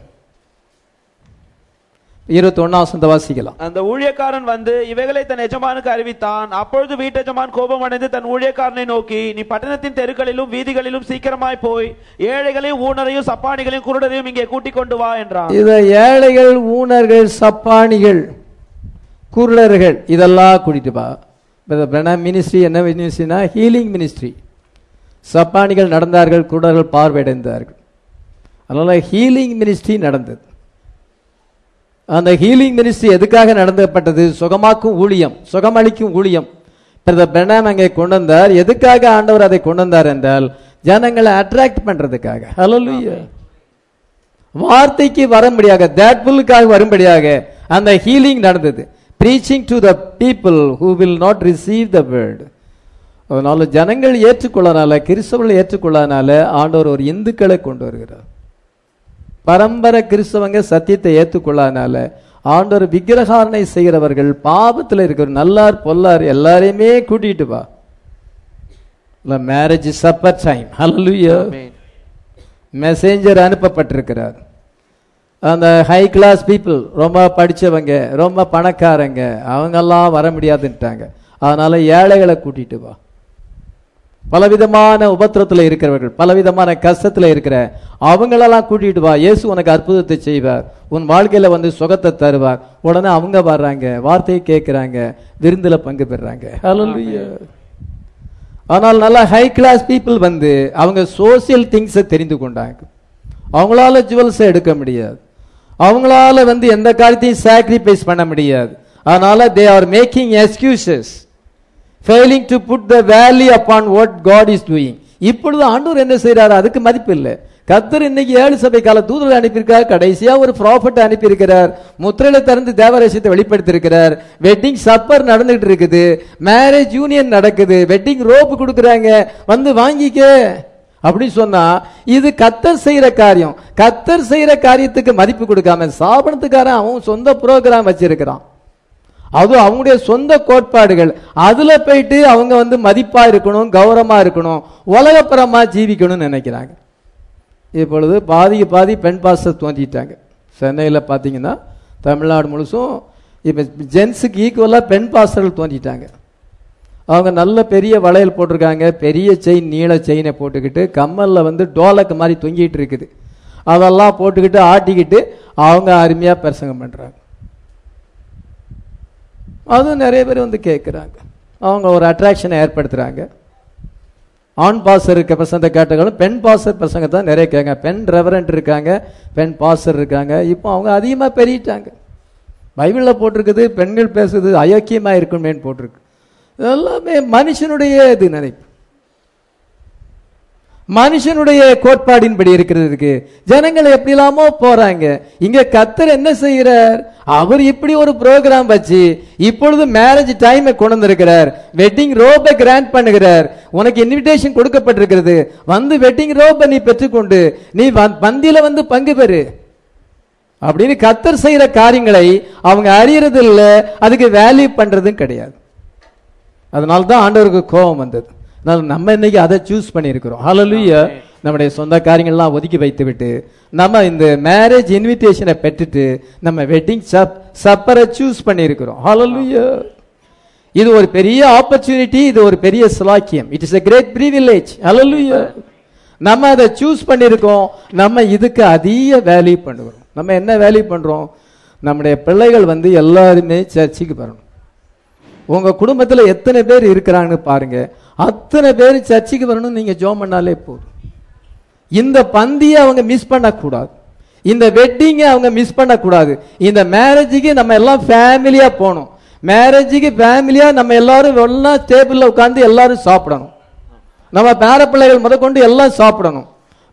இருபத்தி ஒன்னாம் வாசிக்கலாம் அந்த ஊழியக்காரன் வந்து இவைகளை தன் எஜமானுக்கு அறிவித்தான் அப்பொழுது வீட்டெஜமான் கோபம் அடைந்து தன் ஊழியக்காரனை நோக்கி நீ பட்டணத்தின் தெருக்களிலும் வீதிகளிலும் சீக்கிரமாய் போய் ஏழைகளையும் ஊனரையும் சப்பானிகளையும் குருடரையும் இங்கே கூட்டிக் கொண்டு வா என்றான் இத ஏழைகள் ஊனர்கள் சப்பானிகள் குருடர்கள் இதெல்லாம் கூட்டிட்டு வா மினிஸ்ட்ரி என்ன மினிஸ்ட்ரினா ஹீலிங் மினிஸ்ட்ரி சப்பானிகள் நடந்தார்கள் குருடர்கள் பார்வையடைந்தார்கள் அதனால ஹீலிங் மினிஸ்ட்ரி நடந்தது அந்த ஹீலிங் மினிஸ்ட்ரி எதுக்காக நடத்தப்பட்டது சுகமாக்கும் ஊழியம் சுகமளிக்கும் ஊழியம் பிரதர் பிரணாம் அங்கே கொண்டு வந்தார் எதுக்காக ஆண்டவர் அதை கொண்டு வந்தார் என்றால் ஜனங்களை அட்ராக்ட் பண்றதுக்காக ஹalleluya வார்த்தைக்கு வரும்படியாக தேட்புல்லுக்காக வரும்படியாக அந்த ஹீலிங் நடந்தது preaching to the people who will not receive the word அதனால ஜனங்கள் ஏற்றுக்கொள்ளனால கிறிஸ்தவர்கள் ஏற்றுக்கொள்ளனால ஆண்டவர் ஒரு இந்துக்களை கொண்டு வருகிறார் பரம்பரை கிறிஸ்தவங்க சத்தியத்தை ஏற்றுக்கொள்ளாதனால ஆண்டவர் விக்கிரகாரணை செய்கிறவர்கள் பாவத்தில் இருக்கிற நல்லார் பொல்லார் எல்லாரையுமே கூட்டிட்டு வா marriage supper time hallelujah amen. Messenger அனுப்பப்பட்டிருக்கிறார் அந்த ஹை கிளாஸ் பீப்புள் ரொம்ப படிச்சவங்க ரொம்ப பணக்காரங்க அவங்கெல்லாம் வர முடியாதுன்ட்டாங்க அதனால ஏழைகளை கூட்டிட்டு வா பலவிதமான உபத்திரத்துல இருக்கிறவர்கள் பலவிதமான கஷ்டத்துல இருக்கிற அவங்களெல்லாம் கூட்டிட்டு வா இயேசு உனக்கு அற்புதத்தை செய்வார் உன் வாழ்க்கையில வந்து சுகத்தை தருவார் உடனே அவங்க வர்றாங்க வார்த்தையை கேட்கிறாங்க விருந்துல பங்கு பெறுறாங்க ஹalleluya ஆனால் நல்ல ஹை கிளாஸ் பீப்புள் வந்து அவங்க சோசியல் திங்ஸை தெரிந்து கொண்டாங்க அவங்களால ஜுவல்ஸை எடுக்க முடியாது அவங்களால வந்து எந்த காரியத்தையும் சாக்ரிஃபைஸ் பண்ண முடியாது அதனால they are making excuses failing to put the value upon what God is doing இப்பொழுது ஆண்டவர் என்ன செய்றாரு அதுக்கு மதிப்பு இல்லை கர்த்தர் இன்னைக்கு ஏழு சபை கால தூதர்கள் அனுப்பியிருக்கார் கடைசியா ஒரு ப்ராஃபட் அனுப்பியிருக்கிறார் முத்திரையில திறந்து தேவரசியத்தை வெளிப்படுத்தியிருக்கிறார் வெட்டிங் சப்பர் நடந்துகிட்டு இருக்குது மேரேஜ் யூனியன் நடக்குது வெட்டிங் ரோப் கொடுக்குறாங்க வந்து வாங்கிக்க அப்படி சொன்னா இது கத்தர் செய்யற காரியம் கத்தர் செய்யற காரியத்துக்கு மதிப்பு கொடுக்காம சாபனத்துக்காரன் அவன் சொந்த ப்ரோக்ராம் வச்சிருக்கிறான் அது அவங்களுடைய சொந்த கோட்பாடுகள் அதுல போயிட்டு அவங்க வந்து மதிப்பா இருக்கணும் கௌரவமா இருக்கணும் உலகப்புறமா ஜீவிக்கணும்னு நினைக்கிறாங்க இப்பொழுது பாதிக்கு பாதி பெண் பாஸ்டர் தோன்றிட்டாங்க சென்னையில் பார்த்தீங்கன்னா தமிழ்நாடு முழுசும் இப்போ ஜென்ஸுக்கு ஈக்குவலாக பெண் பாஸ்டர்கள் தோன்றிட்டாங்க அவங்க நல்ல பெரிய வளையல் போட்டிருக்காங்க பெரிய செயின் நீள செயினை போட்டுக்கிட்டு கம்மலில் வந்து டோலக்கு மாதிரி தொங்கிட்டு இருக்குது அதெல்லாம் போட்டுக்கிட்டு ஆட்டிக்கிட்டு அவங்க அருமையாக பிரசங்கம் பண்ணுறாங்க அதுவும் நிறைய பேர் வந்து கேட்குறாங்க அவங்க ஒரு அட்ராக்ஷனை ஏற்படுத்துகிறாங்க ஆண் பாசர் இருக்க பிரசங்கத்தை கேட்டங்களும் பெண் பாசர் பிரசங்கத்தை தான் நிறைய கேட்க பெண் ரெவரண்ட் இருக்காங்க பெண் பாசர் இருக்காங்க இப்போ அவங்க அதிகமாக பெருகிட்டாங்க பைபிளில் போட்டிருக்குது பெண்கள் பேசுறது அயோக்கியமாக இருக்குமேன்னு போட்டிருக்கு எல்லாமே மனுஷனுடைய இது நினைப்பு மனுஷனுடைய கோட்பாடின்படி இருக்கிறதுக்கு ஜனங்கள் எப்படி இல்லாமோ போறாங்க இங்க கத்தர் என்ன செய்கிறார் அவர் இப்படி ஒரு ப்ரோக்ராம் வச்சு இப்பொழுது மேரேஜ் டைமை கொண்டு வந்திருக்கிறார் வெட்டிங் ரோபை கிராண்ட் பண்ணுகிறார் உனக்கு இன்விடேஷன் கொடுக்கப்பட்டிருக்கிறது வந்து வெட்டிங் ரோபை நீ பெற்றுக்கொண்டு நீ வ- பந்தியில வந்து பங்கு பெறு அப்படின்னு கத்தர் செய்யற காரியங்களை அவங்க அறியறது இல்ல அதுக்கு வேல்யூ பண்றதும் கிடையாது அதனால தான் ஆண்டவருக்கு கோபம் வந்தது அதனால நம்ம இன்னைக்கு அதை சூஸ் பண்ணியிருக்கிறோம் ஹalleluya நம்முடைய சொந்த காரியங்கள்லாம் ஒதுக்கி வைத்து விட்டு நம்ம இந்த மேரேஜ் இன்விடேஷனை பெற்றுட்டு நம்ம வெட்டிங் சப் சப்பரை சூஸ் பண்ணியிருக்கிறோம் ஹalleluya இது ஒரு பெரிய ஆப்பர்ச்சுனிட்டி இது ஒரு பெரிய சிலாக்கியம் it is a great privilege hallelujah நம்ம அதை சூஸ் பண்ணியிருக்கோம் நம்ம இதுக்கு அதிக வேல்யூ பண்ணுகிறோம் நம்ம என்ன வேல்யூ பண்றோம் நம்முடைய பிள்ளைகள் வந்து எல்லாருமே சர்ச்சுக்கு வரணும் உங்க குடும்பத்துல எத்தனை பேர் இருக்கிறாங்கன்னு பாருங்க அத்தனை பேர் சர்ச்சுக்கு வரணும்னு நீங்க ஜோம் பண்ணாலே போதும் இந்த பந்தியை அவங்க மிஸ் பண்ணக்கூடாது இந்த வெட்டிங்கை அவங்க மிஸ் பண்ணக்கூடாது இந்த மேரேஜுக்கு நம்ம எல்லாம் ஃபேமிலியா போகணும் மேரேஜுக்கு ஃபேமிலியா நம்ம எல்லாரும் எல்லாம் டேபிள்ல உட்கார்ந்து எல்லாரும் சாப்பிடணும் நம்ம பேர பிள்ளைகள் முதற்கொண்டு எல்லாம் சாப்பிடணும்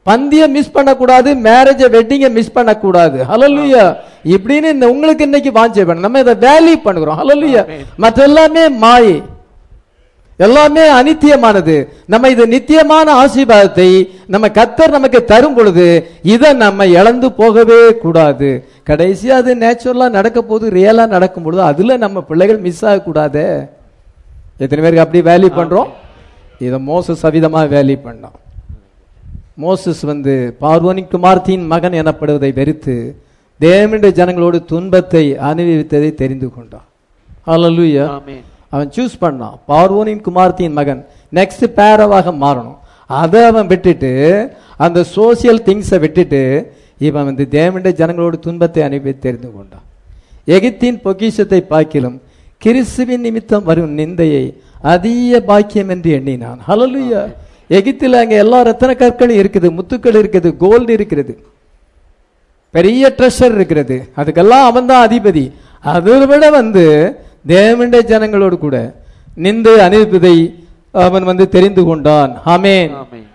பந்திய மிஸ் பண்ணக்கூடாது மேரேஜ வெட்டிங்க மிஸ் பண்ணக்கூடாது ஹalleluya இப்படின்னு இந்த உங்களுக்கு இன்னைக்கு வாஞ்சை பண்ண நம்ம இதை வேல்யூ பண்ணுகிறோம் ஹalleluya Amen. மற்ற எல்லாமே மாயை எல்லாமே அனித்தியமானது நம்ம இது நித்தியமான ஆசீர்வாதத்தை நம்ம கத்தர் நமக்கு தரும் பொழுது இதை நம்ம இழந்து போகவே கூடாது கடைசியா அது நேச்சுரலா நடக்க போது ரியலா நடக்கும் பொழுது அதுல நம்ம பிள்ளைகள் மிஸ் ஆகக்கூடாதே எத்தனை பேருக்கு அப்படி வேல்யூ பண்றோம் இதை மோச சவிதமா வேல்யூ பண்ணோம் மோசஸ் வந்து பார்வோனின் குமார்த்தியின் மகன் எனப்படுவதை வெறுத்து தேவனுடைய ஜனங்களோடு துன்பத்தை அனுபவித்ததை தெரிந்து கொண்டான் ஹalleluya ஆமென் அவன் சூஸ் பண்ணான் பார்வோனின் குமார்த்தியின் மகன் நெக்ஸ்ட் பேரவாக மாறணும் அதை அவன் விட்டுட்டு அந்த சோசியல் திங்ஸை விட்டுட்டு இவன் வந்து தேவனுடைய ஜனங்களோடு துன்பத்தை அனுப்பி தெரிந்து கொண்டான் எகிப்தின் பொக்கிஷத்தை பார்க்கிலும் கிறிஸ்துவின் நிமித்தம் வரும் நிந்தையை அதிக பாக்கியம் என்று எண்ணினான் ஹalleluya எகிப்தில் அங்க எல்லா ரத்தன கற்களும் இருக்குது முத்துக்கள் இருக்குது கோல்டு இருக்கிறது பெரிய ட்ரெஷர் இருக்கிறது அதுக்கெல்லாம் அவன் தான் அதிபதி அதை விட வந்து தேவனுடைய ஜனங்களோடு கூட நின்று அனுப்பதை அவன் வந்து தெரிந்து கொண்டான் ஆமென் ஆமென்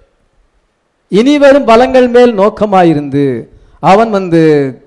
இனி வரும் பலங்கள் மேல் நோக்கமாயிருந்து அவன் வந்து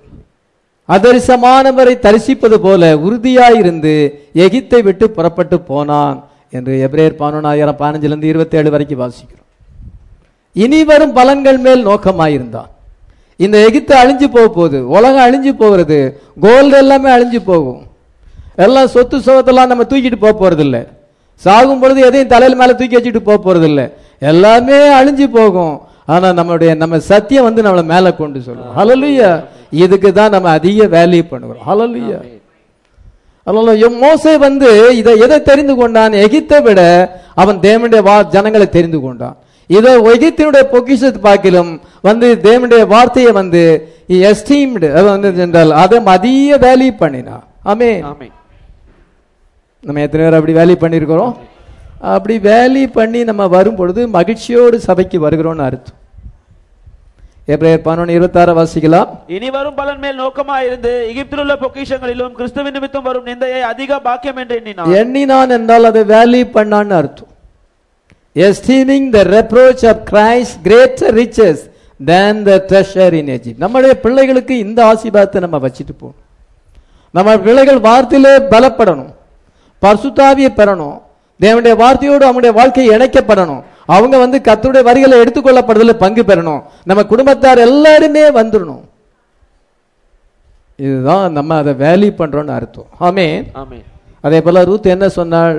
அதரிசமானவரை தரிசிப்பது போல உறுதியாயிருந்து எகிப்தை விட்டு புறப்பட்டு போனான் என்று எப்ரேயர் பதினொன்றாயிரம் பதினஞ்சுல இருந்து இருபத்தி ஏழு வரைக்கும் வாசிக்கிறோம் இனி வரும் பலன்கள் மேல் நோக்கமாயிருந்தான் இந்த எகிப்து அழிஞ்சு போக போகுது உலகம் அழிஞ்சு போகிறது கோல்டு எல்லாமே அழிஞ்சு போகும் எல்லாம் சொத்து சுகத்தெல்லாம் நம்ம தூக்கிட்டு போக போறது இல்ல சாகும் பொழுது எதையும் தலையில மேல தூக்கி வச்சுட்டு போக போறது இல்ல எல்லாமே அழிஞ்சு போகும் ஆனா நம்மளுடைய நம்ம சத்தியம் வந்து நம்மளை மேல கொண்டு சொல்லுவோம் ஹalleluya இதுக்கு தான் நம்ம அதிக வேல்யூ பண்ணுகிறோம் ஹalleluya அல்ல மோசே வந்து இதை எதை தெரிந்து கொண்டான் எகிப்தை விட அவன் தேவனுடைய வா ஜனங்களை தெரிந்து கொண்டான் இதை எகிப்தினுடைய பொக்கிஷத்தை பார்க்கிலும் வந்து தேவனுடைய வார்த்தையை வந்து எஸ்டீம்டு வந்து என்றால் அதை அதிக வேல்யூ பண்ணினான் ஆமே ஆமென் நம்ம எத்தனை பேர் அப்படி வேல்யூ பண்ணியிருக்கிறோம் அப்படி வேல்யூ பண்ணி நம்ம வரும் பொழுது மகிழ்ச்சியோடு சபைக்கு வருகிறோம்னு அர்த்தம் எப்ரேயர் பதினொன்று இருபத்தாறு வாசிக்கலாம் இனி வரும் பலன் மேல் நோக்கமாயிருந்து எகிப்தில் உள்ள பொக்கிஷங்களிலும் கிறிஸ்துவின் நிமித்தம் வரும் நிந்தையை அதிக பாக்கியம் என்று எண்ணினான் எண்ணினான் என்றால் அதை வேல்யூ பண்ணான்னு அர்த்தம் esteeming the reproach of Christ greater riches than the treasure in Egypt நம்முடைய பிள்ளைகளுக்கு இந்த ஆசீர்வாதத்தை நம்ம வச்சுட்டு போகணும் நம்ம பிள்ளைகள் வார்த்தையிலே பலப்படணும் பரிசுத்தாவியை பெறணும் தேவனுடைய வார்த்தையோடு அவங்களுடைய வாழ்க்கை இணைக்கப்படணும் அவங்க வந்து கர்த்தருடைய வரிகளை எடுத்துக்கொள்ளப்படுறதுல பங்கு பெறணும் நம்ம குடும்பத்தார் எல்லாருமே வந்துடணும் இதுதான் நம்ம அதை வேல்யூ பண்றோம்னு அர்த்தம் ஆமென் ஆமென் அதே போல ரூத் என்ன சொன்னாள்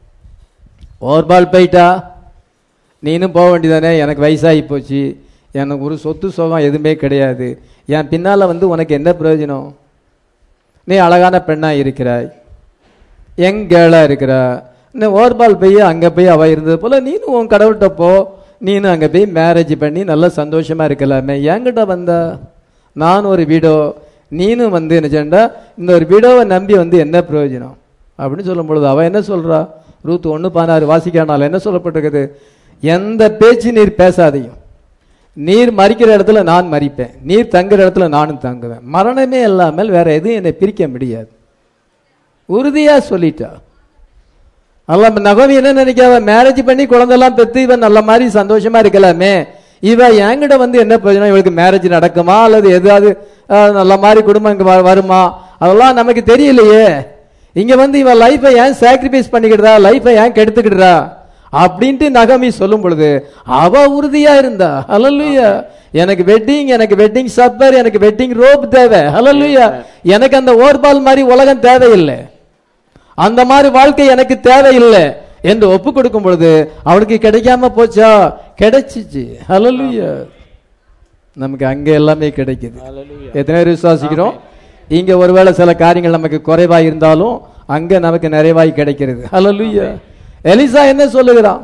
ஓர்பால் போயிட்டா நீனும் போக வேண்டியதானே எனக்கு வயசாகி போச்சு எனக்கு ஒரு சொத்து சுகம் எதுவுமே கிடையாது என் பின்னால வந்து உனக்கு என்ன பிரயோஜனம் நீ அழகான பெண்ணா இருக்கிறாய் யங் கேர்ளா இருக்கிறா இன்னும் ஓர்பால் போய் அங்க போய் அவ இருந்தது போல நீனும் உன் கடவுள்கிட்ட போ நீனும் அங்க போய் மேரேஜ் பண்ணி நல்ல சந்தோஷமா இருக்கலாமே என்கிட்ட வந்தா நான் ஒரு வீடோ நீனும் வந்து என்ன செய்யண்டா இந்த ஒரு வீடோவை நம்பி வந்து என்ன பிரயோஜனம் அப்படின்னு சொல்லும் பொழுது அவ என்ன சொல்றா ரூத் ஒன்று பதினாறு வாசிக்கிறானால என்ன சொல்லப்பட்டிருக்குது எந்த பேச்சு நீர் பேசாதையும் நீர் மறிக்கிற இடத்துல நான் மறிப்பேன் நீர் தங்குற இடத்துல நானும் தங்குவேன் மரணமே இல்லாமல் வேற எதுவும் என்னை பிரிக்க முடியாது உறுதியா சொல்லிட்டா அல்ல நகவி என்ன நினைக்காவ மேரேஜ் பண்ணி குழந்தெல்லாம் பெத்து இவன் நல்ல மாதிரி சந்தோஷமா இருக்கலாமே இவ என்கிட்ட வந்து என்ன பிரயோஜனம் இவளுக்கு மேரேஜ் நடக்குமா அல்லது எதாவது அஹ், நல்ல மாதிரி குடும்பம் இங்க வ- வருமா அதெல்லாம் நமக்கு தெரியலையே இங்க வந்து இவன் லைஃபை ஏன் சாக்ரிஃபைஸ் பண்ணிக்கிடுறா லைஃபை ஏன் கெடுத்துக்கிடுறா அப்படின்ட்டு நகமி சொல்லும் பொழுது அவ உறுதியா இருந்தா ஹalleluya எனக்கு வெட்டிங் எனக்கு வெட்டிங் சப்பர் எனக்கு வெட்டிங் ரோப் தேவை ஹalleluya எனக்கு அந்த ஓர்பால் மாதிரி உலகம் தேவையில்லை அந்த மாதிரி வாழ்க்கை எனக்கு தேவையில்லை என்று ஒப்பு கொடுக்கும் பொழுது அவனுக்கு கிடைக்காம போச்சா கிடைச்சிச்சு ஹalleluya நமக்கு அங்க எல்லாமே கிடைக்குது Hallelujah. எத்தனை பேர் விசுவாசிக்கிறோம் இங்க ஒருவேளை சில காரியங்கள் நமக்கு குறைவாய் இருந்தாலும் அங்க நமக்கு நிறைவாய் கிடைக்கிறது ஹalleluya எலிசா என்ன சொல்லுகிறான்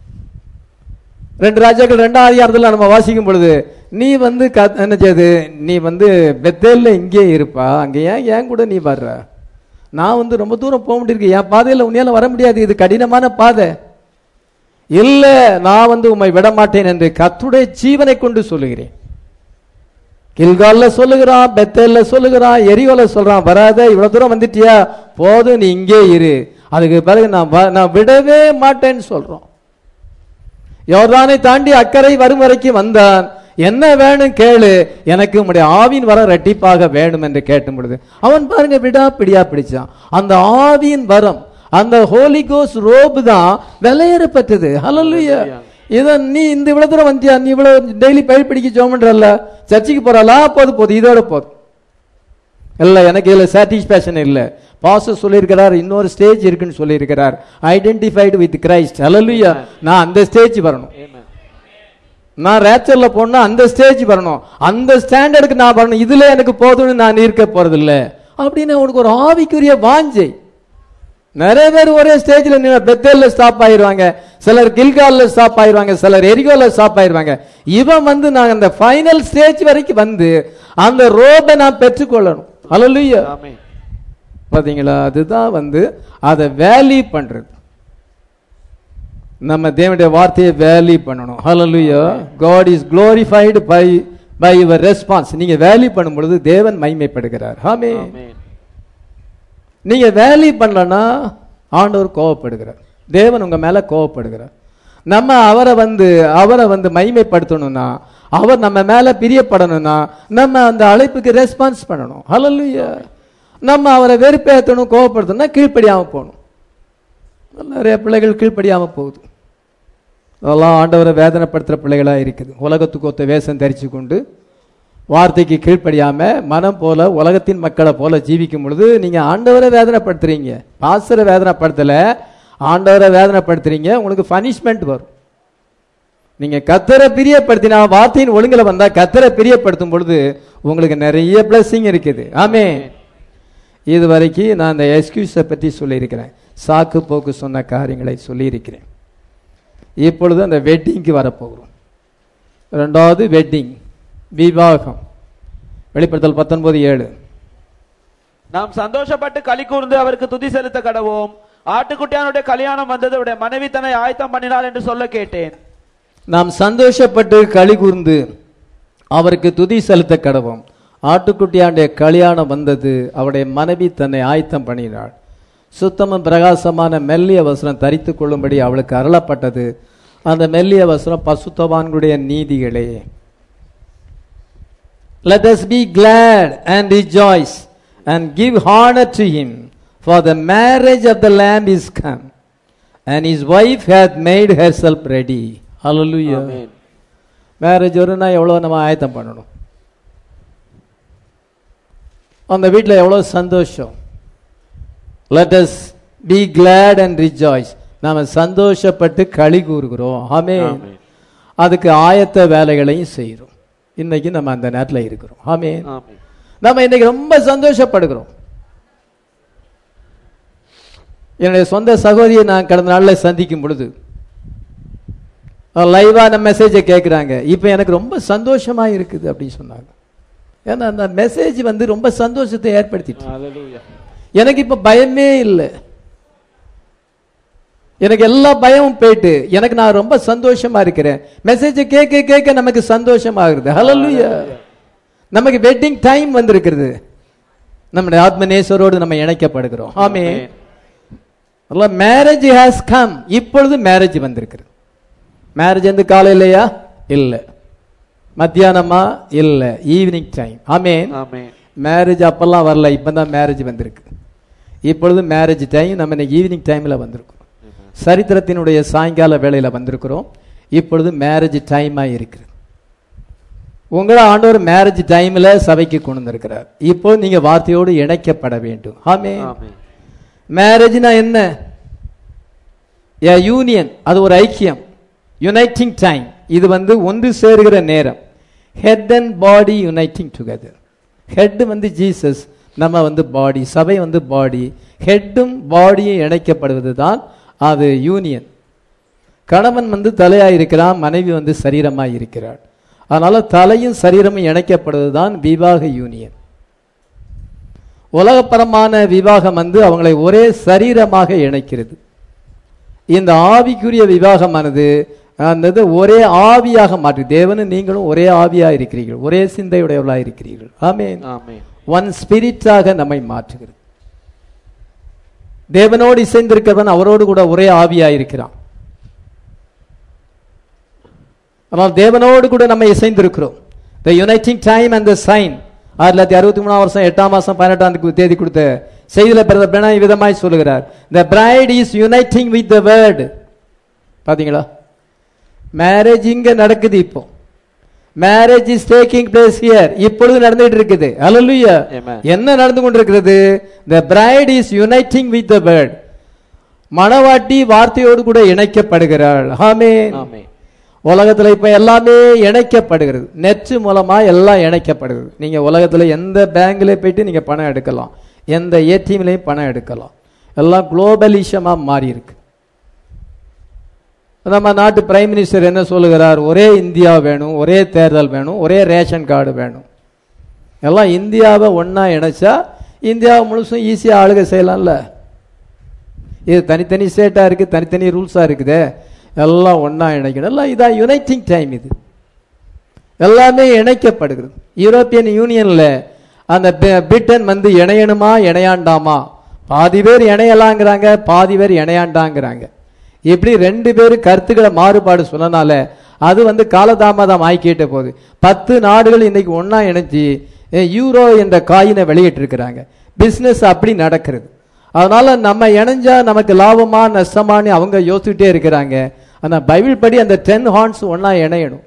ரெண்டு ராஜாக்கள் ரெண்டாம் அதிகாரத்துல நம்ம வாசிக்கும் பொழுது நீ வந்து க- என்ன செய்யுது நீ வந்து பெத்தேல்ல இங்கே இருப்பா அங்க ஏன் ஏன் கூட நீ வர்ற நான் வந்து ரொம்ப தூரம் போக முடியிருக்கு என் பாதையில உன்னையால வர முடியாது இது கடினமான பாதை இல்ல நான் வந்து உம்மை விட மாட்டேன் என்று கத்துடைய ஜீவனை கொண்டு சொல்லுகிறேன் கில்கால்ல சொல்லுகிறான் பெத்தேல்ல சொல்லுகிறான் எரியோல சொல்றான் வராத இவ்வளவு தூரம் வந்துட்டியா போதும் நீ இங்கே இரு அதுக்கு பிறகு நான் வ- நான் விடவே மாட்டேன்னு சொல்றோம் யோர்தானை தாண்டி அக்கறை வரும் வரைக்கும் வந்தான் என்ன வேணும் கேளு எனக்கு உம்முடைய ஆவின் வரம் ரெட்டிப்பாக வேணும் என்று கேட்டும் பொழுது அவன் பாருங்க விடா பிடியா பிடிச்சான் அந்த ஆவியின் வரம் அந்த ஹோலி கோஸ் ரோபு தான் விலையேறப்பட்டது ஹalleluya இத நீ இந்த இவ்வளவு தூரம் வந்தியா நீ இவ்வளவு டெய்லி பயிர் பிடிக்க ஜோமன்றல்ல சர்ச்சுக்கு போறலா போது போது இதோட போதும் இல்ல எனக்கு இதுல சாட்டிஸ்பேக்ஷன் இல்ல பாஸ்டர் சொல்லியிருக்கிறார் இன்னொரு ஸ்டேஜ் இருக்குன்னு சொல்லியிருக்கிறார் ஐடென்டிஃபைடு வித் கிரைஸ்ட் ஹalleluya நான் அந்த ஸ்டேஜ் வரணும் நான் ரேச்சர்ல போனா அந்த ஸ்டேஜ் வரணும் அந்த ஸ்டாண்டர்டுக்கு நான் வரணும் இதுல எனக்கு போதும்னு நான் இருக்க போறது இல்ல அப்படின்னு உனக்கு ஒரு ஆவிக்குரிய வாஞ்சை நிறைய பேர் ஒரே ஸ்டேஜ்ல நின்று பெத்தேல்ல ஸ்டாப் ஆயிருவாங்க சிலர் கில்கால்ல ஸ்டாப் ஆயிருவாங்க சிலர் எரிகோல ஸ்டாப் ஆயிருவாங்க இவன் வந்து நான் அந்த ஃபைனல் ஸ்டேஜ் வரைக்கும் வந்து அந்த ரோபை நான் பெற்றுக்கொள்ளணும் ஹalleluya ஆமென் பாத்தீங்களா அதுதான் வந்து அதை வேல்யூ பண்றது நம்ம தேவனுடைய வார்த்தையை வேல்யூ பண்ணணும் hallelujah God is glorified by by your response நீங்க வேல்யூ பண்ணும் பொழுது தேவன் மகிமைப்படுகிறார் ஆமென் ஆமென் நீங்க வேல்யூ பண்ணலன்னா ஆண்டவர் கோவப்படுகிறார் தேவன் உங்க மேல கோவப்படுகிறார் நம்ம அவரை வந்து அவரை வந்து மகிமைப்படுத்தணும்னா அவர் நம்ம மேல பிரியப்படணும்னா நம்ம அந்த அழைப்புக்கு ரெஸ்பான்ஸ் பண்ணணும் ஹalleluya நம்ம அவரை வெறுப்பேற்றணும் கோவப்படுத்தணும்னா கீழ்ப்படியாம போகணும் நிறைய பிள்ளைகள் கீழ்ப்படியாம போகுது அதெல்லாம் ஆண்டவரை வேதனைப்படுத்துற பிள்ளைகளா இருக்குது உலகத்துக்கு ஒத்த வேஷம் தரிச்சு கொண்டு வார்த்தைக்கு கீழ்ப்படியாம மனம் போல உலகத்தின் மக்களை போல ஜீவிக்கும் பொழுது நீங்க ஆண்டவரை வேதனைப்படுத்துறீங்க பாசரை வேதனைப்படுத்தல ஆண்டவரை வேதனைப்படுத்துறீங்க உங்களுக்கு பனிஷ்மெண்ட் வரும் நீங்க கத்தரை பிரியப்படுத்தினா வார்த்தையின் ஒழுங்குல வந்தா கத்தரை பிரியப்படுத்தும் பொழுது உங்களுக்கு நிறைய blessing இருக்குது ஆமே இது வரைக்கும் நான் அந்த எக்ஸ்கியூஸை பற்றி சொல்லியிருக்கிறேன் சாக்கு போக்கு சொன்ன காரியங்களை சொல்லியிருக்கிறேன் இப்பொழுது அந்த வெட்டிங்க்கு வரப்போகிறோம் ரெண்டாவது வெட்டிங் விவாகம் வெளிப்படுத்தல் பத்தொன்பது ஏழு நாம் சந்தோஷப்பட்டு களி கூர்ந்து அவருக்கு துதி செலுத்த கடவோம் ஆட்டுக்குட்டியானுடைய கல்யாணம் வந்தது அவருடைய மனைவி தன்னை ஆயத்தம் பண்ணினாள் என்று சொல்ல கேட்டேன் நாம் சந்தோஷப்பட்டு களி கூர்ந்து அவருக்கு துதி செலுத்த கடவோம் ஆட்டுக்குட்டியாண்டுடைய கல்யாணம் வந்தது அவருடைய மனைவி தன்னை ஆயத்தம் பண்ணினாள் சுத்தமும் பிரகாசமான மெல்லிய வஸ்திரம் தரித்து கொள்ளும்படி அவளுக்கு அருளப்பட்டது அந்த மெல்லிய வஸ்திரம் பசுத்தவான்களுடைய நீதிகளே Let us be glad and rejoice and give honor to him, for the marriage of the Lamb is come, and his wife hath made herself ready. Hallelujah. Amen. Marriage வரும்னா எவ்வளோ நம்ம ஆயத்தம் பண்ணணும் அந்த வீட்டில் எவ்வளோ சந்தோஷம் let us be glad and rejoice நாம சந்தோஷப்பட்டு களி கூறுகிறோம் ஆமே ஆமென். அதுக்கு ஆயத்த வேலைகளையும் செய்கிறோம் இன்னைக்கு நம்ம அந்த நேரத்தில் இருக்கிறோம் ஆமே ஆமென். நம்ம இன்னைக்கு ரொம்ப சந்தோஷப்படுகிறோம் என்னுடைய சொந்த சகோதரியை நான் கடந்த நாளில் சந்திக்கும் பொழுது லைவா அந்த மெசேஜை கேட்குறாங்க இப்போ எனக்கு ரொம்ப சந்தோஷமா இருக்குது அப்படின்னு சொன்னாங்க ஏன்னா அந்த மெசேஜ் வந்து ரொம்ப சந்தோஷத்தை ஏற்படுத்திட்டு Hallelujah. எனக்கு இப்ப பயமே இல்லை எனக்கு எல்லா பயமும் போயிட்டு எனக்கு நான் ரொம்ப சந்தோஷமா இருக்கிறேன் மெசேஜை கேட்க கேட்க நமக்கு சந்தோஷமாகுது ஹalleluya நமக்கு வெட்டிங் டைம் வந்திருக்கிறது நம்முடைய ஆத்மநேசரோடு நம்ம இணைக்கப்படுகிறோம் ஆமே மேரேஜ் ஹேஸ் கம் இப்பொழுது மேரேஜ் வந்திருக்கிறது மேரேஜ் வந்து காலையிலையா இல்லை மத்தியானமா இல்லை evening time amen amen. Marriage அப்பெல்லாம் வரல இப்பதான் மேரேஜ் வந்திருக்கு இப்பொழுது மேரேஜ் டைம் நம்ம இன்னைக்கு ஈவினிங் டைம்ல வந்திருக்கோம் சரித்திரத்தினுடைய சாயங்கால வேளையில வந்திருக்கிறோம் இப்பொழுது மேரேஜ் டைமா இருக்குது உங்களை ஆண்டவர் மேரேஜ் டைம்ல சபைக்கு கொண்டு வந்திருக்கிறார் இப்போ நீங்க வார்த்தையோடு இணைக்கப்பட வேண்டும் ஆமே ஆமென். மேரேஜ்னா என்ன யூனியன் அது ஒரு ஐக்கியம் யுனைட்டிங் டைம் இது வந்து ஒன்று சேருகிற நேரம் head and body uniting together head வந்து ஜீசஸ் நம்ம வந்து பாடி சபை வந்து பாடி ஹெட்டும் பாடியும் இணைக்கப்படுவது தான் அது யூனியன் கணவன் வந்து தலையா இருக்கிறான் மனைவி வந்து சரீரமா இருக்கிறாள் அதனால தலையும் சரீரமும் இணைக்கப்படுவது தான் விவாக யூனியன் உலகப்பரமான விவாகம் வந்து அவங்களை ஒரே சரீரமாக இணைக்கிறது இந்த ஆவிக்குரிய விவாகமானது அந்த இது ஒரே ஆவியாக மாற்றி தேவனும் நீங்களும் ஒரே ஆவியா இருக்கிறீர்கள் ஒரே சிந்தையுடையவர்களா இருக்கிறீர்கள் ஆமென் ஆமென். ஒன் ஸ்பிரிட்டாக நம்மை மாற்றுகிறது தேவனோடு இசைந்திருக்கிறவன் அவரோடு கூட ஒரே ஆவியா இருக்கிறான் ஆனால் தேவனோடு கூட நம்ம இசைந்திருக்கிறோம் the uniting time and the sign ஆயிரத்தி தொள்ளாயிரத்தி அறுபத்தி மூணாம் வருஷம் எட்டாம் மாசம் பதினெட்டாம் கு- தேதி கொடுத்த செய்தியில பிறந்த பிரணா விதமாய் சொல்லுகிறார் the bride is uniting with the word பாத்தீங்களா மேரேஜ் இங்க நடக்குது இப்போ marriage is taking place here இப்பொழுது நடந்துட்டு இருக்குது அல்லேலூயா Amen. என்ன நடந்து கொண்டிருக்கிறது the bride is uniting with the word மணவாட்டி வார்த்தையோடு கூட இணைக்கப்படுகிறாள் ஆமென் ஆமென். உலகத்துல இப்ப எல்லாமே இணைக்கப்படுகிறது நெட் மூலமா எல்லாம் இணைக்கப்படுகிறது நீங்க உலகத்துல எந்த பேங்க்ல போயிட்டு நீங்க பணம் எடுக்கலாம் எந்த ஏடிஎம்லயும் பணம் எடுக்கலாம் எல்லாம் குளோபலிசமா மாறி இருக்கு நம்ம நாட்டு பிரைம் மினிஸ்டர் என்ன சொல்லுகிறார் ஒரே இந்தியா வேணும் ஒரே தேர்தல் வேணும் ஒரே ரேஷன் கார்டு வேணும் எல்லாம் இந்தியாவை ஒண்ணா இணைச்சா இந்தியாவை முழுசும் ஈஸியா ஆளுகை செய்யலாம்ல இது தனித்தனி ஸ்டேட்டா இருக்கு தனித்தனி ரூல்ஸா இருக்குதே எல்லாம் ஒண்ணா இணைக்கணும் எல்லாம் இதான் யுனைட்டிங் டைம் இது எல்லாமே இணைக்கப்படுகிறது யூரோப்பியன் யூனியன்ல அந்த பி- பிரிட்டன் வந்து இணையணுமா இணையாண்டாமா பாதி பேர் இணையலாங்கிறாங்க பாதி பேர் இணையாண்டாங்கிறாங்க இப்படி ரெண்டு பேரும் கருத்துக்களை மாறுபாடு சொன்னனால அது வந்து காலதாமதம் ஆக்கிட்ட போகுது பத்து நாடுகள் இன்னைக்கு ஒண்ணா இணைஞ்சு அஹ், யூரோ என்ற காயினை வெளியிட்டிருக்கிறாங்க பிசினஸ் அப்படி நடக்கிறது அதனால நம்ம இணைஞ்சா நமக்கு லாபமா நஷ்டமான்னு அவங்க யோசிச்சுட்டே இருக்கிறாங்க ஆனா பைபிள் படி அந்த டென் ஹார்ன்ஸ் ஒண்ணா இணையணும்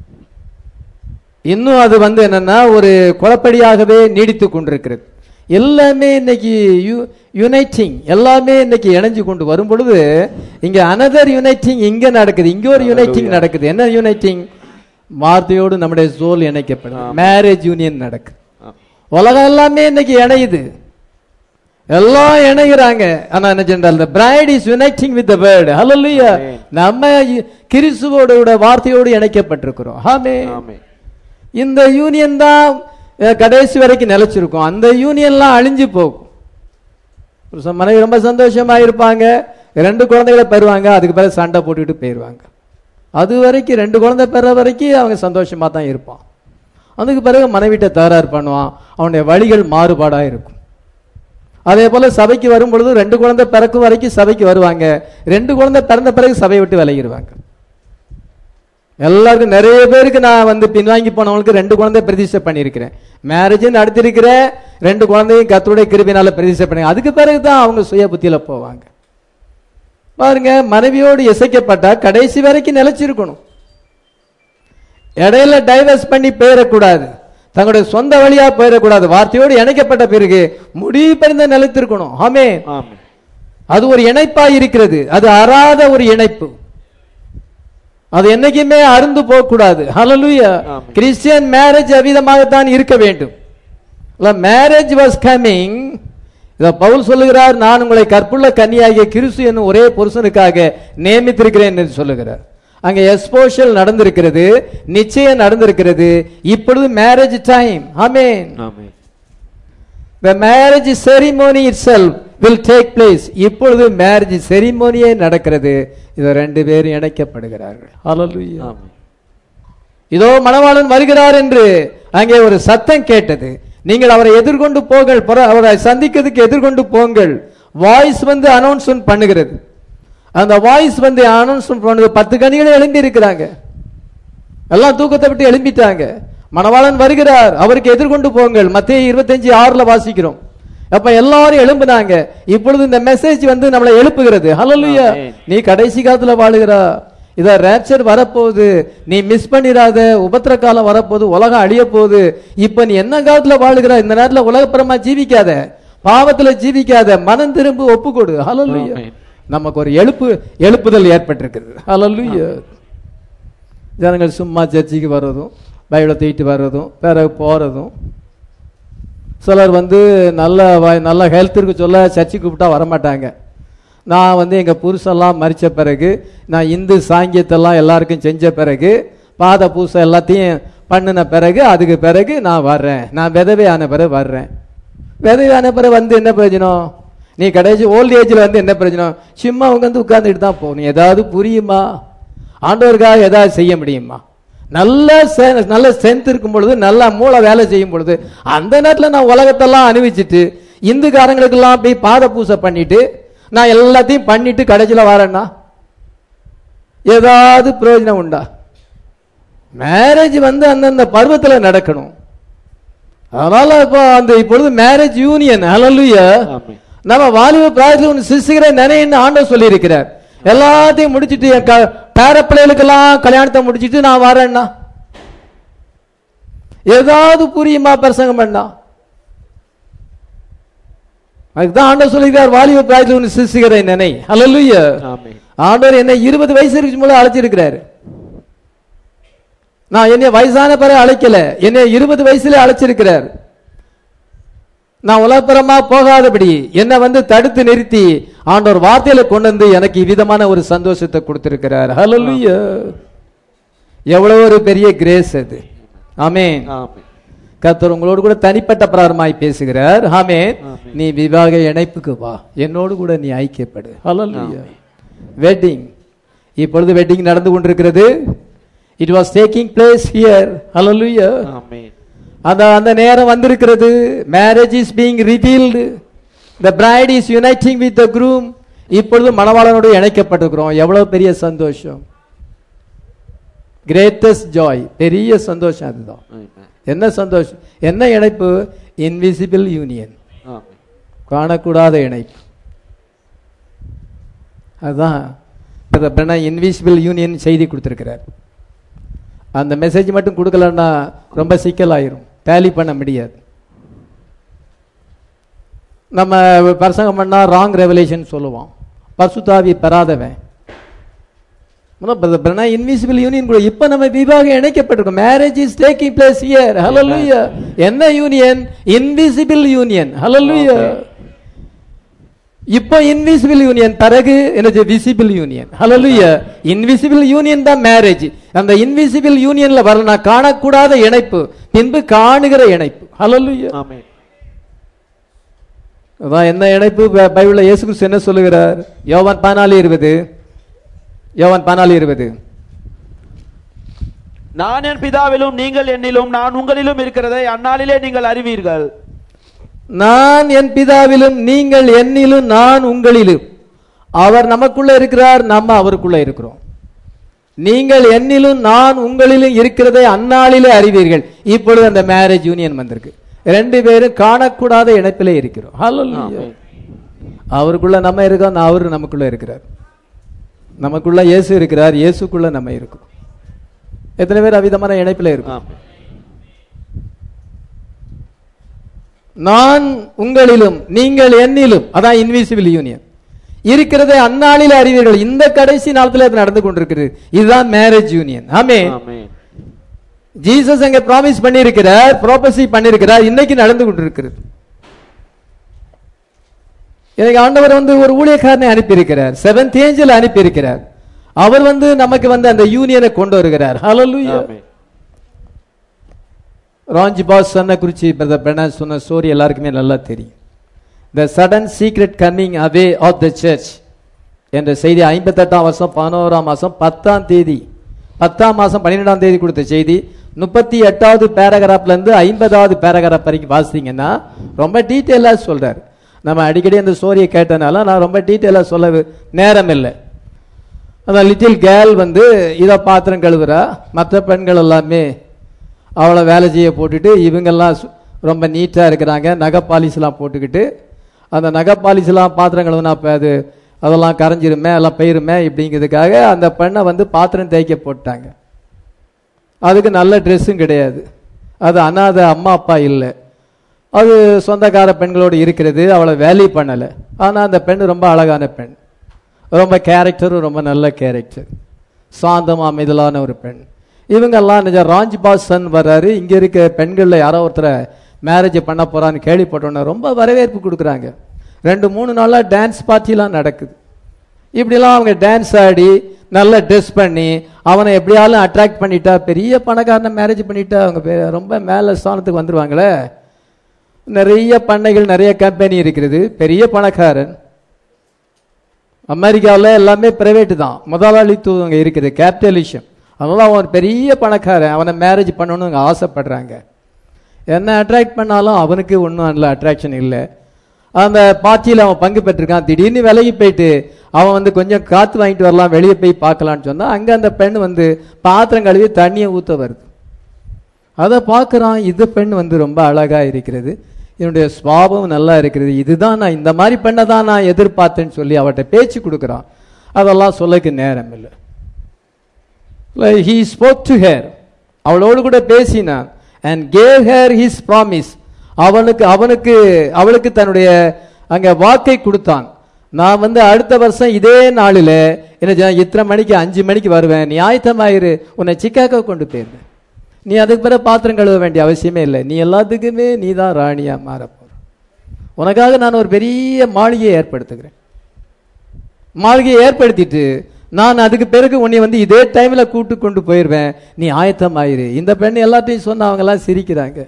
இன்னும் அது வந்து என்னன்னா ஒரு குழப்படியாகவே நீடித்து கொண்டிருக்கிறது எல்லாமே இன்னைக்கு யுனைட்டிங் எல்லாமே இன்னைக்கு இணைஞ்சு கொண்டு வரும் பொழுது இங்க அனதர் யுனைட்டிங் இங்க நடக்குது இங்க ஒரு யுனைட்டிங் நடக்குது என்ன யுனைட்டிங் வார்த்தையோடு நம்முடைய சோல் இணைக்கப்படுது மேரேஜ் யூனியன் நடக்குது உலகம் எல்லாமே இன்னைக்கு இணையுது எல்லாம் இணைகிறாங்க ஆனா என்ன சென்றால் the bride is uniting with the word hallelujah Amen. நம்ம இ- கிறிஸ்துவோட வார்த்தையோடு இணைக்கப்பட்டிருக்கிறோம் ஆமென் ஆமென். இந்த யூனியன் தான் அஹ், கடைசி வரைக்கும் நிலைச்சிருக்கும் அந்த யூனியன்லாம் அழிஞ்சு போகும் ஒரு ச- மனைவி ரொம்ப சந்தோஷமா இருப்பாங்க ரெண்டு குழந்தைகளை பெறுவாங்க அதுக்கு பிறகு சண்டை போட்டுக்கிட்டு போயிடுவாங்க அது வரைக்கும் ரெண்டு குழந்தை பெற வரைக்கும் அவங்க சந்தோஷமா தான் இருப்பான் அதுக்கு பிறகு மனைவிட்ட தகராறு பண்ணுவான் அவனுடைய வழிகள் மாறுபாடா இருக்கும் அதே போல சபைக்கு வரும் பொழுது ரெண்டு குழந்தை பிறக்கும் வரைக்கும் சபைக்கு வருவாங்க ரெண்டு குழந்தை பிறந்த பிறகு சபையை விட்டு விலகிடுவாங்க எல்லாருக்கும் நிறைய பேருக்கு நான் வந்து பின்வாங்கி போனவங்களுக்கு ரெண்டு குழந்தை பிரதிஷ்டை பண்ணியிருக்கிறேன் மேரேஜ் நடத்திருக்கிறேன் ரெண்டு குழந்தையும் கத்தருடைய கிருபினால பிரதிஷ்டை பண்ணி அதுக்கு பிறகு தான் அவங்க சுய புத்தியில போவாங்க பாருங்க மனைவியோடு இசைக்கப்பட்டா கடைசி வரைக்கும் நிலைச்சிருக்கணும் இடையில டைவர்ஸ் பண்ணி போயிடக்கூடாது தங்களுடைய சொந்த வழியா போயிடக்கூடாது வார்த்தையோடு இணைக்கப்பட்ட பிறகு முடிவு பெருந்த நிலைத்திருக்கணும் ஆமே ஆமென். அது ஒரு இணைப்பா இருக்கிறது அது அறாத ஒரு இணைப்பு அது என்னைக்குமே அருந்து போக கூடாது ஹalleluya ஆமென். கிறிஸ்டியன் மேரேஜ் அவ்விதமாகத்தான் இருக்க வேண்டும் மேரேஜ் வாஸ் கமிங் இத பவுல் சொல்லுகிறார் நான் உங்களை கற்புள்ள கன்னியாகிய கிறிஸ்து என்னும் ஒரே புருஷனுக்காக நியமித்திருக்கிறேன் என்று சொல்லுகிறார் அங்க எஸ்போஷல் நடந்திருக்கிறது நிச்சயம் நடந்திருக்கிறது இப்பொழுது marriage time amen amen. The marriage ceremony itself will take place. இப்பொழுது மேரேஜ் செரிமோனியே நடக்கிறது இது ரெண்டு பேரும் இணைக்கப்படுகிறார்கள் Hallelujah. ஆமென். இதோ மணவாளன் வருகிறார் என்று அங்கே ஒரு சத்தம் கேட்டது நீங்கள் அவரை எதிர்கொண்டு போங்கள் புற- அவரை சந்திக்கிறதுக்கு எதிர்கொண்டு போங்கள் வாய்ஸ் வந்து அனௌன்ஸ்மெண்ட் பண்ணுகிறது அந்த வாய்ஸ் வந்து அனௌன்ஸ்மெண்ட் பண்ணுது பத்து கனிகளை எழும்பி இருக்கிறாங்க எல்லாம் தூக்கத்தை விட்டு எழும்பிட்டாங்க மணவாளன் வருகிறார் அவருக்கு எதிர்கொண்டு போங்கள் மத்திய இருபத்தஞ்சு ஆறுல வாசிக்கிறோம் அப்ப எல்லாரும் எழும்புனாங்க இப்பொழுது இந்த மெசேஜ் வந்து நம்மளை எழுப்புகிறது ஹalleluya ஆமென். நீ கடைசி காலத்துல வாழுகிறா இத ரேப்சர் வரப்போகுது நீ மிஸ் பண்ணிராத உபத்திர காலம் வரப்போகுது உலகம் அழிய போகுது இப்ப நீ என்ன காலத்துல வாழுகிற இந்த நேரத்துல உலகப்புறமா ஜீவிக்காத பாவத்துல ஜீவிக்காத மனம் திரும்பி ஒப்பு கொடு ஹalleluya ஆமென். நமக்கு ஒரு எழுப்பு எழுப்புதல் ஏற்பட்டிருக்கிறது ஹalleluya ஜனங்கள் சும்மா சர்ச்சுக்கு வர்றதும் பைபிளை தூக்கிட்டு வர்றதும் பிறகு போறதும் சிலர் வந்து நல்ல வ- நல்ல ஹெல்த் இருக்கு சொல்ல சர்ச்சுக்கு கூப்பிட்டா வரமாட்டாங்க நான் வந்து எங்கள் புருஷெல்லாம் மறித்த பிறகு நான் இந்து சாங்கியத்தெல்லாம் எல்லாருக்கும் செஞ்ச பிறகு பாத பூசை எல்லாத்தையும் பண்ணின பிறகு அதுக்கு பிறகு நான் வர்றேன் நான் விதவை ஆன பிறகு வர்றேன் விதவை ஆன பிறகு வந்து என்ன பிரயோஜனம் நீ கடைசி ஓல்ட் ஏஜில் வந்து என்ன பிரயோஜனம் சும்மா உட்காந்து உட்காந்துட்டு தான் போகணும் ஏதாவது புரியுமா ஆண்டவருக்காக ஏதாவது செய்ய முடியுமா நல்ல செ- நல்ல ஸ்ட்ரென்த் இருக்கும் பொழுது நல்ல மூளை வேலை செய்யும் பொழுது அந்த நேரத்தில் நான் உலகத்தெல்லாம் அனுபவிச்சுட்டு இந்துக்காரங்களுக்கெல்லாம் போய் பாத பூசை பண்ணிட்டு நான் எல்லாத்தையும் பண்ணிட்டு கடைசியில் வரேன்னா ஏதாவது பிரயோஜனம் உண்டா மேரேஜ் வந்து அந்தந்த பருவத்துல நடக்கணும் அதனால இப்போ அந்த இப்பொழுது மேரேஜ் யூனியன் ஹalleluya ஆமென் நம்ம வாலிப பிராயத்தில் ஒன்று சிசுகிற நினைன்னு ஆண்டவர் சொல்லி இருக்கிறார் எல்லாத்தையும் முடிச்சிட்டு என் க- பேர பிள்ளைகளுக்கெல்லாம் கல்யாணத்தை முடிச்சிட்டு நான் வரேன்னா ஏதாவது புரியுமா பிரசங்கம் பண்ணா அதுக்குதான் ஆண்டவர் சொல்லியிருக்கார் வாலிப பிராயத்தில் ஒன்று சிசுகிற நினை ஹalleluya ஆமென் ஆண்டவர் என்னை இருபது வயசு இருக்கும்போது அழைச்சிருக்கிறாரு நான் என்னை வயசான பிறகு அழைக்கல என்னை இருபது வயசுல அழைச்சிருக்கிறார் நான் உலகப்புறமா போகாதபடி என்னை வந்து தடுத்து நிறுத்தி ஆண்டவர் வார்த்தையில கொண்டு வந்து எனக்கு இவ்விதமான ஒரு சந்தோஷத்தை கொடுத்திருக்கிறார் ஹalleluya எவ்வளவு ஒரு பெரிய கிரேஸ் அது ஆமென் ஆமென் கர்த்தர் உங்களோடு கூட தனிப்பட்ட பிராரமாய் பேசுகிறார் ஆமென் ஆமென். நீ விவாக இணைப்புக்கு வா என்னோடு கூட நீ ஐக்கியப்படு ஹalleluya வெட்டிங் இப்பொழுது வெட்டிங் நடந்து கொண்டிருக்கிறது it was taking place here hallelujah amen அந்த அந்த நேரம் வந்திருக்கிறது marriage is being revealed the bride is uniting with the groom இப்பொழுது மணவாளனோடு இணைக்கப்பட்டிருக்கிறோம் எவ்வளவு பெரிய சந்தோஷம் கிரேட்டஸ்ட் ஜாய் பெரிய சந்தோஷம் அதுதான் ஆமென் என்ன சந்தோஷம் என்ன இணைப்பு இன்விசிபிள் யூனியன் ஆமென் காணக்கூடாத இணைப்பு அதுதான் இன்விசிபிள் யூனியன் செய்தி கொடுத்துருக்கிறார் அந்த மெசேஜ் மட்டும் கொடுக்கலன்னா ரொம்ப சிக்கலாயிரும் டேலி பண்ண முடியாது நம்ம பிரசங்கம் பண்ணா ராங் ரெவலேஷன் சொல்லுவோம் பசுதாவி பெறாதவன் இன்விசிபிள் யூனியன் கூட இப்ப நம்ம விவாகம் இணைக்கப்பட்டிருக்கோம் marriage is taking place here hallelujah என்ன யூனியன் இன்விசிபிள் யூனியன் ஹalleluya இப்போ இன்விசிபிள் யூனியன் பிறகு என்னது visible union hallelujah invisible union தான் மேரேஜ் அந்த இன்விசிபிள் யூனியன்ல வரலனா காணக்கூடாத இணைப்பு பின்பு காணுகிற இணைப்பு ஹalleluya ஆமென் அதான் என்ன இணைப்பு பை- பைபிள்ல இயேசு கிறிஸ்து என்ன சொல்லுகிறார் யோவான் பதினாலு இருபது யோவான் பதினாலு இருபது நான் என் பிதாவிலும் நீங்கள் என்னிலும் நான் உங்களிலும் இருக்கிறதை அந்நாளிலே நீங்கள் அறிவீர்கள் நான் என் பிதாவிலும் நீங்கள் என்னிலும் நான் உங்களிலும் அவர் நமக்குள்ள இருக்கிறார் நம்ம அவருக்குள்ள இருக்கிறோம் நீங்கள் என்னிலும் நான் உங்களிலும் இருக்கிறதை அந்நாளிலே அறிவீர்கள் இப்பொழுது அந்த மேரேஜ் யூனியன் வந்திருக்கு ரெண்டு பேரும் காணக்கூடாத இணைப்பிலே இருக்கிறோம் Hallelujah. ஆமென். அவருக்குள்ள நம்ம இருக்கோம் நான் அவரு நமக்குள்ள இருக்கிறார் நமக்குள்ள இயேசு இருக்கிறார் இயேசுக்குள்ள நம்ம இருக்கோம் எத்தனை பேர் அவிதமான இணைப்பில் இருக்கும் ஆமென். நான் உங்களிலும் நீங்கள் என்னிலும் அதான் இன்விசிபிள் யூனியன் இருக்கிறதை அந்நாளில் அறிவீர்கள் இந்த கடைசி நாளத்துல அது நடந்து கொண்டிருக்கிறது இதுதான் மேரேஜ் யூனியன் ஆமே ஆமென். ஜீசஸ் அங்க ப்ராமிஸ் பண்ணியிருக்கிறார் ப்ராபசி பண்ணியிருக்கிறார் இன்னைக்கு நடந்து கொண்டிருக்கிறது எனக்கு ஆண்டவர் வந்து ஒரு ஊழியக்காரனை அனுப்பியிருக்கிறார் செவன்த் ஏஞ்சல் அனுப்பியிருக்கிறார் அவர் வந்து நமக்கு வந்து அந்த யூனியனை கொண்டு வருகிறார் ஹalleluya ஆமென். ராஞ்சி பாஸ் சொன்ன குறிச்சி பிரதர் பெர்னாஸ் சொன்ன ஸ்டோரி எல்லாருக்குமே நல்லா தெரியும் the sudden secret coming away of the church என்ற செய்தி ஐம்பத்தெட்டாம் வருஷம் பதினோராம் மாசம் பத்தாம் தேதி பத்தாம் மாசம் பன்னிரெண்டாம் தேதி கொடுத்த செய்தி முப்பத்தி எட்டாவது பேராகிராஃப்ல இருந்து ஐம்பதாவது பேராகிராஃப் வரைக்கும் வாசித்தீங்கன்னா ரொம்ப டீட்டெயிலாக சொல்றாரு நம்ம அடிக்கடி அந்த ஸ்டோரியை கேட்டனால நான் ரொம்ப டீட்டெயிலாக சொல்ல வி- நேரம் இல்லை அந்த லிட்டில் கேர்ள் வந்து இதை பாத்திரம் கழுவுறா மற்ற பெண்கள் எல்லாமே அவளை வேலை செய்ய போட்டுட்டு இவங்கெல்லாம் சு- ரொம்ப நீட்டாக இருக்கிறாங்க நகை பாலிஸ்லாம் போட்டுக்கிட்டு அந்த நகை பாலிஸ்லாம் பாத்திரம் கழுவுனா இப்போ அது அதெல்லாம் கரைஞ்சிருமே எல்லாம் போயிருமே இப்படிங்கிறதுக்காக அந்த பெண்ணை வந்து பாத்திரம் தேய்க்க போட்டாங்க அதுக்கு நல்ல ட்ரெஸ்ஸும் கிடையாது அது அனாத அம்மா அப்பா இல்லை அது சொந்தக்கார பெண்களோடு இருக்கிறது அவளை வேலை பண்ணலை ஆனால் அந்த பெண் ரொம்ப அழகான பெண் ரொம்ப கேரக்டரும் ரொம்ப நல்ல கேரக்டர் சாந்தம் அமைதலான ஒரு பெண் இவங்கெல்லாம் நிஜம் ராஞ்ச் பாஸ் சன் வர்றாரு இங்கே இருக்க பெண்களில் யாரோ ஒருத்தரை மேரேஜ் பண்ண போறான்னு கேள்விப்பட்டோன்னே ரொம்ப வரவேற்பு கொடுக்குறாங்க ரெண்டு மூணு நாளாக டான்ஸ் பார்ட்டிலாம் நடக்குது இப்படிலாம் அவங்க டான்ஸ் ஆடி நல்ல ட்ரெஸ் பண்ணி அவனை எப்படியாலும் அட்ராக்ட் பண்ணிட்டா பெரிய பணக்காரனை மேரேஜ் பண்ணிட்டா அவங்க பெ- ரொம்ப மேலே ஸ்தானத்துக்கு வந்துருவாங்களே நிறைய பண்ணைகள் நிறைய கம்பெனி இருக்கிறது பெரிய பணக்காரன் அமெரிக்காவில் எல்லாமே பிரைவேட் தான் முதலாளித்துவம் அங்கே இருக்குது கேபிட்டலிசம் அதனால அவன் பெரிய பணக்காரன் அவனை மேரேஜ் பண்ணணும்னு அவங்க ஆசைப்படுறாங்க என்ன அட்ராக்ட் பண்ணாலும் அவனுக்கு ஒன்றும் அதில் அட்ராக்ஷன் இல்லை அந்த பார்ட்டியில் அவன் பங்கு பெற்றிருக்கான் திடீர்னு விலகி போயிட்டு அவன் வந்து கொஞ்சம் காத்து வாங்கிட்டு வரலாம் வெளியே போய் பார்க்கலான்னு சொன்னா அங்க அந்த பெண் வந்து பாத்திரம் கழுவி தண்ணியை ஊத்த வருது அதை பார்க்கறான் இது பெண் வந்து ரொம்ப அழகா இருக்கிறது என்னுடைய சுவாபம் நல்லா இருக்கிறது இதுதான் நான் இந்த மாதிரி பெண்ணை தான் நான் எதிர்பார்த்தேன்னு சொல்லி அவட்ட பேச்சு கொடுக்குறான் அதெல்லாம் சொல்லக்கு நேரம் இல்லை ஹீ ஸ்போக் டு ஹேர் அவளோடு கூட பேசினான் and gave her his promise அவனுக்கு அவனுக்கு அவளுக்கு தன்னுடைய அங்க வாக்கை கொடுத்தான் நான் வந்து அடுத்த வருஷம் இதே நாளில் என்ன செய்ய- இத்தனை மணிக்கு அஞ்சு மணிக்கு வருவேன் நீ ஆயத்தமாயிரு உன்னை சிக்காகோ கொண்டு போயிருந்தேன் நீ அதுக்கு பிறகு பாத்திரம் கழுவ வேண்டிய அவசியமே இல்லை நீ எல்லாத்துக்குமே நீ தான் ராணியா மாற போற உனக்காக நான் ஒரு பெரிய மாளிகையை ஏற்படுத்துகிறேன் மாளிகையை ஏற்படுத்திட்டு நான் அதுக்கு பிறகு உன்னை வந்து இதே டைம்ல கூட்டு கொண்டு போயிருவேன் நீ ஆயத்தமாயிரு இந்த பெண் எல்லாத்தையும் சொன்ன அவங்க எல்லாம் சிரிக்கிறாங்க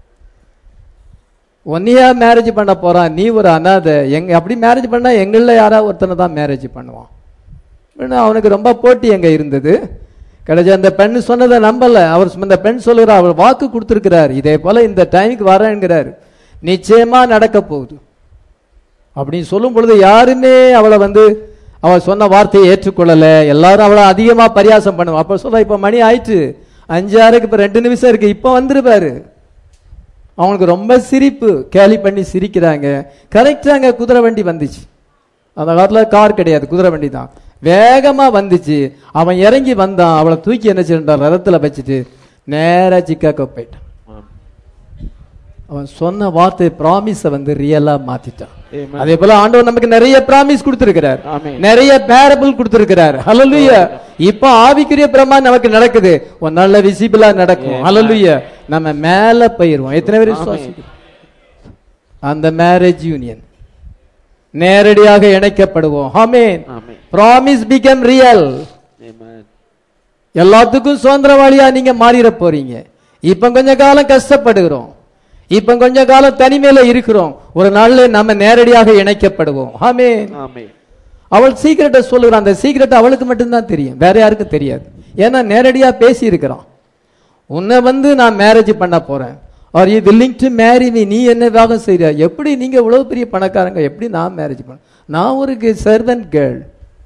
உன்னையா மேரேஜ் பண்ண போறான் நீ ஒரு அனாதை எங்க அப்படி மேரேஜ் பண்ணா எங்கள யாராவது ஒருத்தனை தான் மேரேஜ் பண்ணுவான் ஏன்னா அவனுக்கு ரொம்ப போட்டி எங்க இருந்தது கடைசி அந்த பெண் சொன்னதை நம்பல அவர் சொ- இந்த பெண் சொல்லுகிறார் அவர் வாக்கு கொடுத்திருக்கிறார் இதே போல இந்த டைமுக்கு வரேங்கிறார் நிச்சயமா நடக்க போகுது அப்படின்னு சொல்லும் பொழுது யாருமே அவளை வந்து அவ சொன்ன வார்த்தையை ஏற்றுக்கொள்ளல எல்லாரும் அவளை அதிகமா பரியாசம் பண்ணுவோம் அப்ப சொல்ல இப்ப மணி ஆயிற்று அஞ்சு ஆறுக்கு இப்ப ரெண்டு நிமிஷம் இருக்கு இப்ப வந்துருப்பாரு அவனுக்கு ரொம்ப சிரிப்பு கேலி பண்ணி சிரிக்கிறாங்க கரெக்டா அங்க குதிரை வண்டி வந்துச்சு அந்த காலத்துல கார் கிடையாது குதிரை வண்டி தான் வேகமா வந்துச்சு அவன் இறங்கி வந்தான் அவளை தூக்கி என்ன செய்யறான் ரதத்துல வச்சுட்டு நேரா சிக்காக்கோ போயிட்டான் அவன் சொன்ன வார்த்தை ப்ராமிஸ வந்து ரியலா மாத்திட்டான் Amen. அதே போல ஆண்டவர் நமக்கு நிறைய ப்ராமிஸ் கொடுத்திருக்கிறார் Amen. நிறைய பேரபிள் கொடுத்திருக்கிறார் ஹalleluya இப்போ ஆவிக்குரிய பிரமா நமக்கு நடக்குது ஒரு நல்ல விசிபிளா நடக்கும் Amen. ஹalleluya நம்ம மேல போயிருவோம் எத்தனை பேர் Amen. விசுவாசிக்கிறோம் அந்த மேரேஜ் யூனியன் நேரடியாக இணைக்கப்படுவோம் amen amen. Promise become real Amen. எல்லாத்துக்கும் சுதந்திரவாளியா நீங்க மாறிட போறீங்க இப்ப கொஞ்ச காலம் கஷ்டப்படுகிறோம் இப்ப கொஞ்ச காலம் தனிமையில இருக்கிறோம் ஒரு நாள்ல நம்ம நேரடியாக இணைக்கப்படுவோம் ஆமென் ஆமென். அவள் சீக்கிரட்டை சொல்லுகிறான் அந்த சீக்கிரட் அவளுக்கு மட்டும்தான் தெரியும் வேற யாருக்கும் தெரியாது ஏன்னா நேரடியா பேசி இருக்கிறான் உன்னை வந்து நான் மேரேஜ் பண்ண போறேன் are you willing to marry me நீ என்ன விவாகம் செய்யற எப்படி நீங்க இவ்வளவு பெரிய பணக்காரங்க எப்படி நான் மேரேஜ் பண்ண நான் ஒரு சர்வன்ட் கேர்ள்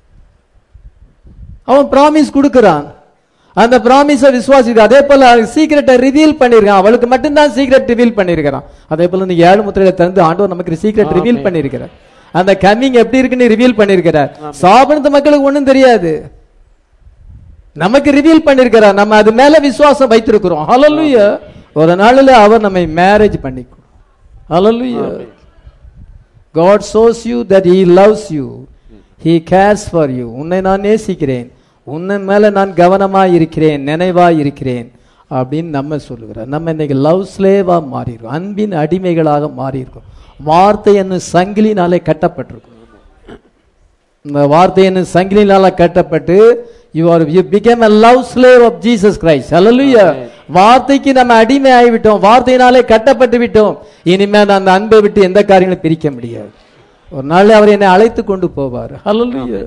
அவன் ப்ராமிஸ் கொடுக்கறான் அந்த ப்ராமிஸை விசுவாசிக்க அதே போல சீக்கிரட்டை ரிவீல் பண்ணிருக்கான் அவளுக்கு மட்டும்தான் சீக்கிரட் ரிவீல் பண்ணிருக்கிறான் அதே போல இந்த ஏழு முத்திரையில திறந்து ஆண்டவர் நமக்கு சீக்கிரட் ரிவீல் ஆமென். பண்ணிருக்கிறார் அந்த கம்மிங் எப்படி இருக்குன்னு ரிவீல் பண்ணிருக்கிறார் சாபனத்து மக்களுக்கு ஒண்ணும் தெரியாது நமக்கு ரிவீல் பண்ணிருக்கிறார் நம்ம அது மேல விசுவாசம் வைத்திருக்கிறோம் ஹalleluya ஒரு நாளில் அவர் நம்மை மேரேஜ் பண்ணிக்கும் ஹalleluya ஆமென். God shows you that he loves you he cares for you உன்னை நான் நேசிக்கிறேன் உன்னை மேல நான் கவனமா இருக்கிறேன் நினைவா இருக்கிறேன் அப்படின்னு நம்ம சொல்லுகிறோம் நம்ம இன்னைக்கு லவ் ஸ்லேவா மாறிடுறோம் அன்பின் அடிமைகளாக மாறியிருக்கோம் வார்த்தை என்னும் சங்கிலினாலே கட்டப்பட்டிருக்கும் இந்த வார்த்தை என்னும் சங்கிலினால கட்டப்பட்டு you are you became a love slave of Jesus Christ hallelujah வார்த்தைக்கு நம்ம அடிமை ஆகிவிட்டோம் வார்த்தையினாலே கட்டப்பட்டு விட்டோம் இனிமே நான் அந்த அன்பை விட்டு எந்த காரியங்களும் பிரிக்க முடியாது ஒரு நாள் அவர் என்னை அழைத்து கொண்டு போவார் ஹalleluya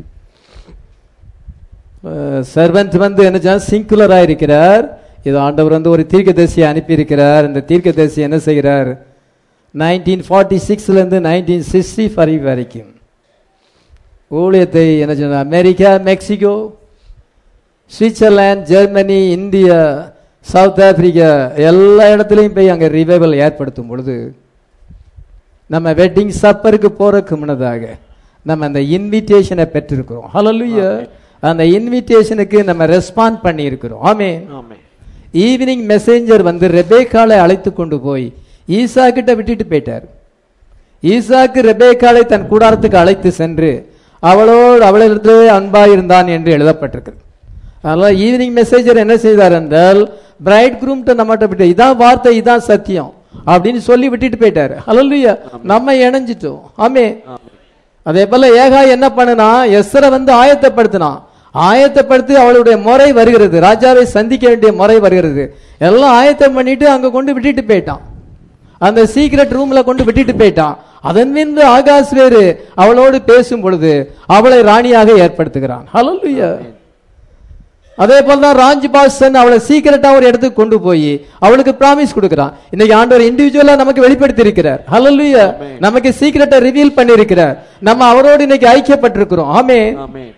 சர்வன்ட் வந்து என்ன சிங்குலரா இருக்கிறார் இது ஆண்டவர் வந்து ஒரு தீர்க்கதரிசியை அனுப்பி இருக்கிறார் இந்த தீர்க்கதரிசி என்ன செய்கிறார் நைன்டீன் ஃபார்ட்டி சிக்ஸ்ல இருந்து நைன்டீன் சிக்ஸ்டி ஃபைவ் வரைக்கும் ஊழியத்தை என்ன சொன்ன America Mexico Switzerland Germany India South Africa எல்லா இடத்துலையும் போய் அங்கே ரிவைவல் ஏற்படுத்தும் பொழுது நம்ம வெட்டிங் சப்பருக்கு போறதுக்கு முன்னதாக நம்ம அந்த இன்விடேஷனை பெற்றிருக்கிறோம் ஹalleluya அந்த இன்விடேஷனுக்கு நம்ம ரெஸ்பாண்ட் பண்ணி இருக்கிறோம் ஆமென் ஆமென். ஈவினிங் மெசேஞ்சர் வந்து ரெபேக்காலை அழைத்து கொண்டு போய் ஈசா கிட்ட விட்டுட்டு போயிட்டார் ஈசாக்கு ரெபேக்காலை தன் கூடாரத்துக்கு அழைத்து சென்று அவளோடு அவளிடத்திலே அன்பாய் இருந்தான் என்று எழுதப்பட்டிருக்கிறது அதனால ஈவினிங் மெசேஜர் என்ன செய்தார் என்றால் பிரைட் குரூம்ட்ட நம்மகிட்ட விட்டு இதான் வார்த்தை இதான் சத்தியம் அப்படின்னு சொல்லி விட்டுட்டு போயிட்டாரு ஹalleluya நம்ம இணைஞ்சிட்டோம் ஆமே ஆமென். அதே போல ஏகா என்ன பண்ணுனா எஸ்ரை வந்து ஆயத்தப்படுத்தினான் ஆயத்தப்படுத்தி அவளுடைய முறை வருகிறது ராஜாவை சந்திக்க வேண்டிய முறை வருகிறது எல்லாம் ஆயத்தம் பண்ணிட்டு அங்க கொண்டு விட்டுட்டு போயிட்டான் அந்த சீக்ரெட் ரூம்ல கொண்டு விட்டுட்டு போயிட்டான் அதன் பின்பு ஆகாஷ் வேறு அவளோடு பேசும் பொழுது அவளை ராணியாக ஏற்படுத்துகிறான் ஹalleluya அதே போல தான் ராஞ்ச் பாஸ்டன் அவளை சீக்கிரட்டா ஒரு இடத்துக்கு கொண்டு போய் அவளுக்கு ப்ராமிஸ் கொடுக்கிறான் இன்னைக்கு ஆண்டவர் இண்டிவிஜுவலா நமக்கு வெளிப்படுத்தி இருக்கிறார் ஹalleluya நமக்கு சீக்கிரட்டை ரிவீல் பண்ணி இருக்கிறார் நம்ம அவரோடு இன்னைக்கு ஐக்கியப்பட்டிருக்கிறோம் ஆமே ஆமென்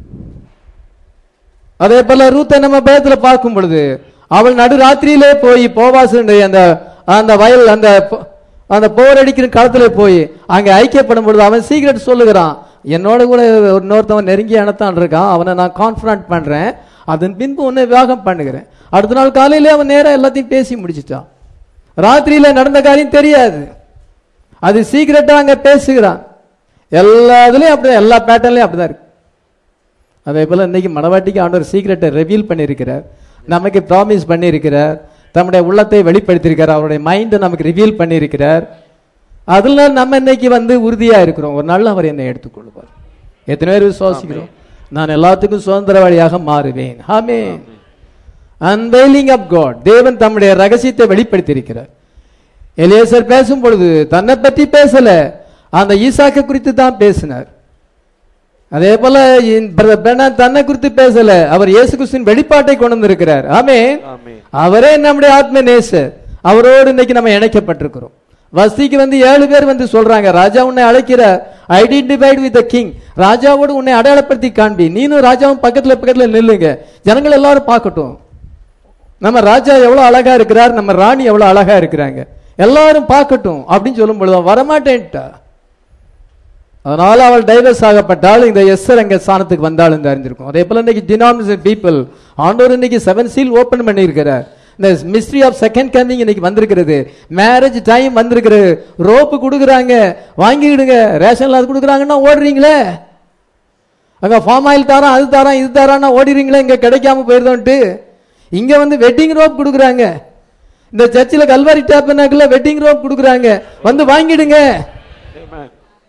அதே போல ரூத்தை நம்ம பேத்துல பார்க்கும் பொழுது அவள் நடுராத்திரியிலே போய் போவாசுடைய அந்த அந்த வயல் அந்த போ- அந்த போர் அடிக்கிற களத்துல போய் அங்க ஐக்கியப்படும் பொழுது அவன் சீக்கிரட் சொல்லுகிறான் என்னோட கூட இன்னொருத்தவன் நெருங்கி அணத்தான் இருக்கான் அவனை நான் கான்ஃபரண்ட் பண்றேன் அதன் பின்பு உன்னை விவாகம் பண்ணுகிறேன் அடுத்த நாள் காலையிலே அவன் நேரா எல்லாத்தையும் பேசி முடிச்சிட்டான் ராத்திரியில நடந்த காரியம் தெரியாது அது சீக்கிரட்டா அங்க பேசுகிறான் எல்லா இதுலயும் அப்படிதான் எல்லா பேட்டர்லயும் அப்படிதான் இருக்கு அதே போல இன்னைக்கு மனவாட்டிக்கு ஆண்டவர் சீக்கிரட்டை ரெவீல் பண்ணியிருக்கிறார் நமக்கு ப்ராமிஸ் பண்ணியிருக்கிறார் தம்முடைய உள்ளத்தை வெளிப்படுத்தியிருக்கிறார் அவருடைய மைண்டை நமக்கு ரிவீல் பண்ணியிருக்கிறார் அதுல நம்ம இன்னைக்கு வந்து உறுதியா இருக்கிறோம் ஒரு நாள் அவர் என்னை எடுத்துக்கொள்வார் எத்தனை பேர் விசுவாசிக்கிறோம் நான் எல்லாத்துக்கும் சுதந்திரவாளியாக மாறுவேன் ஆமே அன்வெயிலிங் ஆஃப் காட் தேவன் தம்முடைய ரகசியத்தை வெளிப்படுத்தியிருக்கிறார் எலியேசர் பேசும் பொழுது தன்னை பற்றி பேசல அந்த ஈசாக்கை குறித்து தான் பேசினார் அதே போல இந்த brother பெர்னார்ட் தன்னை குறித்து பேசல அவர் இயேசு கிறிஸ்துவின் வெளிப்பாட்டை கொண்டு வந்திருக்கிறார் ஆமே ஆமென் அவரே நம்முடைய ஆத்ம நேசர் அவரோடு இன்னைக்கு நம்ம இணைக்கப்பட்டிருக்கிறோம் வஸ்திக்கு வந்து ஏழு பேர் வந்து சொல்றாங்க ராஜா உன்னை அழைக்கிறார் ஐடென்டிஃபைடு வித் த கிங் ராஜாவோடு உன்னை அடையாளப்படுத்தி காண்பி நீனும் ராஜாவும் பக்கத்துல பக்கத்துல நில்லுங்க ஜனங்கள் எல்லாரும் பார்க்கட்டும் நம்ம ராஜா எவ்வளவு அழகா இருக்கிறார் நம்ம ராணி எவ்வளவு அழகா இருக்கிறாங்க எல்லாரும் பார்க்கட்டும் அப்படின்னு சொல்லும் பொழுது அவன் வரமாட்டேன்ட்டா அதனால அவள் டைவர்ஸ் ஆகப்பட்டால் இந்த எஸ்ஸர் அங்க ஸ்தானத்துக்கு வந்தாள் என்று அறிஞ்சிருக்கும் அதே போல இன்னைக்கு டினாமினேஷன் பீப்புள் ஆண்டவர் இன்னைக்கு செவன் சீல் ஓபன் பண்ணியிருக்கிறார் இந்த மிஸ்ட்ரி ஆஃப் செகண்ட் கமிங் இன்னைக்கு வந்திருக்கிறது மேரேஜ் டைம் வந்திருக்கிறது ரோப்பு கொடுக்குறாங்க வாங்கிடுங்க ரேஷன்ல அது கொடுக்குறாங்கன்னா ஓடுறீங்களே அங்க ஃபார்ம் ஆயில் தரோம் அது தரோம் இது தரோம்னா ஓடிறீங்களே இங்க கிடைக்காம போயிருந்தோன்ட்டு இங்க வந்து வெட்டிங் ரோப் கொடுக்குறாங்க இந்த சர்ச்சில் கல்வாரி டேப்பனாக்குல வெட்டிங் ரோப் கொடுக்குறாங்க வந்து வாங்கிடுங்க ஆமென்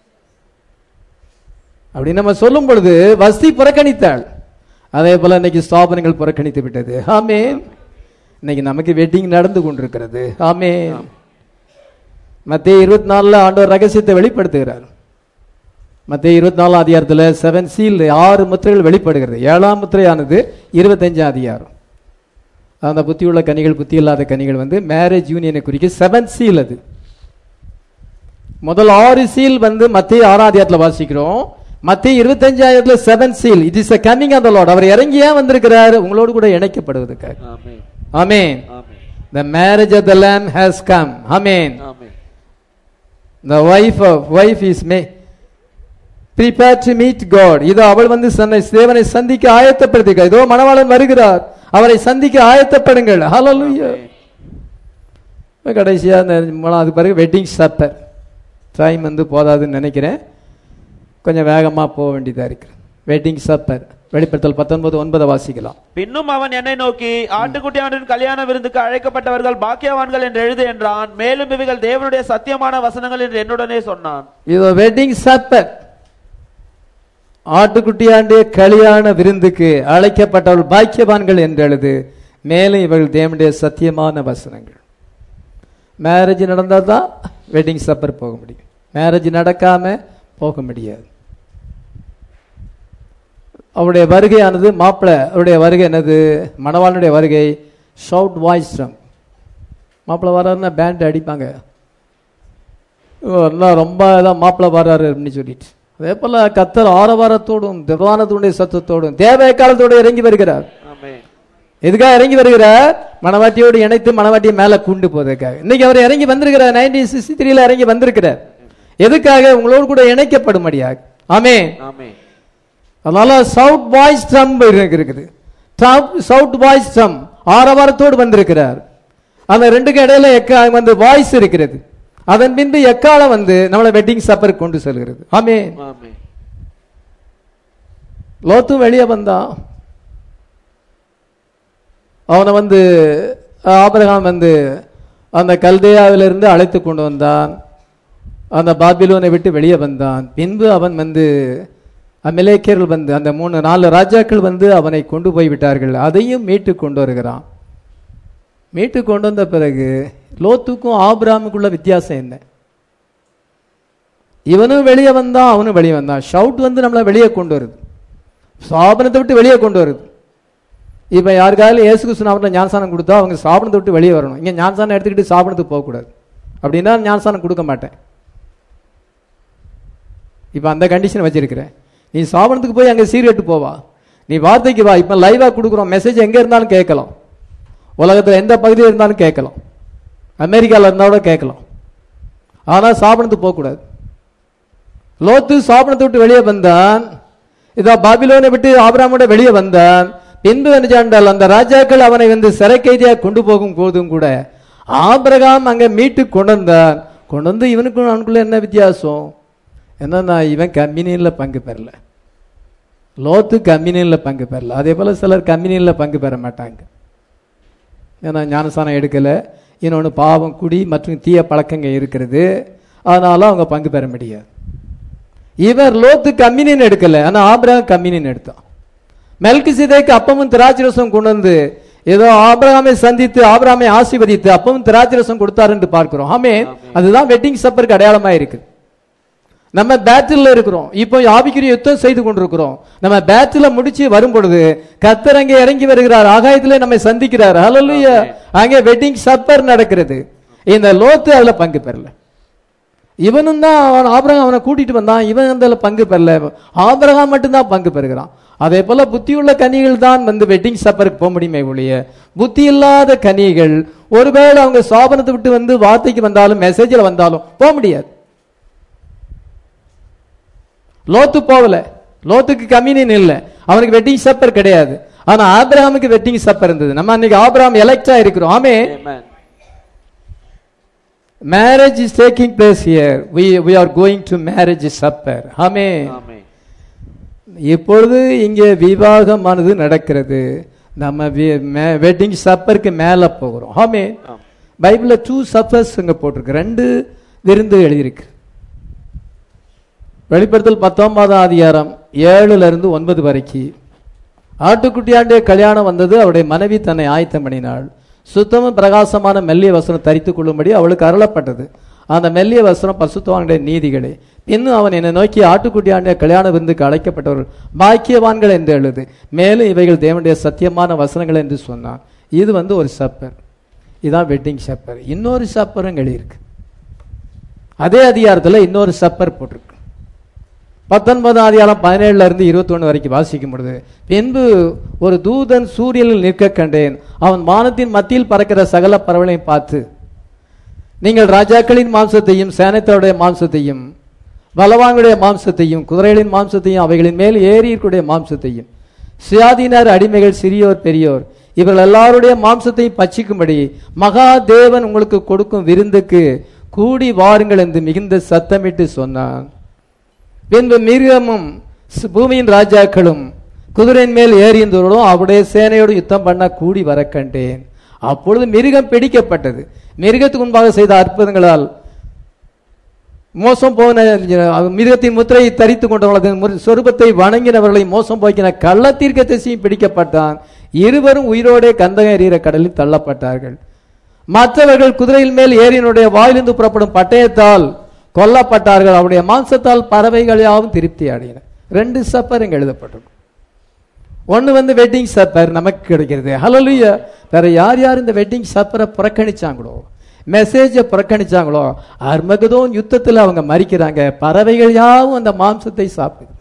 அப்படி நம்ம சொல்லும் பொழுது வஸ்தி புறக்கணித்தாள் அதே போல இன்னைக்கு ஸ்தாபனங்கள் புறக்கணித்து விட்டது ஆமென் இன்னைக்கு நமக்கு வெட்டிங் நடந்து கொண்டிருக்கிறது ஆமென் மத்திய இருபத்தி நாலுல ஆண்டவர் ரகசியத்தை வெளிப்படுத்துகிறார் மத்திய இருபத்தி நாலாம் அதிகாரத்துல செவன் சீல் ஆறு முத்திரைகள் வெளிப்படுகிறது ஏழாம் முத்திரையானது இருபத்தஞ்சாம் அதிகாரம் அந்த புத்தி உள்ள கனிகள் புத்தி இல்லாத கனிகள் வந்து மேரேஜ் யூனியனை குறிக்க செவன் சீல் அது முதல் ஆறு சீல் வந்து மத்திய ஆறாம் அதிகாரத்துல வாசிக்கிறோம் மத்திய இருபத்தஞ்சாயிரத்துல seven seal it is coming on the lord அவர் இறங்கி ஏன் வந்திருக்கிறார் உங்களோடு கூட இணைக்கப்படுவதற்காக ஆமென் ஆமென் amen the marriage of the lamb has come amen amen the wife of wife is may prepare to meet god இதோ அவள் வந்து சன்னை தேவனை சந்திக்க ஆயத்தப்படுத்துகிறார் இதோ மணவாளன் வருகிறார் அவரை சந்திக்க ஆயத்தப்படுங்கள் hallelujah கடைசியா இந்த மூணாவது பிறகு வெட்டிங் சப்பர் டைம் வந்து போதாதுன்னு நினைக்கிறேன் கொஞ்சம் வேகமா போக வேண்டியதா இருக்கு வெட்டிங் சப்பர் வெளிப்படுத்தல் பத்தொன்பது ஒன்பதை வாசிக்கலாம் பின்னும் அவன் என்னை நோக்கி ஆட்டுக்குட்டியாண்டின் கல்யாண விருந்துக்கு அழைக்கப்பட்டவர்கள் பாக்கியவான்கள் என்று எழுது என்றான் மேலும் இவைகள் தேவனுடைய சத்தியமான வசனங்கள் என்று என்னுடனே சொன்னான் இது வெட்டிங் சப்பர் ஆட்டுக்குட்டியாண்டிய கல்யாண விருந்துக்கு அழைக்கப்பட்டவர்கள் பாக்கியவான்கள் என்று எழுது மேலும் இவர்கள் தேவனுடைய சத்தியமான வசனங்கள் மேரேஜ் நடந்தால் தான் வெட்டிங் சப்பர் போக முடியும் மேரேஜ் நடக்காம போக முடியாது அவருடைய வருகையானது மாப்பிள்ளை அவருடைய வருகை என்னது மணவாளனுடைய வருகை ஷவுட் வாய்ஸ் ட்ரம் மாப்பிள்ளை வர்றாருன்னா பேண்ட் அடிப்பாங்க இன்னும் ரொம்ப இதாக மாப்பிள்ளை வர்றாரு அப்படின்னு சொல்லிட்டு அதே போல கத்தர் ஆரவாரத்தோடும் திவானத்துடைய சத்தத்தோடும் தேவை காலத்தோடு இறங்கி வருகிறார் ஆமென் எதுக்காக இறங்கி வருகிறார் மணவாட்டியோடு இணைத்து மணவாட்டியை மேல கூண்டு போவதற்காக இன்னைக்கு அவர் இறங்கி வந்திருக்கிறார் நைன்டீன் சிக்ஸ்டி த்ரீல இறங்கி வந்திருக்கிறார் எதுக்காக உங்களோடு கூட இணைக்கப்படும்படியாக ஆமே ஆமென் அதனால சவுட் வாய்ஸ் ட்ரம் இருக்குது சவுட் வாய்ஸ் ட்ரம் ஆரவாரத்தோடு வந்திருக்கிறார் அந்த ரெண்டுக்கு இடையில எக்கா வந்து வாய்ஸ் இருக்கிறது அதன் பின்பு எக்காலம் வந்து நம்மளை வெட்டிங் சப்பருக்கு கொண்டு செல்கிறது ஆமே ஆமென் லோத்தும் வெளியே வந்தான் அவனை வந்து ஆபிரகாம் வந்து அந்த கல்தேயாவிலிருந்து அழைத்து கொண்டு வந்தான் அந்த பாபிலோனை விட்டு வெளியே வந்தான் பின்பு அவன் வந்து அமிலேக்கியர்கள் வந்து அந்த மூணு நாலு ராஜாக்கள் வந்து அவனை கொண்டு போய் விட்டார்கள் அதையும் மீட்டு கொண்டு வருகிறான் மீட்டு கொண்டு வந்த பிறகு லோத்துக்கும் ஆபிராமுக்குள்ள வித்தியாசம் என்ன இவனும் வெளியே வந்தான் அவனும் வெளியே வந்தான் ஷவுட் வந்து நம்மளை வெளியே கொண்டு வருது சாபனத்தை விட்டு வெளியே கொண்டு வருது இப்போ யாருக்காவது இயேசு கிறிஸ்து நாமத்தில் ஞானசானம் கொடுத்தா அவங்க சாப்பிடத்தை விட்டு வெளியே வரணும் இங்கே ஞானசானம் எடுத்துக்கிட்டு சாப்பிடத்துக்கு போகக்கூடாது அப்படின்னா ஞானசானம் கொடுக்க மாட்டேன் இப்போ அந்த கண்டிஷன் வச்சிருக்கிறேன் நீ சாபனத்துக்கு போய் அங்கே சீர்கெட்டு போவா நீ வார்த்தைக்கு வா இப்போ லைவாக கொடுக்குறோம் மெசேஜ் எங்கே இருந்தாலும் கேட்கலாம் உலகத்தில் எந்த பகுதியில் இருந்தாலும் கேட்கலாம் அமெரிக்காவில் இருந்தால் கூட கேட்கலாம் ஆனால் சாபனத்துக்கு போகக்கூடாது லோத்து சாபனத்தை விட்டு வெளியே வந்தான் இதோ பாபிலோனை விட்டு ஆபிராமோட வெளியே வந்தான் பின்பு நினைச்சாண்டால் அந்த ராஜாக்கள் அவனை வந்து சிறை கைதியாக கொண்டு போகும் போதும் கூட ஆபிரகாம் அங்கே மீட்டு கொண்டு வந்தான் கொண்டு வந்து இவனுக்கும் அவனுக்குள்ள என்ன வித்தியாசம் என்னன்னா இவன் கம்பெனியில் பங்கு பெறல லோத்து கம்பெனியில் பங்கு பெறல அதே போல் சிலர் கம்பெனியில் பங்கு பெற மாட்டாங்க ஏன்னா ஞானசானம் எடுக்கலை இன்னொன்று பாவம் குடி மற்றும் தீய பழக்கங்க இருக்கிறது அதனால அவங்க பங்கு பெற முடியாது இவர் லோத்து கம்மினின் எடுக்கல ஆனா ஆபிரகாம் கம்மினின் எடுத்தான் மெல்கி சிதைக்கு அப்பமும் திராட்சரசம் கொண்டு வந்து ஏதோ ஆபிரகாமை சந்தித்து ஆபிரகாமை ஆசீர்வதித்து அப்பமும் திராட்சரசம் கொடுத்தார் என்று பார்க்கிறோம் ஆமே அதுதான் வெட்டிங் சப்பருக்கு அடையாளமா இருக்கு நம்ம பேட்டில் இருக்கிறோம் இப்போ ஆபிக்குரிய யுத்தம் செய்து கொண்டிருக்கிறோம் நம்ம பேட்டில் முடிச்சு வரும் பொழுது கத்தர் அங்கே இறங்கி வருகிறார் ஆகாயத்திலே நம்மை சந்திக்கிறார் ஹalleluya அங்கே வெட்டிங் சப்பர் நடக்கிறது இந்த லோத்து அதுல பங்கு பெறல இவனும் தான் அவன் ஆபிரகாம் அவனை கூட்டிட்டு வந்தான் இவன் அதில் பங்கு பெறல ஆபிரகாம் மட்டும்தான் பங்கு பெறுகிறான் அதே போல புத்தியுள்ள கனிகள் தான் வந்து வெட்டிங் சப்பருக்கு போக முடியுமே ஒழிய புத்தி இல்லாத கனிகள் ஒருவேளை அவங்க சாபனத்தை விட்டு வந்து வார்த்தைக்கு வந்தாலும் மெசேஜில் வந்தாலும் போக முடியாது லோத்து போகல லோத்துக்கு கம்யூனியன் இல்லை அவனுக்கு வெட்டிங் சப்பர் கிடையாது ஆனா ஆபிரகாமுக்கு வெட்டிங் சப்பர் இருந்தது நம்ம அன்னைக்கு ஆபிரகாம் எலெக்டா இருக்கிறோம் ஆமே Amen. Marriage is taking place here we we are going to marriage supper ஆமே Amen. இப்பொழுது இங்கே விவாகமானது நடக்கிறது நம்ம வெட்டிங் சப்பருக்கு மேல போகிறோம் ஆமே ஆம். பைபிள்ல டூ சப்பர்ஸ் இங்க போட்டிருக்கு ரெண்டு விருந்து எழுதியிருக்கு வெளிப்படுத்தல் பத்தொன்பதாம் அதிகாரம் ஏழுல இருந்து ஒன்பது வரைக்கும் ஆட்டுக்குட்டியாண்டே கல்யாணம் வந்தது அவருடைய மனைவி தன்னை ஆயத்தம் பண்ணினாள் சுத்தமும் பிரகாசமான மெல்லிய வஸ்திரம் தரித்துக் கொள்ளும்படி அவளுக்கு அருளப்பட்டது அந்த மெல்லிய வஸ்திரம் பசுத்தவானுடைய நீதிகளே இன்னும் அவன் என்னை நோக்கி ஆட்டுக்குட்டியாண்டிய கல்யாண விருந்துக்கு அழைக்கப்பட்டவர்கள் பாக்கியவான்கள் என்று எழுது மேலும் இவைகள் தேவனுடைய சத்தியமான வசனங்கள் என்று சொன்னான் இது வந்து ஒரு சப்பர் இதான் வெட்டிங் சப்பர் இன்னொரு சப்பரும் எழுதியிருக்கு அதே அதிகாரத்தில் இன்னொரு சப்பர் போட்டிருக்கு பத்தொன்பதாம் அதிகாரம் பதினேழுல இருந்து இருபத்தொன்னு வரைக்கும் வாசிக்கும் பொழுது பின்பு ஒரு தூதன் சூரியனில் நிற்க கண்டேன் அவன் வானத்தின் மத்தியில் பறக்கிற சகல பறவைகளையும் பார்த்து நீங்கள் ராஜாக்களின் மாம்சத்தையும் சேனத்தோடைய மாம்சத்தையும் பலவான்களுடைய மாம்சத்தையும் குதிரைகளின் மாம்சத்தையும் அவைகளின் மேல் ஏறியிருக்கூடிய மாம்சத்தையும் சுயாதீனர் அடிமைகள் சிறியோர் பெரியோர் இவர்கள் எல்லாருடைய மாம்சத்தையும் பட்சிக்கும்படி மகா தேவன் உங்களுக்கு கொடுக்கும் விருந்துக்கு கூடி வாருங்கள் என்று மிகுந்த சத்தமிட்டு சொன்னான் பின்பு மிருகமும் ஸ்- பூமியின் ராஜாக்களும் குதிரையின் மேல் ஏறியந்தோடும் அவருடைய சேனையோடு யுத்தம் பண்ண கூடி வர கண்டேன் அப்பொழுது மிருகம் பிடிக்கப்பட்டது மிருகத்துக்கு முன்பாக செய்த அற்புதங்களால் மோசம் போன அஹ், மிருகத்தின் முத்திரையை தரித்து கொண்டவர்களது முர்- சொரூபத்தை வணங்கினவர்களை மோசம் போக்கின கள்ளத்தீர்க்க திசையும் பிடிக்கப்பட்டான் இருவரும் உயிரோடே கந்தகம் எறிகிற கடலில் தள்ளப்பட்டார்கள் மற்றவர்கள் குதிரையில் மேல் ஏறினுடைய வாயிலிருந்து புறப்படும் பட்டயத்தால் கொல்லப்பட்டார்கள் அவருடைய மாம்சத்தால் பறவைகள் யாவும் திருப்தி அடையின ரெண்டு சப்பர் இங்க எழுதப்பட்டிருக்கும் ஒன்னு வந்து வெட்டிங் சப்பர் நமக்கு கிடைக்கிறது ஹலலுயா வேற யார் யார் இந்த வெட்டிங் சப்பரை புறக்கணிச்சாங்களோ மெசேஜை புறக்கணிச்சாங்களோ அர்மகதோன் யுத்தத்தில் அவங்க மறிக்கிறாங்க பறவைகள் யாவும் அந்த மாம்சத்தை சாப்பிடுது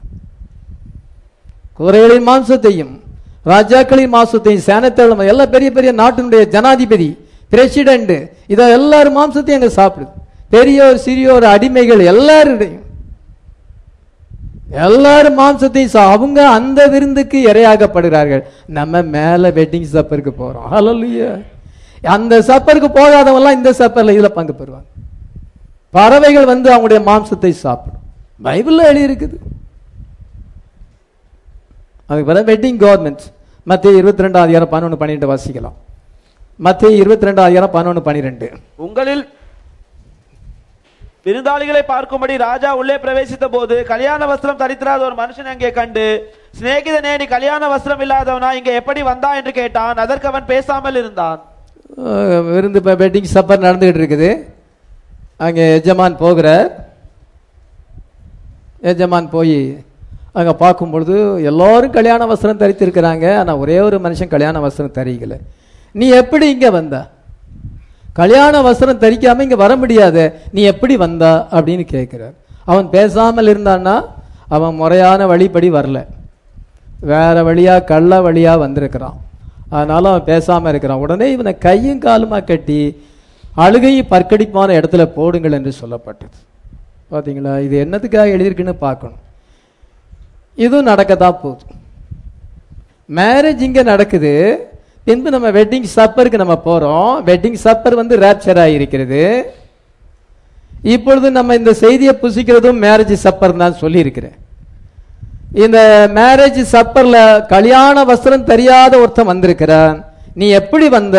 குதிரைகளின் மாம்சத்தையும் ராஜாக்களின் மாம்சத்தையும் சேனத்தேளும் எல்லாம் பெரிய பெரிய நாட்டினுடைய ஜனாதிபதி பிரசிடென்ட் இதை எல்லாரும் மாம்சத்தையும் அங்க சாப்பிடுது பெரியோர் சிறியோர் அடிமைகள் எல்லாருடையும் எல்லாரும் மாம்சத்தையும் சா- அவங்க அந்த விருந்துக்கு இரையாகப்படுகிறார்கள் நம்ம மேல வெட்டிங் சப்பருக்கு போறோம் ஹalleluya அந்த சப்பருக்கு போகாதவங்கலாம் இந்த சப்பர்ல இதுல பங்கு பெறுவாங்க பறவைகள் வந்து அவங்களுடைய மாம்சத்தை சாப்பிடும் பைபிள்ல எழுதி இருக்குது அதுக்கு பிறகு வெட்டிங் கவர்மெண்ட் மத்திய இருபத்தி ரெண்டாம் அதிகாரம் பதினொன்று பன்னிரெண்டு வாசிக்கலாம் மத்திய இருபத்தி ரெண்டாம் அதிகாரம் பதினொன்று பன்னிரெண்டு உங்களில் விருந்தாளிகளை பார்க்கும்படி ராஜா உள்ளே பிரவேசித்த போது கல்யாண வஸ்திரம் தரித்திராத ஒரு மனுஷன் அங்கே கண்டு சிநேகிதனே நீ கல்யாண வஸ்திரம் இல்லாதவனா இங்க எப்படி வந்தா என்று கேட்டான் அதற்கு அவன் பேசாமல் இருந்தான் அஹ் விருந்து இப்போ வெட்டிங் சப்பர் நடந்துகிட்டு இருக்குது அங்கே எஜமான் போகிறார் எஜமான் போய் அங்கே பார்க்கும் பொழுது எல்லாரும் கல்யாண வஸ்திரம் தரித்திருக்கிறாங்க ஆனால் ஒரே ஒரு மனுஷன் கல்யாண வஸ்திரம் தரிக்கல நீ எப்படி இங்கே வந்த கல்யாண வஸ்திரம் தரிக்காம இங்க வர முடியாது நீ எப்படி வந்தா அப்படின்னு கேட்கிறார் அவன் பேசாமல் இருந்தான்னா அவன் முறையான வழிப்படி வரல வேற வழியா கள்ள வழியா வந்திருக்கிறான் அதனால அவன் பேசாம இருக்கிறான் உடனே இவனை கையும் காலுமா கட்டி அழுகையும் பற்கடிப்பான இடத்துல போடுங்கள் என்று சொல்லப்பட்டது பாத்தீங்களா இது என்னத்துக்காக எழுதியிருக்குன்னு பார்க்கணும் இதுவும் நடக்கத்தான் போகுது மேரேஜ் இங்க நடக்குது பின்பு நம்ம வெட்டிங் சப்பருக்கு நம்ம போறோம் வெட்டிங் சப்பர் வந்து ரேப்சர் இருக்கிறது இப்பொழுது நம்ம இந்த செய்தியை புசிக்கிறதும் மேரேஜ் சப்பர் தான் சொல்லியிருக்கிறேன் இந்த மேரேஜ் சப்பர்ல கல்யாண வஸ்திரம் தெரியாத ஒருத்தன் வந்திருக்கிறான் நீ எப்படி வந்த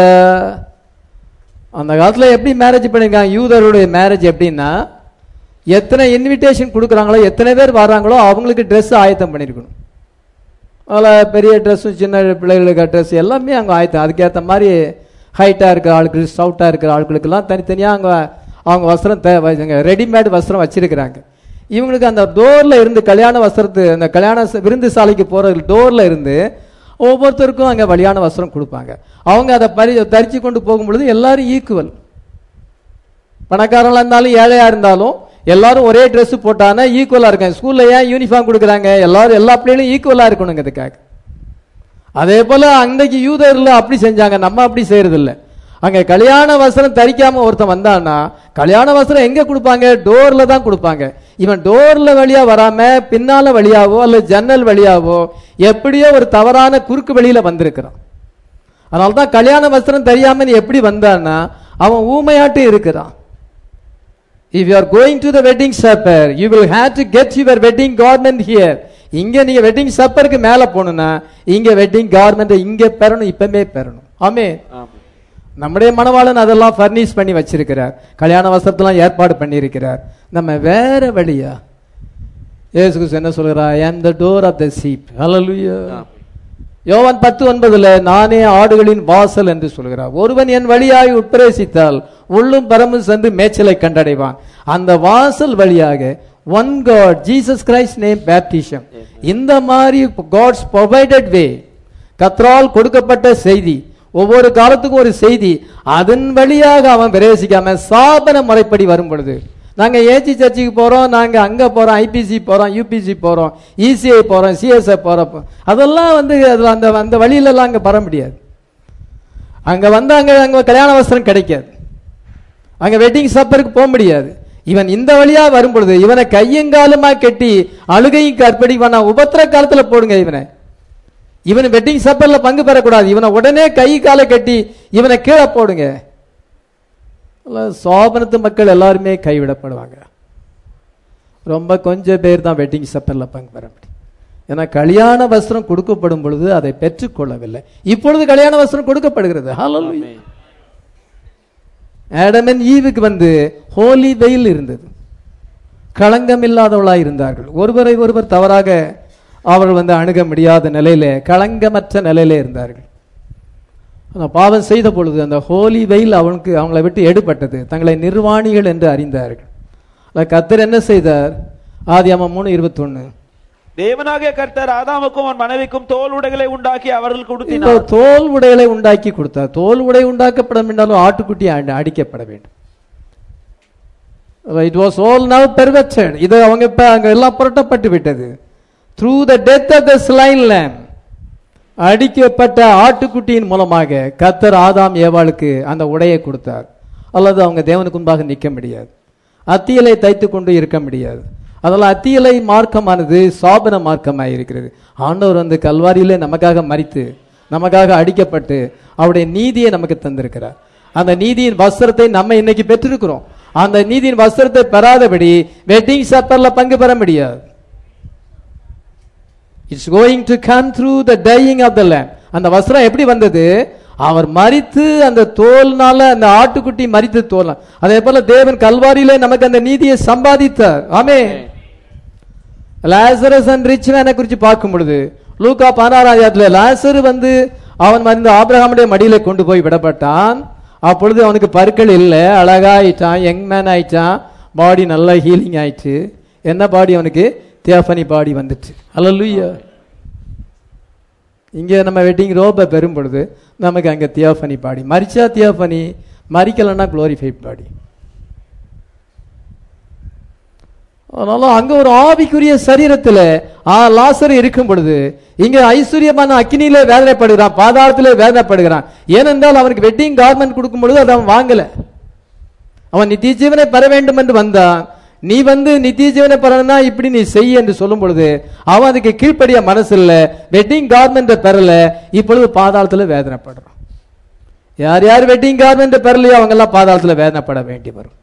அந்த காலத்துல எப்படி மேரேஜ் பண்ணிருக்காங்க யூதருடைய மேரேஜ் எப்படின்னா எத்தனை இன்விடேஷன் கொடுக்குறாங்களோ எத்தனை பேர் வர்றாங்களோ அவங்களுக்கு Dress ஆயத்தம் பண்ணியிருக்கணும் அதில் பெரிய ட்ரெஸ்ஸும் சின்ன பிள்ளைகளுக்கு ட்ரெஸ் எல்லாமே அங்கே ஆயத்தம் அதுக்கேற்ற மாதிரி ஹைட்டாக இருக்கிற ஆட்கள் ஸ்டவுட்டாக இருக்கிற ஆட்களுக்கெல்லாம் தனித்தனியாக அவங்க அவங்க வஸ்திரம் தே ரெடிமேட் வஸ்திரம் வச்சிருக்கிறாங்க இவங்களுக்கு அந்த டோரில் இருந்து கல்யாண வஸ்திரத்து அந்த கல்யாண ச- விருந்து சாலைக்கு போகிற டோரில் இருந்து ஒவ்வொருத்தருக்கும் அங்கே வழியான வஸ்திரம் கொடுப்பாங்க அவங்க அதை பறி தரிச்சு கொண்டு போகும் பொழுது எல்லாரும் ஈக்குவல் பணக்காரங்களா இருந்தாலும் ஏழையா இருந்தாலும் எல்லாரும் ஒரே Dress போட்டானா ஈக்குவலா இருக்காங்க ஸ்கூல்ல ஏன் யூனிஃபார்ம் கொடுக்குறாங்க எல்லாரும் எல்லா பிள்ளைகளும் ஈக்குவலா இருக்கணுங்கிறதுக்காக அதே போல அன்னைக்கு யூதர்ல அப்படி செஞ்சாங்க நம்ம அப்படி செய்யறது இல்ல அங்க கல்யாண வஸ்திரம் தரிக்காம ஒருத்தன் வந்தான்னா கல்யாண வஸ்திரம் எங்க கொடுப்பாங்க டோர்ல தான் கொடுப்பாங்க இவன் டோர்ல வழியா வராம பின்னால வழியாவோ அல்ல ஜன்னல் வழியாவோ எப்படியோ ஒரு தவறான குறுக்கு வழியில வந்திருக்கிறான் அதனால தான் கல்யாண வஸ்திரம் தெரியாம நீ எப்படி வந்தான்னா அவன் ஊமையாட்டு இருக்கிறான் If you are going to the wedding supper, you will have to get your wedding garment here. இங்க நீங்க வெட்டிங் சப்பருக்கு மேல போகணும்னா இங்க வெட்டிங் கார்மெண்ட் இங்க பெறணும் இப்பமே பெறணும் ஆமே நம்முடைய மணவாளன் அதெல்லாம் ஃபர்னிஷ் பண்ணி வச்சிருக்கிறார் கல்யாண வஸ்திரத்தெல்லாம் ஏற்பாடு பண்ணியிருக்கிறார் நம்ம வேற வழியா இயேசு கிறிஸ்து என்ன சொல்கிறா ஐ am the door of the sheep hallelujah யோவான் பத்து ஒன்பதுல நானே ஆடுகளின் வாசல் என்று சொல்கிறார் ஒருவன் என் வழியாய் உட்பிரவேசித்தால் உள்ளும் பரமும் சென்று மேய்ச்சலை கண்டடைவான் அந்த வாசல் வழியாக one God Jesus Christ name baptism இந்த மாதிரி காட்ஸ் ப்ரொவைடட் வே கத்ரால் கொடுக்கப்பட்ட செய்தி ஒவ்வொரு காலத்துக்கும் ஒரு செய்தி அதன் வழியாக அவன் பிரவேசிக்காம சாபன முறைப்படி வரும் பொழுது நாங்க ஏஜி சர்ச்சுக்கு போறோம் நாங்க அங்க போறோம் ஐபிசி போறோம் யூபிசி போறோம் இசிஐ போறோம் சிஎஸ்ஐ போறோம் அதெல்லாம் வந்து அதுல அந்த அந்த வழியில எல்லாம் அங்க வர முடியாது அங்க வந்து அங்க அங்க கல்யாண வஸ்திரம் கிடைக்காது அங்க வெட்டிங் சப்பருக்கு போக முடியாது இவன் இந்த வழியா வரும் பொழுது இவனை கையங்காலுமா கட்டி அழுகையும் கற்படி வேணா உபத்திர காலத்துல போடுங்க இவனை இவன் வெட்டிங் சப்பர்ல பங்கு பெறக்கூடாது இவனை உடனே கை காலை கட்டி இவனை கீழே போடுங்க அல்ல, சோபனத்து மக்கள் எல்லாருமே கைவிடப்படுவாங்க ரொம்ப கொஞ்சம் பேர் தான் வெட்டிங் சப்பர்ல பங்கு பெற முடியும் ஏன்னா கல்யாண வஸ்திரம் கொடுக்கப்படும் பொழுது அதை பெற்றுக்கொள்ளவில்லை இப்பொழுது கல்யாண வஸ்திரம் கொடுக்கப்படுகிறது Hallelujah. ஆடமன் ஈவுக்கு வந்து ஹோலி வெயில் இருந்தது களங்கம் இல்லாதவளா இருந்தார்கள் ஒருவரை ஒருவர் தவறாக அவர்கள் வந்து அணுக முடியாத நிலையில களங்கமற்ற நிலையில இருந்தார்கள் அந்த பாவம் செய்த பொழுது அந்த ஹோலி வெயில் அவனுக்கு அவங்களை விட்டு எடுபட்டது தங்களை நிர்வாணிகள் என்று அறிந்தார்கள் அதுல கர்த்தர் என்ன செய்தார் ஆதியாமம் மூணு இருபத்தொன்னு தேவனாகிய கர்த்தர் ஆதாமுக்கும் அவன் மனைவிக்கும் தோல் உடைகளை உண்டாக்கி அவர்களுக்கு இப்போ உடுத்தினார் தோல் உடைகளை உண்டாக்கி கொடுத்தார் தோல் உடை உண்டாக்கப்பட வேண்டாலும் ஆட்டுக்குட்டி அடி- அடிக்கப்பட வேண்டும் it was all now perfected இது அவங்க இப்ப அங்க எல்லாம் புரட்டப்பட்டு விட்டது through the death of the slain lamb அடிக்கப்பட்ட ஆட்டுக்குட்டியின் மூலமாக கத்தர் ஆதாம் ஏவாளுக்கு அந்த உடையை கொடுத்தார் அல்லது அவங்க தேவனுக்கு முன்பாக நிற்க முடியாது அத்தியலை தைத்து கொண்டு இருக்க முடியாது அதெல்லாம் அத்தியலை மார்க்கமானது சாபன மார்க்கமாக இருக்கிறது ஆண்டவர் வந்து கல்வாரியிலே நமக்காக மறித்து நமக்காக அடிக்கப்பட்டு அவருடைய நீதியை நமக்கு தந்திருக்கிறார் அந்த நீதியின் வஸ்திரத்தை நம்ம இன்னைக்கு பெற்றிருக்கிறோம் அந்த நீதியின் வஸ்திரத்தை பெறாதபடி வெட்டிங் சப்பர்ல பங்கு பெற முடியாது it's going to come through the dying of the lamb அந்த வஸ்திரம் எப்படி வந்தது அவர் மரித்து அந்த தோல்னால அந்த ஆட்டுக்குட்டி மரித்து தோல் அதே போல தேவன் கல்வாரியிலே நமக்கு அந்த நீதியை சம்பாதித்தார் ஆமே லாசரஸ் அண்ட் ரிச் மேனை குறித்து பார்க்கும் பொழுது லூக்கா பதினாறாம் அதிகாரத்துல லாசரு வந்து அவன் வந்து ஆபிரகாமுடைய மடியில கொண்டு போய் விடப்பட்டான் அப்பொழுது அவனுக்கு பருக்கள் இல்லை அழகா ஆயிட்டான் யங் மேன் ஆயிட்டான் பாடி நல்லா ஹீலிங் ஆயிடுச்சு என்ன பாடி அவனுக்கு தியாஃபனி பாடி வந்துட்டு அல்லலுயா இங்கே நம்ம வெட்டிங் ரோபை பெறும் பொழுது நமக்கு அங்கே தியாஃபனி பாடி மரிச்சா தியாஃபனி மறிக்கலைன்னா குளோரிஃபைட் பாடி அதனால அங்க ஒரு ஆவிக்குரிய சரீரத்துல ஆ, லாசர் இருக்கும் பொழுது இங்க ஐஸ்வர்யமான அக்கினியில வேதனைப்படுகிறான் பாதாளத்திலே வேதனைப்படுகிறான் ஏனென்றால் அவனுக்கு வெட்டிங் கார்மெண்ட் கொடுக்கும் பொழுது அதை அவன் வாங்கல அவன் நித்திய ஜீவனை பெற வேண்டும் என்று வந்தான் நீ வந்து நித்திய ஜீவனை பெறணும்னா இப்படி நீ செய் என்று சொல்லும் பொழுது அவன் அதுக்கு கீழ்ப்படிய மனசு இல்ல வெட்டிங் கார்மெண்ட்டை பெறல இப்பொழுது பாதாளத்துல வேதனைப்படுறான் யார் யார் வெட்டிங் கார்மெண்ட் பெறலையோ அவங்க எல்லாம் பாதாளத்துல வேதனைப்பட வேண்டி வரும்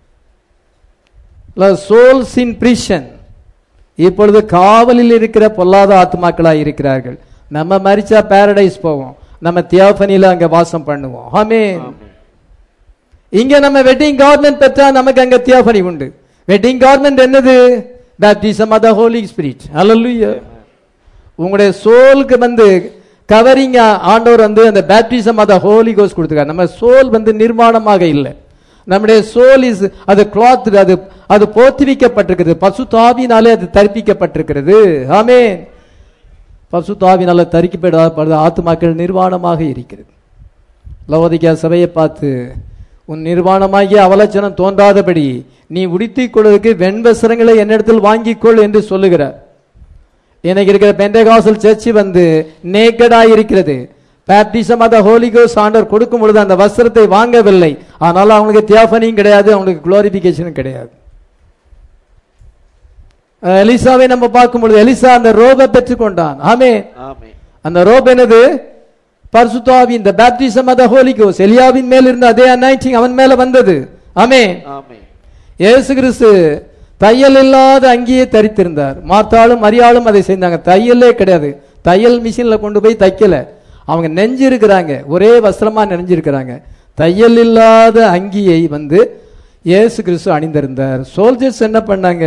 சோல்ஸ் இன் பிரிஷன் இப்பொழுது காவலில் இருக்கிற பொல்லாத ஆத்மாக்களா இருக்கிறார்கள் நம்ம மரிச்சா பாரடைஸ் போவோம் நம்ம தியாபனில அங்க வாசம் பண்ணுவோம் ஆமே இங்க நம்ம வெட்டிங் கார்மெண்ட் பெற்றா நமக்கு அங்க தியாபனி உண்டு வெட்டிங் கார்மெண்ட் என்னது baptism of the holy spirit hallelujah உங்களுடைய சோலுக்கு வந்து கவரிங் ஆண்டவர் வந்து அந்த பேப்டிசம் ஆஃப் த ஹோலி கோஸ் கொடுத்துருக்காரு நம்ம சோல் வந்து நிர்மாணமாக இல்லை நம்முடைய சோல் இஸ் அது கிளாத் அது அது போத்திவிக்கப்பட்டிருக்கிறது பசு தாவினாலே அது தரிப்பிக்கப்பட்டிருக்கிறது ஆமென் பசு தாவினால தரிக்கப்படுற ஆத்துமாக்கள் நிர்வாணமாக இருக்கிறது லவோதிக்கா சபையை பார்த்து உன் நிர்வாணமாகிய அவலட்சணம் தோன்றாதபடி நீ உடுத்திக் கொள்வதற்கு வெண்வசரங்களை என்னிடத்தில் வாங்கிக்கொள் என்று சொல்லுகிறார் எனக்கு இருக்கிற பெண்டகாசல் சர்ச்சு வந்து நேக்கடா இருக்கிறது பேப்டிசம் அத ஹோலிகோஸ் ஆண்டவர் கொடுக்கும் பொழுது அந்த வஸ்திரத்தை வாங்கவில்லை அதனால அவங்களுக்கு தியாபனியும் கிடையாது அவங்களுக்கு குளோரிபிகேஷனும் கிடையாது அஹ் எலிசாவை நம்ம பார்க்கும் பொழுது எலிசா அந்த ரோபை பெற்றுக்கொண்டான் ஆமே ஆமென் அந்த ரோப் என்னது பரிசுத்தாவின் இந்த பேப்டிசம் அத ஹோலிகோஸ் எலியாவின் மேல் இருந்த அதே அனாயிட்டிங் அவன் மேல வந்தது ஆமே ஆமென் இயேசு கிறிஸ்து தையல் இல்லாத அங்கேயே தரித்திருந்தார் மார்த்தாளும் மரியாளும் அதை செய்தாங்க தையலே கிடையாது தையல் மிஷின்ல கொண்டு போய் தைக்கல அவங்க நெஞ்சு இருக்கிறாங்க ஒரே வஸ்திரமா நெஞ்சிருக்கிறாங்க தையல் இல்லாத அங்கியை வந்து இயேசு கிறிஸ்து அணிந்திருந்தார் சோல்ஜர்ஸ் என்ன பண்ணாங்க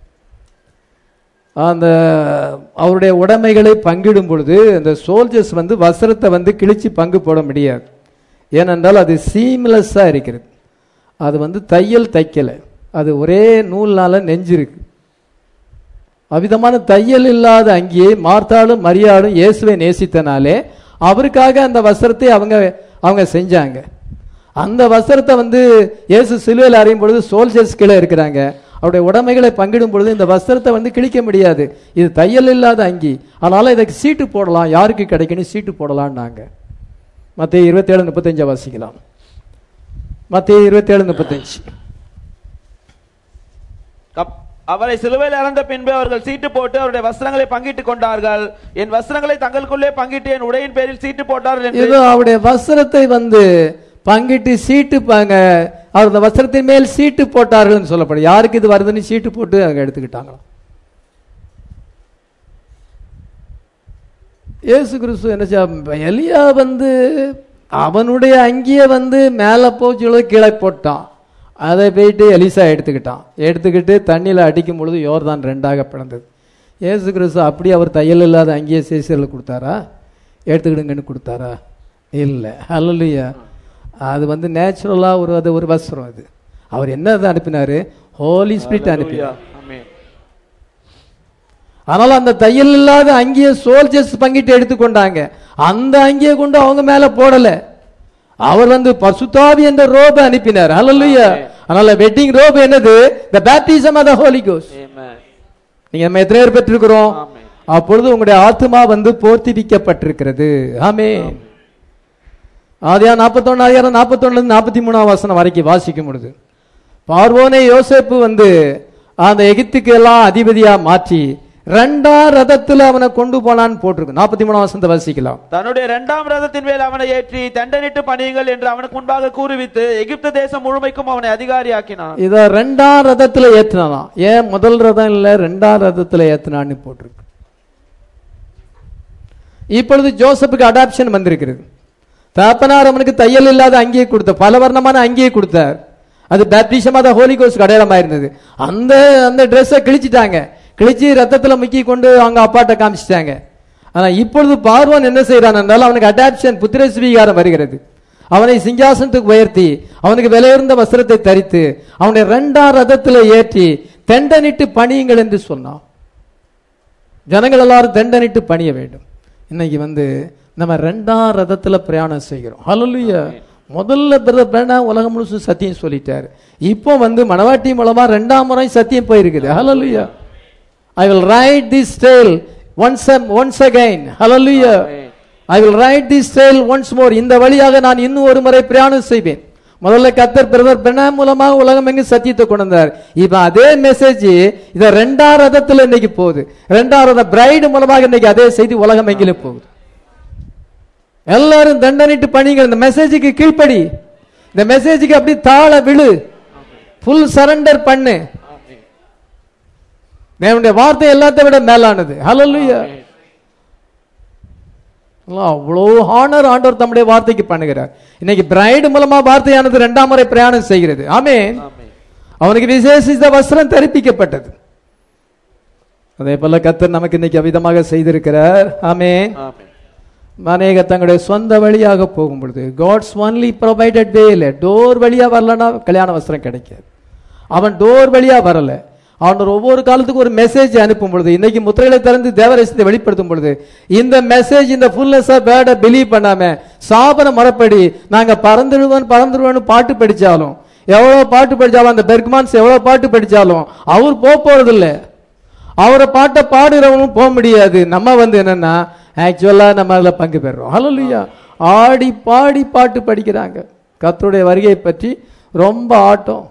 அந்த அவருடைய உடைமைகளை பங்கிடும் பொழுது அந்த சோல்ஜர்ஸ் வந்து வஸ்திரத்தை வந்து கிழிச்சு பங்கு போட முடியாது ஏனென்றால் அது சீம்லெஸ்ஸா இருக்கிறது அது வந்து தையல் தைக்கலை அது ஒரே நூல்னால நெஞ்சிருக்கு அவ்விதமான தையல் இல்லாத அங்கேயே மார்த்தாளும் மரியாளும் இயேசுவை நேசித்தனாலே அவருக்காக அந்த வஸ்திரத்தை அவங்க அவங்க செஞ்சாங்க அந்த வஸ்திரத்தை வந்து இயேசு சிலுவையில் அறையும் பொழுது சோல்ஜர்ஸ் கீழே இருக்கிறாங்க அவருடைய உடைமைகளை பங்கிடும் பொழுது இந்த வஸ்திரத்தை வந்து கிழிக்க முடியாது இது தையல் இல்லாத அங்கி அதனால இதுக்கு சீட்டு போடலாம் யாருக்கு கிடைக்கணும் சீட்டு போடலாம்னாங்க மத்திய இருபத்தேழு முப்பத்தஞ்சை வாசிக்கலாம் மத்திய இருபத்தேழு முப்பத்தஞ்சு கப்- அவரை சிலுவையில் இறந்த பின்பு அவர்கள் சீட்டு போட்டு அவருடைய வஸ்திரங்களை பங்கிட்டுக் கொண்டார்கள் என் வஸ்திரங்களை தங்களுக்குள்ளே பங்கிட்டு என் உடையின் பேரில் சீட்டு போட்டார்கள் என்று இது அவருடைய வஸ்திரத்தை வந்து பங்கிட்டு சீட்டு பாங்க அவர் அந்த வஸ்திரத்தின் மேல் சீட்டு போட்டார்கள்னு சொல்லப்படும் யாருக்கு இது வருதுன்னு சீட்டு போட்டு அங்க எடுத்துக்கிட்டாங்களாம் இயேசு கிறிஸ்து என்ன செய்ய எலியா வந்து அவனுடைய அங்கியை வந்து மேலே போச்சு கீழே போட்டான் அதை போயிட்டு எலிசா எடுத்துக்கிட்டான் எடுத்துக்கிட்டு தண்ணியில் அடிக்கும் பொழுது யோர்தான் ரெண்டாக பிளந்தது இயேசு கிறிஸ்து அப்படி அவர் தையல் இல்லாத அங்கேயே சேசியரில் கொடுத்தாரா எடுத்துக்கிடுங்கன்னு கொடுத்தாரா இல்லை அல்லையா அது வந்து நேச்சுரலாக ஒரு அது ஒரு வஸ்திரம் அது அவர் என்ன அதை அனுப்பினாரு ஹோலி ஸ்பிரிட் அனுப்பினார் ஆமென். அதனால அந்த தையல் இல்லாத அங்கேயே சோல்ஜர்ஸ் பங்கிட்டு எடுத்துக்கொண்டாங்க அந்த அங்கேயே கொண்டு அவங்க மேல போடல அவர் வந்து பசுத்தாவி என்ற ரோபை அனுப்பினார் அல்லையா அதனால வெட்டிங் ரோப் என்னது the baptism of the Holi ghost Amen. நீங்க நம்ம எத்தனை பேர் பெற்றிருக்கிறோம் ஆமென். அப்பொழுது உங்களுடைய ஆத்மா வந்து போர்த்திவிக்கப்பட்டிருக்கிறது ஆமே ஆதியா நாற்பத்தொன்னு அதிகாரம் நாற்பத்தொன்னுல இருந்து நாற்பத்தி மூணாம் வசனம் வரைக்கும் வாசிக்கும் பொழுது பார்வோனை யோசேப்பு வந்து அந்த எகிப்துக்கு எல்லாம் அதிபதியா மாற்றி ரெண்டாம் ரதத்துல அவனை கொண்டு போனான்னு போட்டிருக்கு நாற்பத்தி மூணாம் வசனத்தை வாசிக்கலாம் தன்னுடைய இரண்டாம் ரதத்தின் மேல் அவனை ஏற்றி தண்டனிட்டு பணியுங்கள் என்று அவனுக்கு முன்பாக கூறுவித்து எகிப்து தேசம் முழுமைக்கும் அவனை அதிகாரியாக்கினான் இத ரெண்டாம் ரதத்துல ஏத்துனாலாம் ஏன் முதல் ரதம் இல்ல ரெண்டாம் ரதத்துல ஏத்துனான்னு போட்டிருக்கு இப்பொழுது ஜோசப்புக்கு அடாப்ஷன் வந்திருக்கிறது தாப்பனார் அவனுக்கு தையல் இல்லாத அங்கேயே கொடுத்தார் பல வர்ணமான அங்கேயே கொடுத்தார் அது பேப்டிசமா தான் ஹோலி கோஸ்ட் அடையாளமா இருந்தது அந்த அந்த ட்ரெஸ்ஸை கிழிச்சிட்டாங்க கிழிச்சு ரத்தத்துல முக்கி கொண்டு அவங்க அப்பாட்ட காமிச்சிட்டாங்க ஆனா இப்பொழுது பார்வன் என்ன செய்யறான் என்றால் அவனுக்கு அடாப்ஷன் புத்திர ஸ்வீகாரம் வருகிறது அவனை சிங்காசனத்துக்கு உயர்த்தி அவனுக்கு விலையுறந்த வஸ்திரத்தை தரித்து அவனுடைய இரண்டாம் ரதத்துல ஏற்றி தெண்டனிட்டு பணியுங்கள் என்று சொன்னான் ஜனங்கள் எல்லாரும் தண்டனிட்டு பணிய வேண்டும் இன்னைக்கு வந்து நம்ம ரெண்டாம் ரதத்துல பிரயாணம் செய்கிறோம் ஹalleluya முதல்ல பிரதர் பேனா உலகம் முழுசும் சத்தியம் சொல்லிட்டாரு இப்போ வந்து மணவாட்டி மூலமா ரெண்டாம் முறை சத்தியம் போயிருக்குது hallelujah I will write this tale once once again hallelujah I will write this tale once more இந்த வழியாக நான் இன்னும் ஒரு முறை பிரயாணம் செய்வேன் முதல்ல கத்தர் பிரதர் பிரணா மூலமாக உலகம் எங்கு சத்தியத்தை கொண்டு வந்தார் இப்ப அதே மெசேஜ் இத ரெண்டாம் ரதத்துல இன்னைக்கு போகுது ரெண்டாம் ரத பிரைடு மூலமாக இன்னைக்கு அதே செய்தி உலகம் எங்கிலும் போகுது எல்லாரும் தண்டனிட்டு பணிங்க இந்த மெசேஜுக்கு கீழ்ப்படி இந்த மெசேஜுக்கு அப்படி தாழ விழு ஃபுல் சரண்டர் பண்ணு தேவனுடைய வார்த்தை எல்லாத்தை விட மேலானது ஹalleluya அவ்வளோ ஹானர் ஆண்டவர் தம்முடைய வார்த்தைக்கு பண்ணுகிறார் இன்னைக்கு பிரைடு மூலமா வார்த்தையானது இரண்டாம் முறை பிரயாணம் செய்கிறது ஆமென் அவனுக்கு விசேஷித்த வஸ்திரம் தரிப்பிக்கப்பட்டது அதே போல கத்தர் நமக்கு இன்னைக்கு அவிதமாக செய்திருக்கிறார் ஆமென் அநேக தங்களுடைய சொந்த வழியாக போகும் பொழுது காட்ஸ் ஒன்லி ப்ரொவைடட் வே இல்லை டோர் வழியா வரலன்னா கல்யாண வஸ்திரம் கிடைக்காது அவன் டோர் வழியா வரல அவன் ஒவ்வொரு காலத்துக்கும் ஒரு மெசேஜ் அனுப்பும் பொழுது இன்னைக்கு முத்திரைகளை திறந்து தேவரசத்தை வெளிப்படுத்தும் பொழுது இந்த மெசேஜ் இந்த ஃபுல்னஸ் ஆஃப் பேர்டை பிலீவ் பண்ணாம சாபன முறைப்படி நாங்க பறந்துடுவோம் பறந்துடுவோம்னு பாட்டு படிச்சாலும் எவ்வளவு பாட்டு படிச்சாலும் அந்த பெர்க்மான்ஸ் எவ்வளவு பாட்டு படிச்சாலும் அவர் போக போறது இல்ல அவரை பாட்டை பாடுறவனும் போக முடியாது நம்ம வந்து என்னன்னா ஆக்சுவலா நம்ம அதுல பங்கு பெறுறோம் ஹalleluya ஆடி பாடி பாட்டு படிக்கிறாங்க கர்த்தருடைய வருகையை பற்றி ரொம்ப ஆட்டம்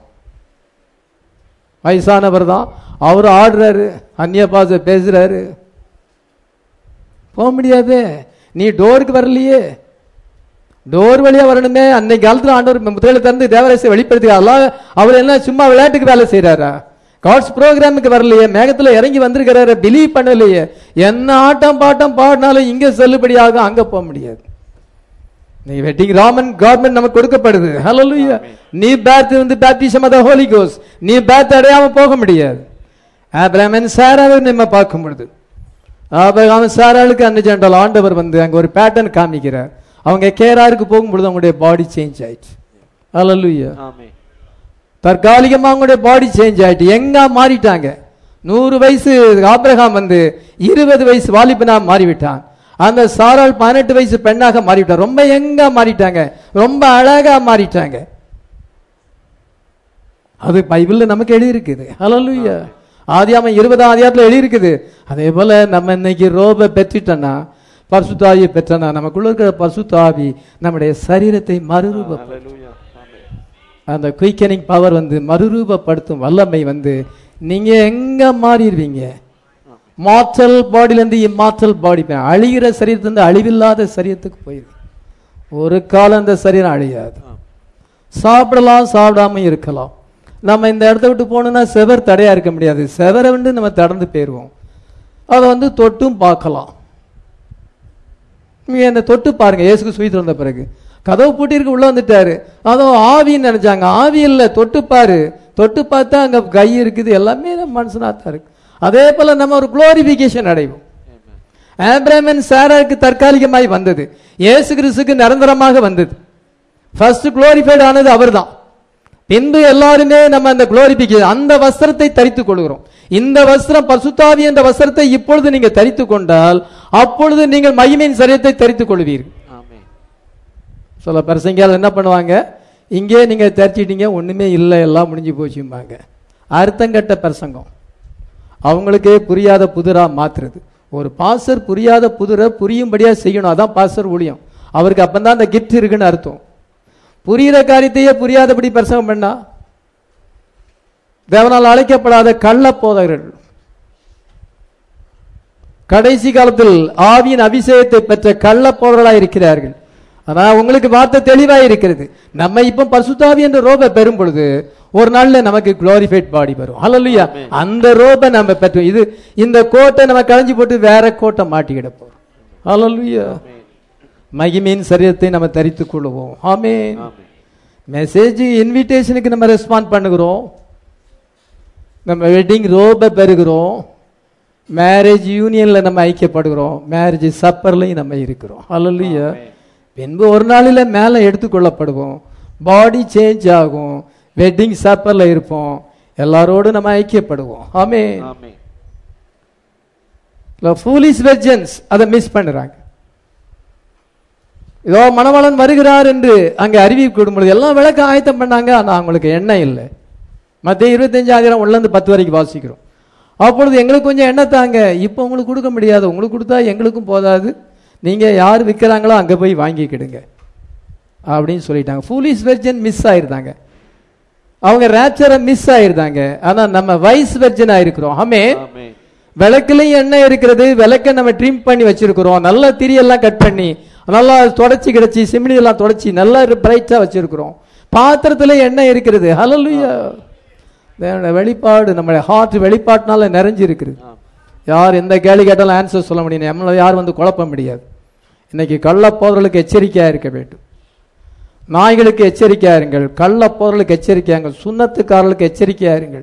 வயசானவர் தான் அவர் ஆடுறாரு அந்நிய பாச பேசுறாரு போக முடியாது நீ டோருக்கு வரலையே டோர் வழியா வரணுமே அன்னைக்கு காலத்துல ஆண்டவர் முதலில் திறந்து தேவரசை வெளிப்படுத்தி அல்லாஹ் அவர் என்ன சும்மா விளையாட்டுக்கு வேலை செய்யறாரா காட்ஸ் ப்ரோக்ராமுக்கு வரலையே மேகத்துல இறங்கி வந்திருக்கிறாரு பிலீவ் பண்ணலையே என்ன ஆட்டம் பாட்டம் பாடினாலும் இங்க செல்லுபடியாக அங்க போக முடியாது நீ வெட்டிங் ராமன் கவர்மெண்ட் நமக்கு கொடுக்கப்படுது ஹalleluya நீ பேத் வந்து பேப்டிசம் ஆஃப் தி ஹோலி கோஸ் நீ பேத் அடையாம போக முடியாது ஆபிரகாமின் சாராவை நம்ம பார்க்கும் பொழுது ஆபிரகாம் சாராளுக்கு அன்னை ஜென்ரல் ஆண்டவர் வந்து அங்க ஒரு பேட்டர்ன் காமிக்கிறார் அவங்க கேராருக்கு போகும்பொழுது அவங்களுடைய பாடி சேஞ்ச் ஆயிடுச்சு ஹalleluya தற்காலிகமா அவங்களுடைய பாடி சேஞ்ச் ஆயிட்டு எங்க மாறிட்டாங்க நூறு வயசு ஆபிரகாம் வந்து இருபது வயசு வாலிபனா மாறிவிட்டான் அந்த சாராள் பதினெட்டு வயசு பெண்ணாக மாறிவிட்டான் ரொம்ப எங்க மாறிட்டாங்க ரொம்ப அழகா மாறிட்டாங்க அது பைபிள்ல நமக்கு எழுதி இருக்குது ஹalleluya ஆதியாம இருபதாம் அதிகாரத்துல எழுதி இருக்குது அதே போல நம்ம இன்னைக்கு ரோப பெற்றுட்டோம்னா பரிசுத்தாவியை பெற்றனா நமக்குள்ள இருக்கிற பரிசுத்தாவி நம்முடைய சரீரத்தை மறுரூப அந்த குயிக்கனிங் பவர் வந்து மறுரூபப்படுத்தும் வல்லமை வந்து நீங்க எங்க மாறிடுவீங்க மாற்றல் பாடியிலேருந்து இம்மாற்றல் பாடி அழிகிற சரீரத்திலிருந்து அழிவில்லாத சரீரத்துக்கு போயிருக்கு ஒரு காலம் அந்த சரீரம் அழியாது சாப்பிடலாம் சாப்பிடாம இருக்கலாம் நம்ம இந்த இடத்த விட்டு போகணும்னா செவர் தடையா இருக்க முடியாது செவரை வந்து நம்ம கடந்து போயிடுவோம் அதை வந்து தொட்டும் பார்க்கலாம் நீங்க அந்த தொட்டு பாருங்க இயேசுக்கு சுயி திறந்த பிறகு கதவு பூட்டிருக்கு உள்ள வந்துட்டாரு அதோ ஆவின்னு நினைச்சாங்க ஆவி இல்ல தொட்டு பாரு தொட்டு பார்த்தா அங்க கை இருக்குது எல்லாமே நம்ம மனுஷனா தான் இருக்கு அதே போல நம்ம ஒரு குளோரிபிகேஷன் அடைவோம் ஆப்ரஹாமன் சாராருக்கு தற்காலிகமாய் வந்தது இயேசு கிறிஸ்துக்கு நிரந்தரமாக வந்தது ஃபர்ஸ்ட் குளோரிஃபைட் ஆனது அவர்தான் பின்பு எல்லாருமே நம்ம அந்த குளோரிபிகேஷன் அந்த வஸ்திரத்தை தரித்துக் கொள்கிறோம் இந்த வஸ்திரம் பசுத்தாவி என்ற வஸ்திரத்தை இப்பொழுது நீங்க தரித்துக் கொண்டால் அப்பொழுது நீங்கள் மகிமையின் சரீரத்தை தரித்துக் கொள்வீர்கள் சில பரிசங்கியால் என்ன பண்ணுவாங்க இங்கே நீங்க தரிச்சிட்டீங்க ஒண்ணுமே இல்லை எல்லாம் முடிஞ்சு போச்சும்பாங்க அர்த்தங்கட்ட பிரசங்கம் அவங்களுக்கே புரியாத புதிரா மாத்துறது ஒரு பாசர் புரியாத புதிரை புரியும்படியா செய்யணும் அதான் பாசர் ஊழியம் அவருக்கு அப்பந்தான் அந்த கிஃப்ட் இருக்குன்னு அர்த்தம் புரியுற காரியத்தையே புரியாதபடி பிரசங்கம் பண்ணா தேவனால் அழைக்கப்படாத கள்ள போதகர்கள் கடைசி காலத்தில் ஆவியின் அபிஷேகத்தை பெற்ற கள்ள போதர்களா இருக்கிறார்கள் ஆனா உங்களுக்கு வார்த்தை தெளிவா இருக்கிறது நம்ம இப்ப பரிசுத்தாவி என்ற ரோபை பெறும் பொழுது ஒரு நாள்ல நமக்கு குளோரிஃபைட் பாடி வரும் ஹalleluya அந்த ரோபை நம்ம பெற்றோம் இது இந்த கோட்டை நம்ம களைஞ்சு போட்டு வேற கோட்டை மாட்டிக்கிட போறோம் ஹalleluya மகிமையின் சரீரத்தை நம்ம தரித்துக் கொள்வோம் ஆமென் மெசேஜ் இன்விடேஷனுக்கு நம்ம ரெஸ்பாண்ட் பண்ணுகிறோம் நம்ம வெட்டிங் ரோபை பெறுகிறோம் மேரேஜ் யூனியன்ல நம்ம ஐக்கியப்படுகிறோம் மேரேஜ் சப்பர்லையும் நம்ம இருக்கிறோம் ஹalleluya பின்பு ஒரு நாளில் மேலே எடுத்துக்கொள்ளப்படுவோம் பாடி சேஞ்ச் ஆகும் வெட்டிங் சப்பர்ல இருப்போம் எல்லாரோடும் நம்ம ஐக்கியப்படுவோம் ஆமே ஃபூலிஸ் வெர்ஜன்ஸ் அதை மிஸ் பண்ணுறாங்க இதோ மணவாளன் வருகிறார் என்று அங்கே அறிவிக்கப்படும் பொழுது எல்லாம் விளக்க ஆயத்தம் பண்ணாங்க ஆனால் அவங்களுக்கு எண்ணெய் இல்லை மத்திய இருபத்தஞ்சாயிரம் உள்ளேருந்து பத்து வரைக்கும் வாசிக்கிறோம் அப்பொழுது எங்களுக்கு கொஞ்சம் எண்ணெய் தாங்க இப்போ உங்களுக்கு கொடுக்க முடியாது உங்களுக்கு கொடுத்தா எங்களுக்கும் போதாது நீங்கள் யார் விற்கிறாங்களோ அங்கே போய் வாங்கிக்கிடுங்க அப்படின்னு சொல்லிட்டாங்க ஃபூலிஸ் வெர்ஜன் மிஸ் ஆயிருந்தாங்க அவங்க ரேப்சரை மிஸ் ஆயிருந்தாங்க ஆனா நம்ம வைஸ் வெர்ஜன் ஆயிருக்கிறோம் ஆமே ஆமென். விளக்குலயும் எண்ணெய் இருக்கிறது விளக்க நம்ம ட்ரிம் பண்ணி வச்சிருக்கிறோம் நல்லா திரியெல்லாம் கட் பண்ணி நல்லா தொடச்சி கிடச்சி சிமிலி எல்லாம் தொடச்சி நல்லா பிரைட்டா வச்சிருக்கிறோம் பாத்திரத்துல எண்ணெய் இருக்கிறது ஹalleluya தேவனுடைய வெளிப்பாடு நம்மளுடைய ஹார்ட் வெளிப்பாட்டினால நிறைஞ்சு இருக்குது ஆம். யார் எந்த கேள்வி கேட்டாலும் ஆன்சர் சொல்ல முடியும் நம்மளை யாரும் வந்து குழப்ப முடியாது இன்னைக்கு கள்ள போதர்களுக்கு எச்சரிக்கையா இருக்க வேண்டும் நாய்களுக்கு எச்சரிக்கையா இருங்கள் கள்ள போதர்களுக்கு எச்சரிக்கையாங்கள் சுண்ணத்துக்காரர்களுக்கு எச்சரிக்கையா இருங்கள்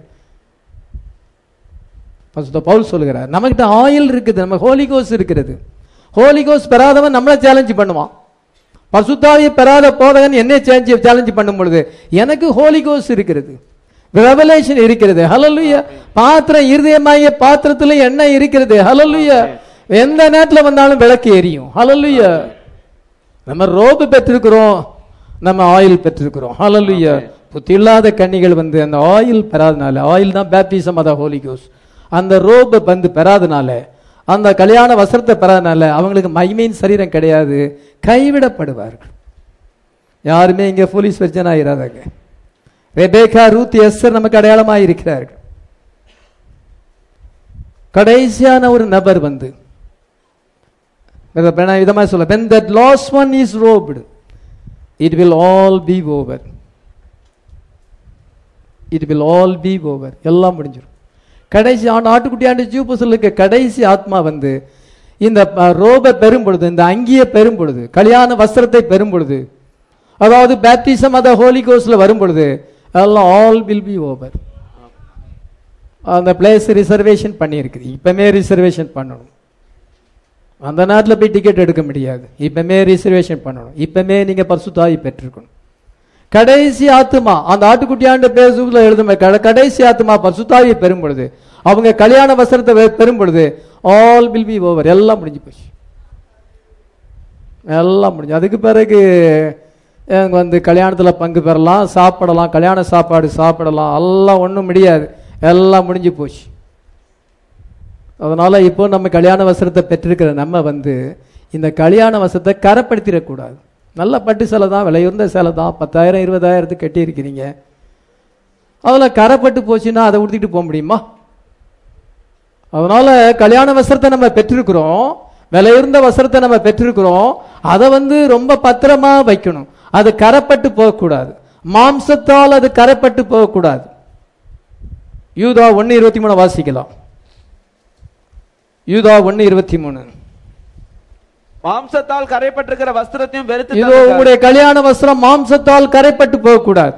பரிசுத்த பவுல் சொல்லுகிறார் நம்மகிட்ட ஆயில் இருக்குது நம்ம ஹோலிகோஸ் இருக்கிறது ஹோலிகோஸ் பெறாதவன் நம்மளை சேலஞ்சு பண்ணுவான் பசுத்தாவியை பெறாத போதகன் என்ன சேஞ்ச் சேலஞ்சு பண்ணும் பொழுது எனக்கு ஹோலிகோஸ் இருக்கிறது ரெவலேஷன் இருக்கிறது ஹalleluya பாத்திரம் இருதயமாகிய பாத்திரத்துல எண்ணெய் இருக்கிறது ஹalleluya எந்த நேரத்துல வந்தாலும் விளக்கு எரியும் ஹalleluya நம்ம ரோபு பெற்றிருக்கிறோம் நம்ம ஆயில் பெற்றிருக்கிறோம் ஹalleluya புத்தி இல்லாத கன்னிகள் வந்து அந்த ஆயில் பெறாதனால ஆயில் தான் பேப்டிசம் அத ஹோலி கோஸ் அந்த ரோபை வந்து பெறாதனால அந்த கல்யாண வஸ்திரத்தை பெறாதனால அவங்களுக்கு மகிமையின் சரீரம் கிடையாது கைவிடப்படுவார்கள் யாருமே இங்க போலீஸ் வெர்ஜன் ஆயிராதாங்க ரெபேக்கா ரூத் எஸ்ஸர் நமக்கு அடையாளமாக இருக்கிறார்கள் கடைசியான ஒரு நபர் வந்து நான் விதமா சொல்ல when that last one is robed it will all be over it will all be over எல்லாம் முடிஞ்சிடும் கடைசி ஆண்டு ஆட்டுக்குட்டி ஆண்டு ஜூபசலுக்கு கடைசி ஆத்மா வந்து இந்த ரோபை பெறும் பொழுது இந்த அங்கியை பெறும் பொழுது கல்யாண வஸ்திரத்தை பெறும் பொழுது அதாவது பேப்டிசம் அத ஹோலி கோஸ்ல வரும் பொழுது அதெல்லாம் ஆல் வில் பி ஓவர் அந்த பிளேஸ் ரிசர்வேஷன் பண்ணியிருக்குது இப்பமே ரிசர்வேஷன் பண்ணணும் அந்த நேரத்தில் போய் டிக்கெட் எடுக்க முடியாது இப்பமே ரிசர்வேஷன் பண்ணணும் இப்பமே நீங்க பரிசுத்தாவி பெற்றிருக்கணும் கடைசி ஆத்துமா அந்த ஆட்டுக்குட்டியாண்டு பேசுல எழுதும் கட- கடைசி ஆத்துமா பரிசுத்தாவியை பெறும் பொழுது அவங்க கல்யாண வஸ்திரத்தை வெ- பெறும் பொழுது ஆல் வில் பி ஓவர் எல்லாம் முடிஞ்சு போச்சு எல்லாம் முடிஞ்சு அதுக்கு பிறகு அவங்க வந்து கல்யாணத்தில் பங்கு பெறலாம் சாப்பிடலாம் கல்யாண சாப்பாடு சாப்பிடலாம் எல்லாம் ஒன்றும் முடியாது எல்லாம் முடிஞ்சு போச்சு அதனால இப்போ நம்ம கல்யாண வஸ்திரத்தை பெற்றிருக்கிற நம்ம வந்து இந்த கல்யாண வஸ்திரத்தை கரப்படுத்திடக்கூடாது நல்ல பட்டு சேலை தான் விலையுறந்த சேலை தான் பத்தாயிரம் இருபதாயிரத்துக்கு கட்டியிருக்கிறீங்க அதில் கரைப்பட்டு போச்சுன்னா அதை உடுத்திட்டு போக முடியுமா அதனால கல்யாண வஸ்திரத்தை நம்ம பெற்றிருக்கிறோம் விலையுறந்த வஸ்திரத்தை நம்ம பெற்றிருக்கிறோம் அதை வந்து ரொம்ப பத்திரமா வைக்கணும் அது கரைப்பட்டு போகக்கூடாது மாம்சத்தால் அது கரைப்பட்டு போகக்கூடாது யூதா ஒன்னு இருபத்தி மூணு வாசிக்கலாம் யூதா ஒன்னு இருபத்தி மூணு மாம்சத்தால் கரைப்பட்டிருக்கிற வஸ்திரத்தையும் வெறுத்து இதோ தள்ளுங்கள். உங்களுடைய கல்யாண வஸ்திரம் மாம்சத்தால் கரைப்பட்டு போகக்கூடாது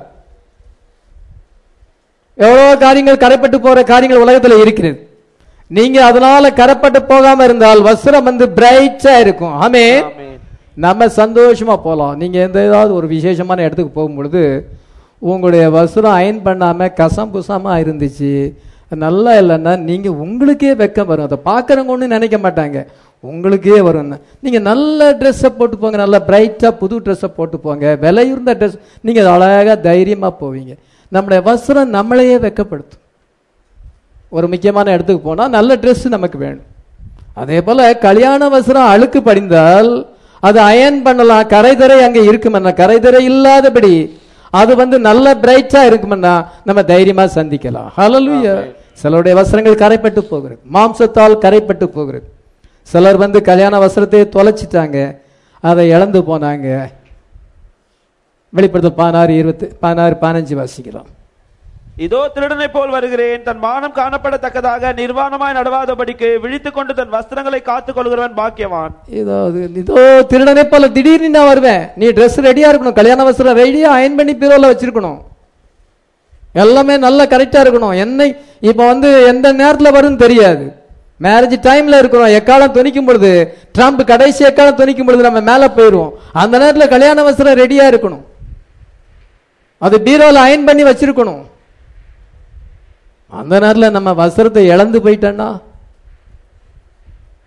எவ்வளவு காரியங்கள் கரைப்பட்டு போற காரியங்கள் உலகத்துல இருக்கிறது நீங்க அதனால கரைப்பட்டு போகாம இருந்தால் வஸ்திரம் வந்து பிரைட்டா இருக்கும் ஆமே ஆமென். நம்ம சந்தோஷமா போலாம் நீங்க எந்த ஏதாவது ஒரு விசேஷமான இடத்துக்கு போகும் பொழுது உங்களுடைய வஸ்திரம் அயன் பண்ணாம கசம் புசமா இருந்துச்சு நல்லா இல்லைன்னா நீங்க உங்களுக்கே வெக்கம் வரும் அதை பார்க்கறவங்க ஒன்றும் நினைக்க மாட்டாங்க உங்களுக்கே வரும் நீங்க நல்ல ட்ரெஸ்ஸை போட்டு போங்க நல்லா பிரைட்டா புது ட்ரெஸ்ஸை போட்டு போங்க விலையுறந்த ட்ரெஸ் நீங்க அழகா தைரியமா போவீங்க நம்முடைய வஸ்திரம் நம்மளையே வெக்கப்படுத்தும் ஒரு முக்கியமான இடத்துக்கு போனா நல்ல Dress நமக்கு வேணும் அதே போல கல்யாண வஸ்திரம் அழுக்கு படிந்தால் அது அயன் பண்ணலாம் கரைதரை அங்க இருக்குமன்னா கரைதரை இல்லாதபடி அது வந்து நல்ல பிரைட்டா இருக்குமன்னா நம்ம தைரியமா சந்திக்கலாம் ஹalleluya சிலருடைய வஸ்திரங்கள் கரைப்பட்டு போகிறது மாம்சத்தால் கரைப்பட்டு போகிறது சிலர் வந்து கல்யாண வஸ்திரத்தை தொலைச்சிட்டாங்க அதை இழந்து போனாங்க வெளிப்படுத்தல் பதினாறு இருபத்தி பதினாறு பதினஞ்சு வாசிக்கலாம் இதோ திருடனை போல் வருகிறேன் தன் மானம் காணப்படத்தக்கதாக நிர்வாணமாய் நடவாதபடிக்கு விழித்துக் கொண்டு தன் வஸ்திரங்களை காத்துக் கொள்கிறவன் பாக்கியவான் இதோ அது- இதோ திருடனே போல திடீர்னு நான் வருவேன் நீ Dress ரெடியா இருக்கணும் கல்யாண வஸ்திரம் ரெடியா அயன் பண்ணி பீரோல வச்சிருக்கணும் எல்லாமே நல்லா கரெக்டா இருக்கணும் என்னை இப்ப வந்து எந்த நேரத்துல வரும்னு தெரியாது மேரேஜ் டைம்ல இருக்கிறோம் எக்காலம் துணிக்கும் பொழுது ட்ரம்ப் கடைசி எக்காலம் துணிக்கும் பொழுது நம்ம மேல போயிருவோம் அந்த நேரத்துல கல்யாண வஸ்திரம் ரெடியா இருக்கணும் அது பீரோல அயன் பண்ணி வச்சிருக்கணும் அந்த நேரத்துல நம்ம வஸ்திரத்தை இழந்து போயிட்டோன்னா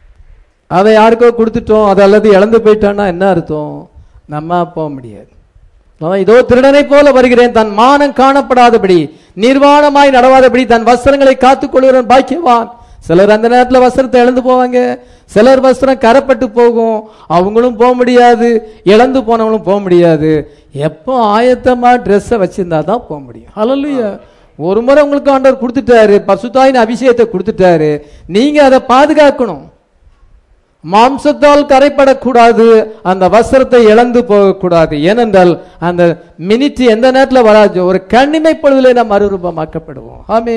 அதை யாருக்கோ கொடுத்துட்டோம் அது அல்லது இழந்து போயிட்டான்னா என்ன அர்த்தம் நம்ம போக முடியாது அவன் இதோ திருடனை போல வருகிறேன் தன் மானம் காணப்படாதபடி நிர்வாணமாய் நடவாதபடி தன் வஸ்திரங்களை காத்துக் கொள்கிறவன் பாக்கியவான் சிலர் அந்த நேரத்தில் வஸ்திரத்தை இழந்து போவாங்க சிலர் வஸ்திரம் கரப்பட்டு போகும் அவங்களும் போக முடியாது இழந்து போனவங்களும் போக முடியாது எப்போ ஆயத்தமா ட்ரெஸ்ஸை வச்சிருந்தா தான் போக முடியும் ஹalleluya ஒரு முறை உங்களுக்கு ஆண்டவர் கொடுத்துட்டாரு பசுத்தாயின் அபிஷேகத்தை கொடுத்துட்டாரு நீங்க அதை பாதுகாக்கணும் மாம்சத்தால் கரைப்படக்கூடாது அந்த வஸ்திரத்தை இழந்து போகக்கூடாது ஏனென்றால் அந்த மினிட் எந்த நேரத்தில் வராது ஒரு கண்ணிமை பொழுதிலே நாம் மறுரூபமாக்கப்படுவோம் ஆமே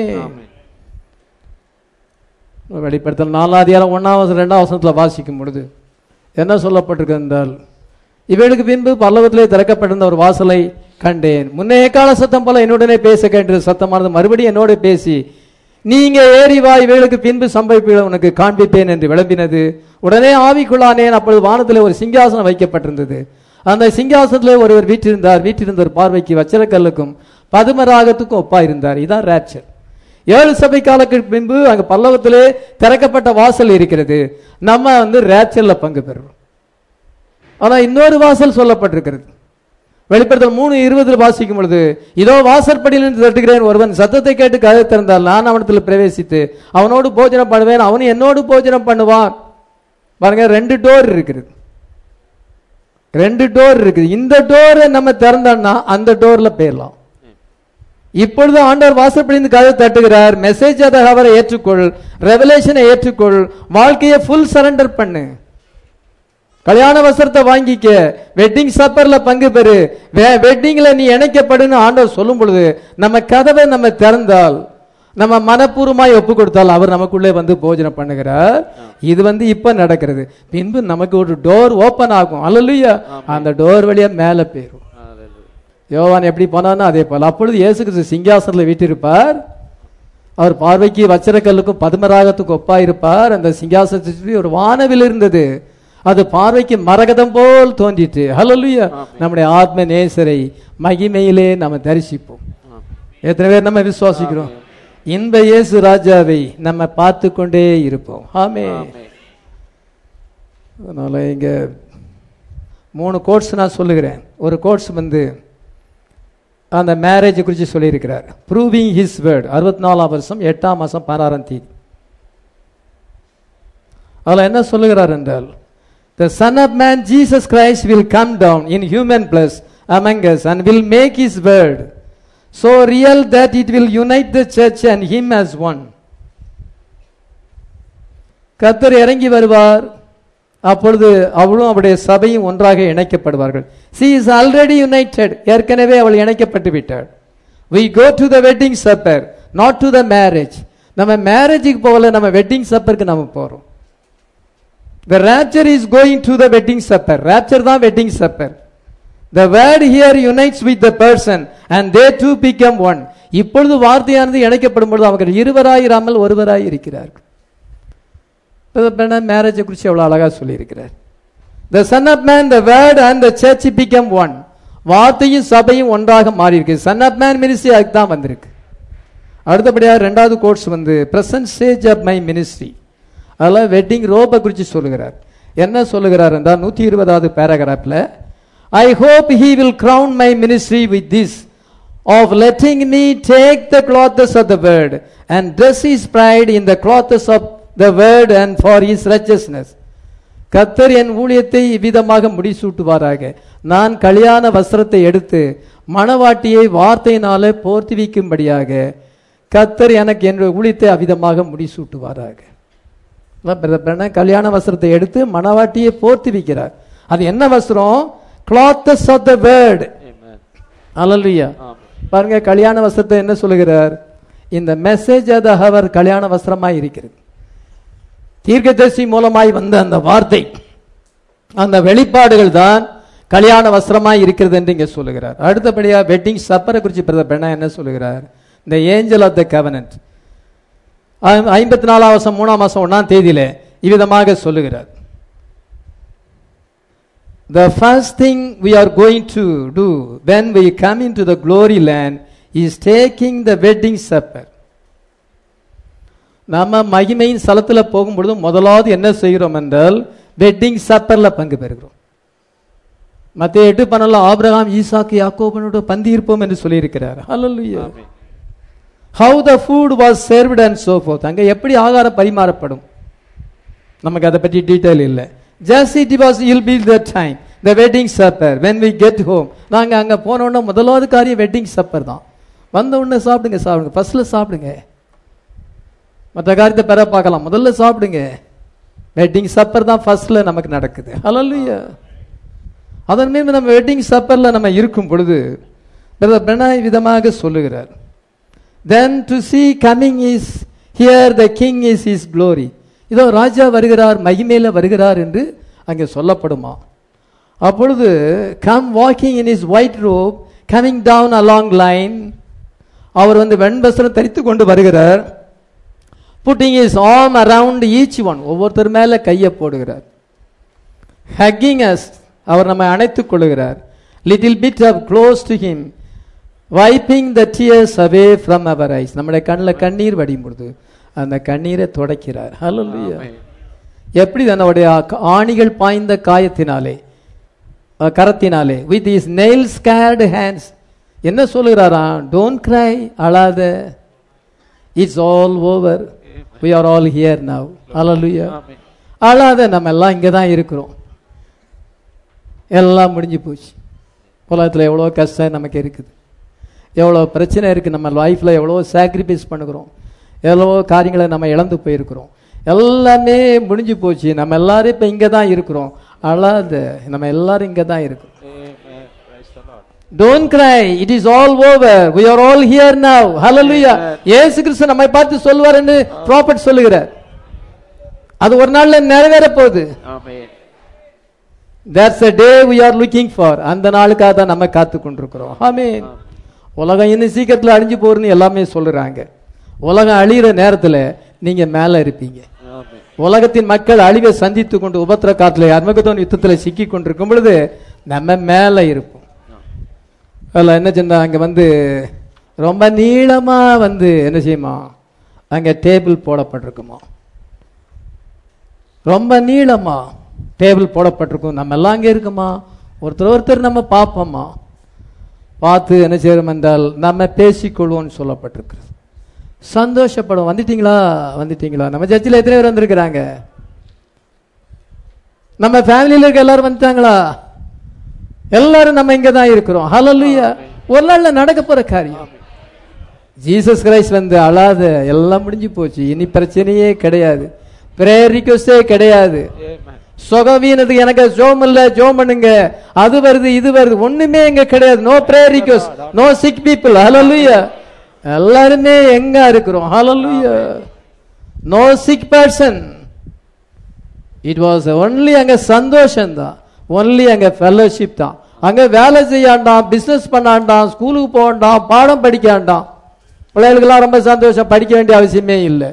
வெளிப்படுத்தல் நாலாம் அதிகாரம் ஒன்னாம் வசனம் ரெண்டாம் வசனத்தில் வாசிக்கும் பொழுது என்ன சொல்லப்பட்டிருக்கு என்றால் இவளுக்கு பின்பு பல்லவத்திலே திறக்கப்பட்டிருந்த ஒரு வாசலை கண்டேன் முன்னே கால சத்தம் போல என்னுடனே பேச கேட்டது சத்தமானது மறுபடியும் என்னோட பேசி நீங்க ஏறி வா இவளுக்கு பின்பு சம்பவிப்பீட உனக்கு காண்பிப்பேன் என்று விளம்பினது உடனே ஆவிக்குள்ளானேன் அப்பொழுது வானத்திலே ஒரு சிங்காசனம் வைக்கப்பட்டிருந்தது அந்த சிங்காசனத்திலே ஒருவர் வீற்றிருந்தார் வீற்றிருந்தவர் பார்வைக்கு வச்சரக்கல்லுக்கும் பதுமராகத்துக்கும் ஒப்பா இருந்தார் இதான் ரேப்சர் ஏழு சபை காலத்துக்கு பின்பு அங்க பல்லவத்திலே திறக்கப்பட்ட வாசல் இருக்கிறது நம்ம வந்து ரேப்சர்ல பங்கு பெறுறோம் ஆனா இன்னொரு வாசல் சொல்லப்பட்டிருக்கிறது வெளிப்படுத்தல் மூணு இருபதுல வாசிக்கும் பொழுது இதோ வாசற்படியிலிருந்து தட்டுகிறேன் ஒருவன் சத்தத்தை கேட்டு கதை திறந்தால் நான் அவனத்தில் பிரவேசித்து அவனோடு போஜனம் பண்ணுவேன் அவனும் என்னோடு போஜனம் பண்ணுவான் பாருங்க ரெண்டு டோர் இருக்குது ரெண்டு டோர் இருக்குது இந்த டோரை நம்ம திறந்தோம்னா அந்த டோர்ல போயிடலாம் இப்பொழுது ஆண்டவர் வாசற்படிந்து கதை தட்டுகிறார் மெசேஜ் அதை அவரை ஏற்றுக்கொள் ரெவலேஷனை ஏற்றுக்கொள் வாழ்க்கையை ஃபுல் சரண்டர் பண்ணு கல்யாண வஸ்திரத்தை வாங்கிக்க வெட்டிங் சப்பர்ல பங்கு பெறு வெட்டிங்ல நீ இணைக்கப்படுன்னு ஆண்டவர் சொல்லும் பொழுது நம்ம கதவை நம்ம திறந்தால் நம்ம மனப்பூர்வமாய் ஒப்பு கொடுத்தால் அவர் நமக்குள்ளே வந்து போஜனம் பண்ணுகிறார் இது வந்து இப்ப நடக்கிறது பின்பு நமக்கு ஒரு டோர் ஓபன் ஆகும் அல்லையா அந்த டோர் வழியா மேல போயிரும் யோவான் எப்படி போனானோ அதே போல அப்பொழுது இயேசு கிறிஸ்து சிங்காசனத்தில் வீட்டிருப்பார் அவர் பார்வைக்கு வச்சிரக்கல்லுக்கும் பதுமராகத்துக்கும் ஒப்பா இருப்பார் அந்த சிங்காசனத்தை சுற்றி ஒரு வானவில் இருந்தது அது பார்வைக்கு மரகதம் போல் தோன்றிட்டு ஹalleluya நம்முடைய ஆத்ம நேசரை மகிமையிலே நம்ம தரிசிப்போம் எத்தனை பேர் நம்ம விசுவாசிக்கிறோம் இந்த இயேசு ராஜாவை நம்ம பார்த்து கொண்டே இருப்போம் ஆமே அதனால இங்க மூணு கோட்ஸ் நான் சொல்லுகிறேன் ஒரு கோட்ஸ் வந்து அந்த மேரேஜ் குறித்து சொல்லியிருக்கிறார் ப்ரூவிங் ஹிஸ் வேர்ட் அறுபத்தி நாலாம் வருஷம் எட்டாம் மாதம் பதினாறாம் தேதி அதில் என்ன சொல்லுகிறார் என்றால் The Son of Man, Jesus Christ, will come down in human flesh among us and will make his word so real that it will unite the church and him as one. கத்தர் இறங்கி வருவார் அப்பொழுது அவளும் அவருடைய சபையும் ஒன்றாக இணைக்கப்படுவார்கள் she is already united ஏற்கனவே அவள் இணைக்கப்பட்டு விட்டாள் we go to the wedding supper not to the marriage நம்ம மேரேஜுக்கு போகல நம்ம வெட்டிங் சப்பருக்கு நம்ம போறோம் The rapture is going to the wedding supper. Rapture தான் wedding supper. The word here unites with the person and they two become one. இப்பொழுது வார்த்தையானது இணைக்கப்படும் பொழுது அவங்க இருவராய் இராமல் ஒருவராய் இருக்கிறார்கள் மேரேஜை குறித்து எவ்வளவு அழகா சொல்லியிருக்கிறார் the son of man the word and the church become one வார்த்தையும் சபையும் ஒன்றாக மாறி இருக்கு சன் ஆஃப் மேன் மினிஸ்ட்ரி அதுக்கு தான் வந்திருக்கு அடுத்தபடியாக ரெண்டாவது கோர்ஸ் வந்து present stage of my ministry அதெல்லாம் வெட்டிங் ரோபை குறித்து சொல்லுகிறார் என்ன சொல்லுகிறார் என்றால் நூற்றி இருபதாவது பேராகிராஃபில் I hope he will crown my ministry with this of letting me take the clothes of the word and dress his bride in the clothes of the word and for his righteousness கத்தர் என் ஊழியத்தை இவ்விதமாக முடிசூட்டுவாராக நான் கல்யாண வஸ்திரத்தை எடுத்து மணவாட்டியை வார்த்தையினாலே போர்த்துவிக்கும்படியாக கத்தர் எனக்கு என் ஊழியத்தை அவ்விதமாக முடிசூட்டுவாராக கல்யாண வஸ்திரத்தை எடுத்து மணவாட்டியை போர்த்தி வைக்கிறார் அது என்ன வஸ்திரம் clothes of the word hallelujah பாருங்க கல்யாண வஸ்திரத்தை என்ன சொல்லுகிறார் இந்த மெசேஜ் அது அவர் கல்யாண வஸ்திரமாய் இருக்கிறது தீர்க்கதரிசி மூலமாய் வந்த அந்த வார்த்தை அந்த வெளிப்பாடுகள் தான் கல்யாண வஸ்திரமாய் இருக்கிறது என்று இங்கே சொல்லுகிறார் அடுத்தபடியா வெட்டிங் சப்பரை குறித்து பிரதர் என்ன சொல்லுகிறார் இந்த ஏஞ்சல் ஆஃப் த கவனன்ட் ஐம்பத்தி நாலாம் வருஷம் மூணாம் மாசம் ஒன்னாம் தேதியில இவ்விதமாக சொல்லுகிறார் the first thing we are going to do when we come into the glory land is taking the wedding supper நம்ம மகிமையின் ஸ்தலத்துல போகும்பொழுது முதலாவது என்ன செய்கிறோம் என்றால் வெட்டிங் சப்பர்ல பங்கு பெறுகிறோம் மத்திய எட்டு பண்ணல ஆபிரகாம் ஈசாக்கு யாக்கோபனோட பந்தி இருப்போம் என்று சொல்லியிருக்கிறார் hallelujah how the food was served and so forth அங்க எப்படி ஆகாரம் பரிமாறப்படும் நமக்கு அதை பற்றி டீட்டெயில் இல்லை just it was will be the time the wedding supper when we get home நாங்க அங்க போன உடனே முதலாவது காரியம் வெட்டிங் சப்பர் தான் வந்த உடனே சாப்பிடுங்க சாப்பிடுங்க ஃபர்ஸ்ட்ல சாப்பிடுங்க மற்ற காரியத்தை பெற பார்க்கலாம் முதல்ல சாப்பிடுங்க வெட்டிங் சப்பர் தான் ஃபர்ஸ்ட்ல நமக்கு நடக்குது ஹalleluya அதன் மீது நம்ம வெட்டிங் சப்பர்ல நம்ம இருக்கும் பொழுது பிரதர் பிரணாய் விதமாக சொல்லுகிறார் then to see coming is here the king is is glory இதோ ராஜா வருகிறார் மகிமையில வருகிறார் என்று அங்கே சொல்லப்படுமா அப்பொழுது come walking in his white robe coming down along line அவர் வந்து வெண்வஸ்திரம் தரித்து கொண்டு வருகிறார் putting his arm around each one ஒவ்வொருத்தர் மேல கையை போடுகிறார் ஹக்கிங் அஸ் அவர் நம்மை அணைத்துக் கொள்ளுகிறார் little bit of close to him wiping the tears away from our eyes நம்முடைய கண்ணில் கண்ணீர் வடியும் பொழுது அந்த கண்ணீரை துடைக்கிறார் ஹalleluya எப்படி தன்னுடைய ஆணிகள் பாய்ந்த காயத்தினாலே அஹ், கரத்தினாலே with his nail scarred hands என்ன சொல்லுகிறாரா டோன்ட் கிரை அழாத it's all over we are all here now hallelujah அழாத நம்ம எல்லாம் இங்கே தான் இருக்கிறோம் எல்லாம் முடிஞ்சு போச்சு உலகத்தில் எவ்வளோ கஷ்டம் நமக்கு இருக்குது எவ்வளோ பிரச்சனை இருக்குது நம்ம லைஃப்பில் எவ்வளோ சாக்ரிஃபைஸ் பண்ணுகிறோம் எவ்வளோ காரியங்களை நம்ம இழந்து போயிருக்கிறோம் எல்லாமே முடிஞ்சு போச்சு நம்ம எல்லாரும் இப்போ இங்கே தான் இருக்கிறோம் அழாத நம்ம எல்லாரும் இங்கே தான் இருக்கிறோம் don't cry it is all over we are all here now hallelujah இயேசு கிறிஸ்து நம்மை பார்த்து சொல்வார் என்று ப்ராஃபட் சொல்லுகிறார் அது ஒரு நாள்ல நிறைவேற போகுது that's a day we are looking for அந்த நாளுக்காக தான் நம்ம காத்து கொண்டிருக்கிறோம் ஆமென் உலகம் இன்னும் சீக்கிரத்துல அழிஞ்சு போறதுன்னு எல்லாமே சொல்றாங்க உலகம் அழியிற நேரத்துல நீங்க மேல இருப்பீங்க உலகத்தின் மக்கள் அழிவை சந்தித்து கொண்டு உபத்திர காத்துல அர்மகத்தோன் யுத்தத்துல சிக்கி கொண்டிருக்கும் பொழுது நம்ம மேல இருப்போம் அதில் என்ன செஞ்சா அங்க வந்து ரொம்ப நீளமா வந்து என்ன செய்யுமா அங்க டேபிள் போடப்பட்டிருக்குமா ரொம்ப நீளமா டேபிள் போடப்பட்டிருக்கும் நம்ம எல்லாம் அங்கே இருக்குமா ஒருத்தர் ஒருத்தர் நம்ம பார்ப்போமா பார்த்து என்ன செய்யறோம் என்றால் நம்ம பேசிக்கொள்வோம்னு சொல்லப்பட்டிருக்கிறது சந்தோஷப்படும் வந்துட்டீங்களா வந்துட்டீங்களா நம்ம சர்ச்சில் எத்தனை பேர் வந்திருக்கிறாங்க நம்ம ஃபேமிலியில் இருக்க எல்லாரும் வந்துட்டாங்களா எல்லாரும் நம்ம இங்க தான் இருக்கிறோம் ஹalleluya ஒரு நாள்ல நடக்க போற காரியம் ஜீசஸ் கிரைஸ்ட் வந்து அழாத எல்லாம் முடிஞ்சு போச்சு இனி பிரச்சனையே கிடையாது பிரேயர் ரிக்வஸ்டே கிடையாது சுகவீனத்துக்கு எனக்கு ஜோம் இல்ல ஜோம் பண்ணுங்க அது வருது இது வருது ஒண்ணுமே இங்க கிடையாது no prayer request no sick people hallelujah எல்லாருமே எங்க இருக்கிறோம் hallelujah no sick person it was only அங்க சந்தோஷம் தான் ஒன்லி அங்க ஃபெல்லோஷிப் தான் அங்க வேலை செய்யாண்டாம் பிசினஸ் பண்ணாண்டாம் ஸ்கூலுக்கு போகண்டாம் பாடம் படிக்காண்டாம் பிள்ளைகளுக்கெல்லாம் ரொம்ப சந்தோஷம் படிக்க வேண்டிய அவசியமே இல்லை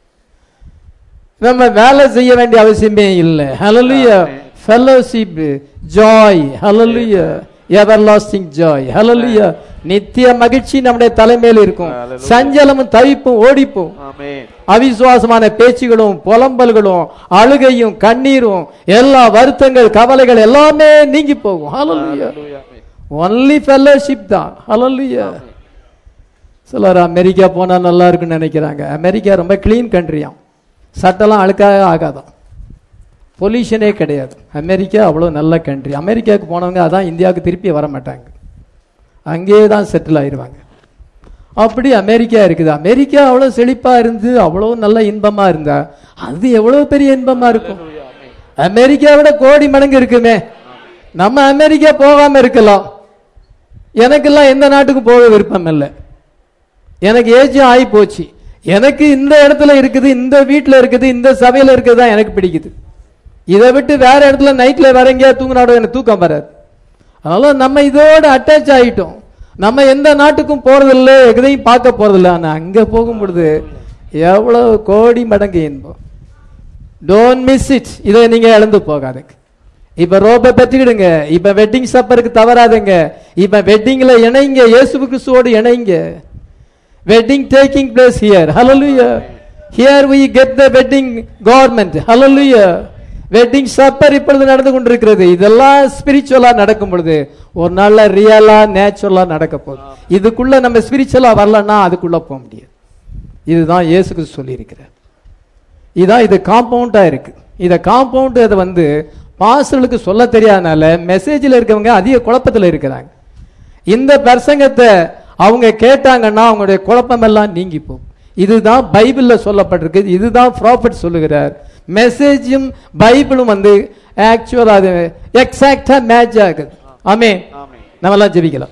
நம்ம வேலை செய்ய வேண்டிய அவசியமே இல்லை hallelujah fellowship joy hallelujah everlasting joy hallelujah நித்திய மகிழ்ச்சி நம்முடைய தலைமையில் இருக்கும் சஞ்சலமும் தவிப்பும் ஓடிப்போம் அவிசுவாசமான பேச்சுகளும் புலம்பல்களும் அழுகையும் கண்ணீரும் எல்லா வருத்தங்கள் கவலைகள் எல்லாமே நீங்கி போகும் ஹalleluya ஒன்லி ஃபெல்லோஷிப் தான் ஹalleluya சிலர் அமெரிக்கா போனா நல்லா இருக்குன்னு நினைக்கிறாங்க அமெரிக்கா ரொம்ப க்ளீன் கண்ட்ரியாம் சட்டெல்லாம் அழுக்காக ஆகாதாம் பொல்யூஷனே கிடையாது அமெரிக்கா அவ்வளோ நல்ல கண்ட்ரி அமெரிக்காவுக்கு போனவங்க அதான் இந்தியாவுக்கு திருப்பி வர மாட்டாங்க அங்கேயே தான் செட்டில் ஆயிடுவாங்க அப்படி அமெரிக்கா இருக்குது அமெரிக்கா அவ்வளோ செழிப்பா இருந்து அவ்வளோ நல்ல இன்பமா இருந்தா அது எவ்வளோ பெரிய இன்பமா இருக்கும் அமெரிக்கா விட கோடி மடங்கு இருக்குமே நம்ம அமெரிக்கா போகாம இருக்கலாம் எனக்கெல்லாம் எந்த நாட்டுக்கு போக விருப்பம் இல்லை எனக்கு ஏஜ் ஆகி போச்சு எனக்கு இந்த இடத்துல இருக்குது இந்த வீட்டில் இருக்குது இந்த சபையில இருக்குது தான் எனக்கு பிடிக்குது இதை விட்டு வேற இடத்துல நைட்ல வேற எங்கேயா தூங்கினாடோ எனக்கு தூக்கம் வராது அதனால நம்ம இதோட அட்டாச் ஆகிட்டோம் நம்ம எந்த நாட்டுக்கும் போறதில்ல எதையும் பார்க்க போறதில்ல ஆனா அங்க போகும் பொழுது எவ்வளவு கோடி மடங்கு இன்பம் டோன்ட் மிஸ் இட் இதை நீங்க இழந்து போகாதுங்க இப்ப ரோபை பெற்றுக்கிடுங்க இப்ப வெட்டிங் சப்பருக்கு தவறாதுங்க இப்ப வெட்டிங்ல இணைங்க இயேசு கிறிஸ்துவோடு இணைங்க wedding taking place here hallelujah here we get the wedding garment hallelujah wedding supper இப்பொழுது நடந்து கொண்டிருக்கிறது இதெல்லாம் ஸ்பிரிச்சுவலா நடக்கும் பொழுது ஒரு நாள்ல ரியலா நேச்சுரலா நடக்க போகுது இதுக்குள்ள நம்ம ஸ்பிரிச்சுவலா வரலன்னா அதுக்குள்ள போக முடியாது இதுதான் இயேசு கிறிஸ்து சொல்லியிருக்கிறார் இதான் இது காம்பவுண்டா இருக்கு இத காம்பவுண்ட் அதை வந்து பாஸ்டர்களுக்கு சொல்ல தெரியாதனால மெசேஜில் இருக்கவங்க அதிக குழப்பத்தில் இருக்கிறாங்க இந்த பிரசங்கத்தை அவங்க கேட்டாங்கன்னா அவங்களுடைய குழப்பம் எல்லாம் நீங்கி போகும் இதுதான் பைபிள்ல சொல்லப்பட்டிருக்கு இதுதான் ப்ராஃபிட் சொல்லுகிறார் மெசேஜும் பைபிளும் வந்து ஆக்சுவலா அது எக்ஸாக்டா மேட்ச் ஆகுது ஆமே ஆமென். நம்ம எல்லாம் ஜெபிக்கலாம்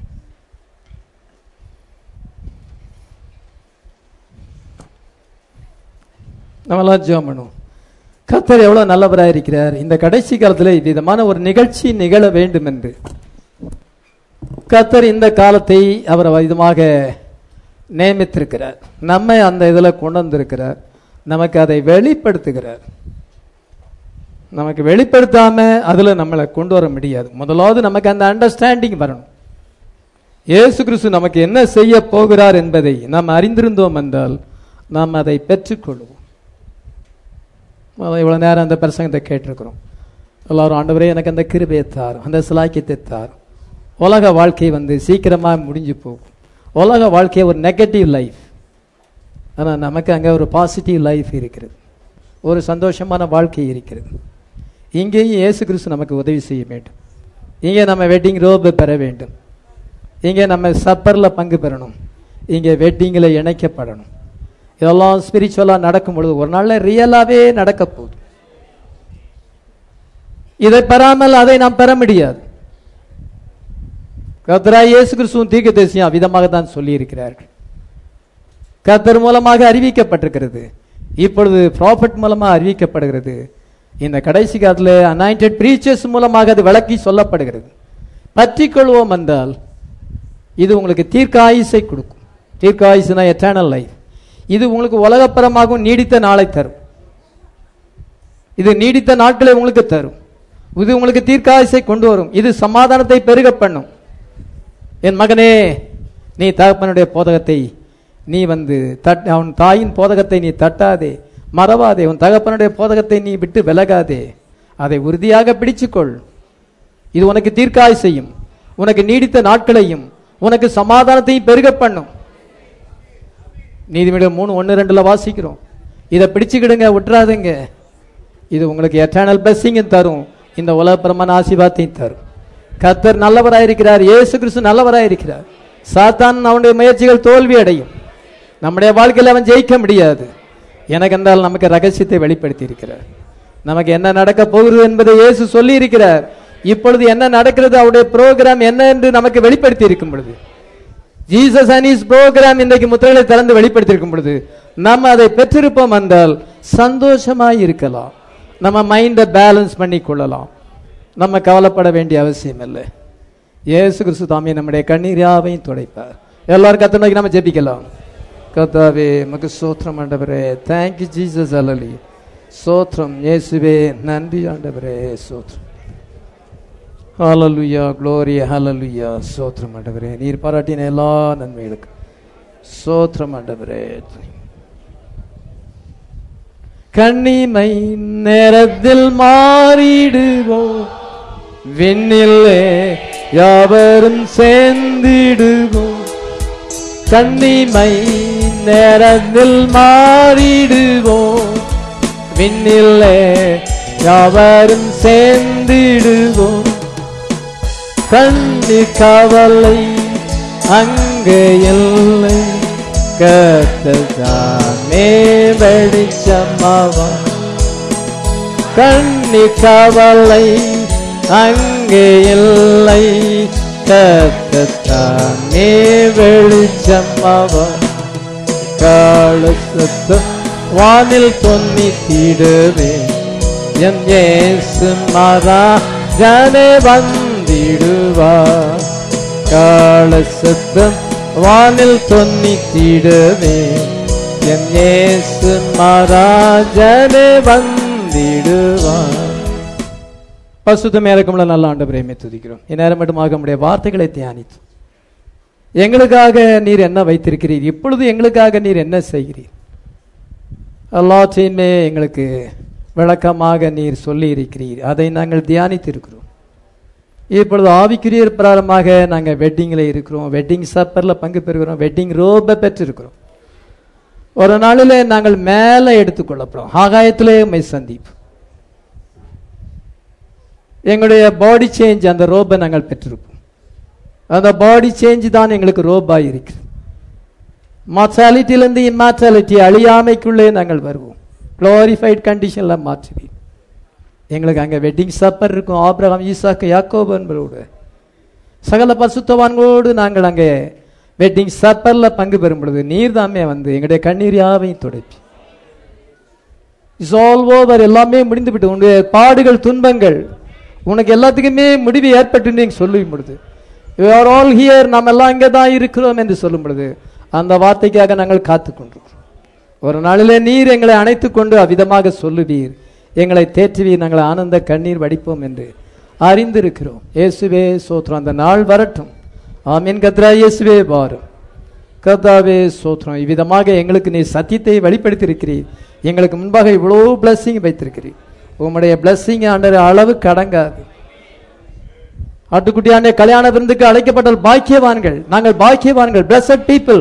நம்மளாம் ஜெபம் பண்ணுவோம் கர்த்தர் எவ்வளவு நல்லவராக இருக்கிறார் இந்த கடைசி காலத்தில் விதமான ஒரு நிகழ்ச்சி நிகழ வேண்டும் என்று கர்த்தர் இந்த காலத்தை அவர் விதமாக நியமித்திருக்கிறார் நம்மை அந்த இதில் கொண்டு வந்திருக்கிறார் நமக்கு அதை வெளிப்படுத்துகிறார் நமக்கு வெளிப்படுத்தாம அதுல நம்மளை கொண்டு வர முடியாது முதலாவது நமக்கு அந்த அண்டர்ஸ்டாண்டிங் வரணும் இயேசு கிறிஸ்து நமக்கு என்ன செய்ய போகிறார் என்பதை நாம் அறிந்திருந்தோம் என்றால் நாம் அதை பெற்றுக்கொள்வோம் அதான் இவ்வளவு நேரம் அந்த பிரசங்கத்தை கேட்டிருக்கிறோம் எல்லாரும் ஆண்டவரே எனக்கு அந்த கிருபையை தாரும் அந்த சிலாக்கியத்தை தாரும் உலக வாழ்க்கை வந்து சீக்கிரமா முடிஞ்சு போகும் உலக வாழ்க்கை ஒரு நெகட்டிவ் லைஃப் ஆனா நமக்கு அங்க ஒரு பாசிட்டிவ் லைஃப் இருக்கிறது ஒரு சந்தோஷமான வாழ்க்கை இருக்கிறது இங்கேயும் இயேசு கிறிஸ்து நமக்கு உதவி செய்ய வேண்டும் இங்கே நம்ம வெட்டிங் ரோபு பெற வேண்டும் இங்கே நம்ம சப்பர்ல பங்கு பெறணும் இங்கே வெட்டிங்கில் இணைக்கப்படணும் இதெல்லாம் ஸ்பிரிச்சுவலாக நடக்கும் பொழுது ஒரு நாள்ல ரியலாவே நடக்க போகுது இதை பெறாமல் அதை நாம் பெற முடியாது கர்த்தராய் இயேசு கிறிஸ்துவும் தீர்க்கதரிசியும் அவ்விதமாக தான் சொல்லியிருக்கிறார்கள் கர்த்தர் மூலமாக அறிவிக்கப்பட்டிருக்கிறது இப்பொழுது ப்ராஃபட் மூலமா அறிவிக்கப்படுகிறது இந்த கடைசி காலத்தில் அனாயிண்டட் பிரீச்சர்ஸ் மூலமாக அது விளக்கி சொல்லப்படுகிறது பற்றி கொள்வோம் என்றால் இது உங்களுக்கு தீர்க்க ஆயுசை கொடுக்கும் தீர்க்க ஆயுசுனா எட்டர்னல் லைஃப் இது உங்களுக்கு உலகப்பரமாகவும் நீடித்த நாளை தரும் இது நீடித்த நாட்களை உங்களுக்கு தரும் இது உங்களுக்கு தீர்க்காயுசை கொண்டு வரும் இது சமாதானத்தை பெருக பண்ணும் என் மகனே நீ தகப்பனுடைய போதகத்தை நீ வந்து தட் அவன் தாயின் போதகத்தை நீ தட்டாதே மறவாதே உன் தகப்பனுடைய போதகத்தை நீ விட்டு விலகாதே அதை உறுதியாக பிடிச்சுக்கொள் இது உனக்கு தீர்க்காய் செய்யும் உனக்கு நீடித்த நாட்களையும் உனக்கு சமாதானத்தையும் பெருக பண்ணும் நீதிமன்றம் மூணு ஒன்று ரெண்டுல வாசிக்கிறோம் இதை பிடிச்சுக்கிடுங்க விட்டுறாதுங்க இது உங்களுக்கு எட்டர்னல் பிளஸிங்கும் தரும் இந்த உலகப்பிரமான ஆசீர்வாதத்தையும் தரும் கர்த்தர் நல்லவராயிருக்கிறார் இயேசு கிறிஸ்து நல்லவராயிருக்கிறார் சாத்தான் அவனுடைய முயற்சிகள் தோல்வி அடையும் நம்முடைய வாழ்க்கையில் அவன் ஜெயிக்க முடியாது எனக்கு என்றால் நமக்கு ரகசியத்தை வெளிப்படுத்தி இருக்கிறார் நமக்கு என்ன நடக்க போகிறது என்பதை இயேசு சொல்லி இருக்கிறார் இப்பொழுது என்ன நடக்கிறது அவருடைய ப்ரோக்ராம் என்ன என்று நமக்கு வெளிப்படுத்தி இருக்கும் பொழுது ஜீசஸ் அண்ட் இஸ் ப்ரோக்ராம் இன்றைக்கு முத்திரைகளை திறந்து வெளிப்படுத்தி இருக்கும் பொழுது நம்ம அதை பெற்றிருப்போம் என்றால் சந்தோஷமாய் இருக்கலாம் நம்ம மைண்டை பேலன்ஸ் பண்ணி கொள்ளலாம் நம்ம கவலைப்பட வேண்டிய அவசியம் இல்லை இயேசு கிறிஸ்து தாமே நம்முடைய கண்ணீர் யாவையும் துடைப்பார் எல்லாரும் கத்த நோக்கி நம்ம ஜெபிக்கலாம் கத்தாவே மக்கு சோத்திரம் ஆண்டவரே தேங்க்யூ ஜீசஸ் அலலி சோத்திரம் இயேசுவே நன்றி ஆண்டவரே சோத்திரம் ஹalleluya glory hallelujah சோத்திரம் ஆண்டவரே நீர் பாராட்டின எல்லா நன்மைகளுக்கு சோத்திரம் ஆண்டவரே கண்ணிமை நேரத்தில் மாறிடுவோம் விண்ணிலே யாவரும் சேர்ந்திடுவோம் கண்ணிமை நேரத்தில் மாறிடுவோம் விண்ணிலே யாவரும் சேர்ந்திடுவோம் கண்ணி கவலை அங்கே இல்லை கத்ததானே வெளிச்சமாவா கண்ணி கவலை அங்கே இல்லை கத்ததானே வெளிச்சமாவா கால சத்தம் வானில் தொன்னி தீடுவே என் ஏசு மாறா ஜனே வந்திடுவா கால சத்தம் வானில் தொன்னி தீடுவே என் ஏசு மகாராஜனே வந்திடுவா பசுத்தமே இறக்கமுள்ள நல்ல ஆண்டு பிரேமை துதிக்கிறோம் இந்நேரம் மட்டுமாக நம்முடைய வார்த்தைகளை தியானித்து எங்களுக்காக நீர் என்ன வைத்திருக்கிறீர் இப்பொழுது எங்களுக்காக நீர் என்ன செய்கிறீர் எல்லாத்தையுமே எங்களுக்கு விளக்கமாக நீர் சொல்லி இருக்கிறீர் அதை நாங்கள் தியானித்திருக்கிறோம் இப்பொழுது ஆவிக்குரிய பிரகாரமாக நாங்கள் வெட்டிங்கில் இருக்கிறோம் வெட்டிங் சப்பரில் பங்கு பெறுகிறோம் வெட்டிங் ரோபை பெற்றிருக்கிறோம் ஒரு நாளில் நாங்கள் மேலே எடுத்துக்கொள்ளப்படுறோம் ஆகாயத்திலே உண்மை சந்திப்பு எங்களுடைய பாடி சேஞ்ச் அந்த ரோபை நாங்கள் பெற்றிருப்போம் அந்த பாடி சேஞ்ச் தான் எங்களுக்கு ரோபாக இருக்குது மார்சாலிட்டியிலிருந்து இம்மார்சாலிட்டி அழியாமைக்குள்ளே நாங்கள் வருவோம் குளோரிஃபைட் கண்டிஷனில் மாற்றுவீர் எங்களுக்கு அங்கே வெட்டிங் சப்பர் இருக்கும் ஆப்ரஹாம் ஈசாக்கு யாக்கோபு என்பவரோடு சகல பசுத்தவான்களோடு நாங்கள் அங்கே வெட்டிங் சப்பரில் பங்கு பெறும் பொழுது நீர் தாமே வந்து எங்களுடைய கண்ணீர் யாவையும் துடைப்பி இஸ் ஆல் ஓவர் எல்லாமே முடிந்து விட்டு உன்னுடைய பாடுகள் துன்பங்கள் உனக்கு எல்லாத்துக்குமே முடிவு ஏற்பட்டு நீங்க சொல்லும் பொழுது யூ ஆர் ஆல் ஹியர் நாம் எல்லாம் இங்கே தான் இருக்கிறோம் என்று சொல்லும் பொழுது அந்த வார்த்தைக்காக நாங்கள் காத்து கொண்டிருக்கிறோம் ஒரு நாளிலே நீர் எங்களை அணைத்து கொண்டு அவ்விதமாக சொல்லுவீர் எங்களை தேற்றுவீர் நாங்கள் ஆனந்த கண்ணீர் வடிப்போம் என்று அறிந்திருக்கிறோம் இயேசுவே சோத்திரம் அந்த நாள் வரட்டும் ஆமீன் கத்ரா இயேசுவே வாரும் கர்த்தாவே சோத்திரம் இவ்விதமாக எங்களுக்கு நீ சத்தியத்தை வெளிப்படுத்தியிருக்கிறீர் எங்களுக்கு முன்பாக இவ்வளோ blessing வைத்திருக்கிறீர் உம்முடைய blessing ஆண்டர் அளவு கடங்காது ஆட்டுக்குட்டியாண்டே கல்யாண விருந்துக்கு அழைக்கப்பட்ட பாக்கியவான்கள் நாங்கள் பாக்கியவான்கள் blessed people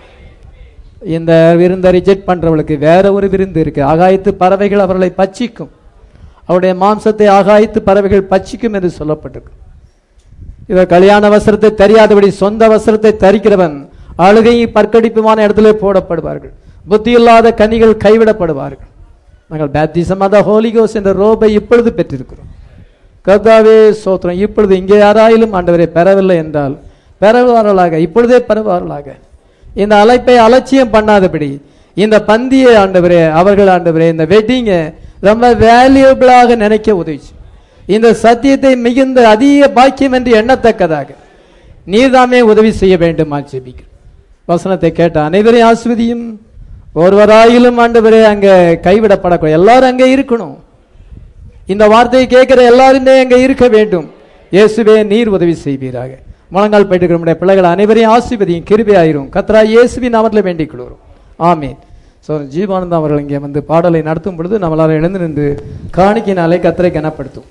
இந்த விருந்தை ரிஜெக்ட் பண்றவளுக்கு வேற ஒரு விருந்து இருக்கு ஆகாயத்து பறவைகள் அவர்களை பட்சிக்கும் அவருடைய மாம்சத்தை ஆகாயத்து பறவைகள் பட்சிக்கும் என்று சொல்லப்பட்டிருக்கு இவர் கல்யாண வஸ்திரத்தை தெரியாதபடி சொந்த வஸ்திரத்தை தரிக்கிறவன் அழுகையும் பற்கடிப்புமான இடத்திலே போடப்படுவார்கள் புத்தியில்லாத கனிகள் கைவிடப்படுவார்கள் நாங்கள் பேப்திசம் அத ஹோலிகோஸ் என்ற ரோபை இப்பொழுது பெற்றிருக்கிறோம் கர்த்தாவே சோத்திரம் இப்பொழுது இங்கே யாராயிலும் ஆண்டவரை பெறவில்லை என்றால் பெறுவார்களாக இப்பொழுதே பெறுவார்களாக இந்த அழைப்பை அலட்சியம் பண்ணாதபடி இந்த பந்தியை ஆண்டவரே அவர்கள் ஆண்டவரே இந்த வெட்டிங்கை ரொம்ப வேல்யூபிளாக நினைக்க உதவிச்சு இந்த சத்தியத்தை மிகுந்த அதிக பாக்கியம் என்று எண்ணத்தக்கதாக நீர்தாமே உதவி செய்ய வேண்டும் ஆட்சேபிக்கிறோம் வசனத்தை கேட்ட அனைவரையும் ஆஸ்வதியும் ஒருவராயிலும் ஆண்டவரே அங்க கைவிடப்படக்கூடாது எல்லாரும் அங்கே இருக்கணும் இந்த வார்த்தையை கேட்கிற எல்லாருமே அங்கே இருக்க வேண்டும் இயேசுவே நீர் உதவி செய்வீராக முழங்கால் போயிட்டு நம்முடைய பிள்ளைகள் அனைவரையும் ஆசீர்வதியும் கிருபையாயிரும் கத்ரா இயேசுவின் நாமத்தில் வேண்டிக் கொள்கிறோம் ஆமீன் ஸோ ஜீவானந்தம் அவர்கள் இங்கே வந்து பாடலை நடத்தும் பொழுது நம்மளால் எழுந்து நின்று காணிக்கினாலே கத்தரை கனப்படுத்தும்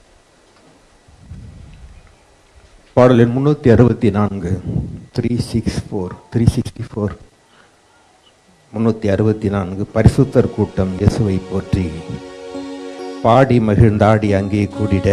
பாடல் எண் முன்னூத்தி அறுபத்தி நான்கு three six four three sixty four முன்னூத்தி அறுபத்தி நான்கு பரிசுத்தர் கூட்டம் இயேசுவை போற்றி பாடி மகிழ்ந்தாடி அங்கே கூடிட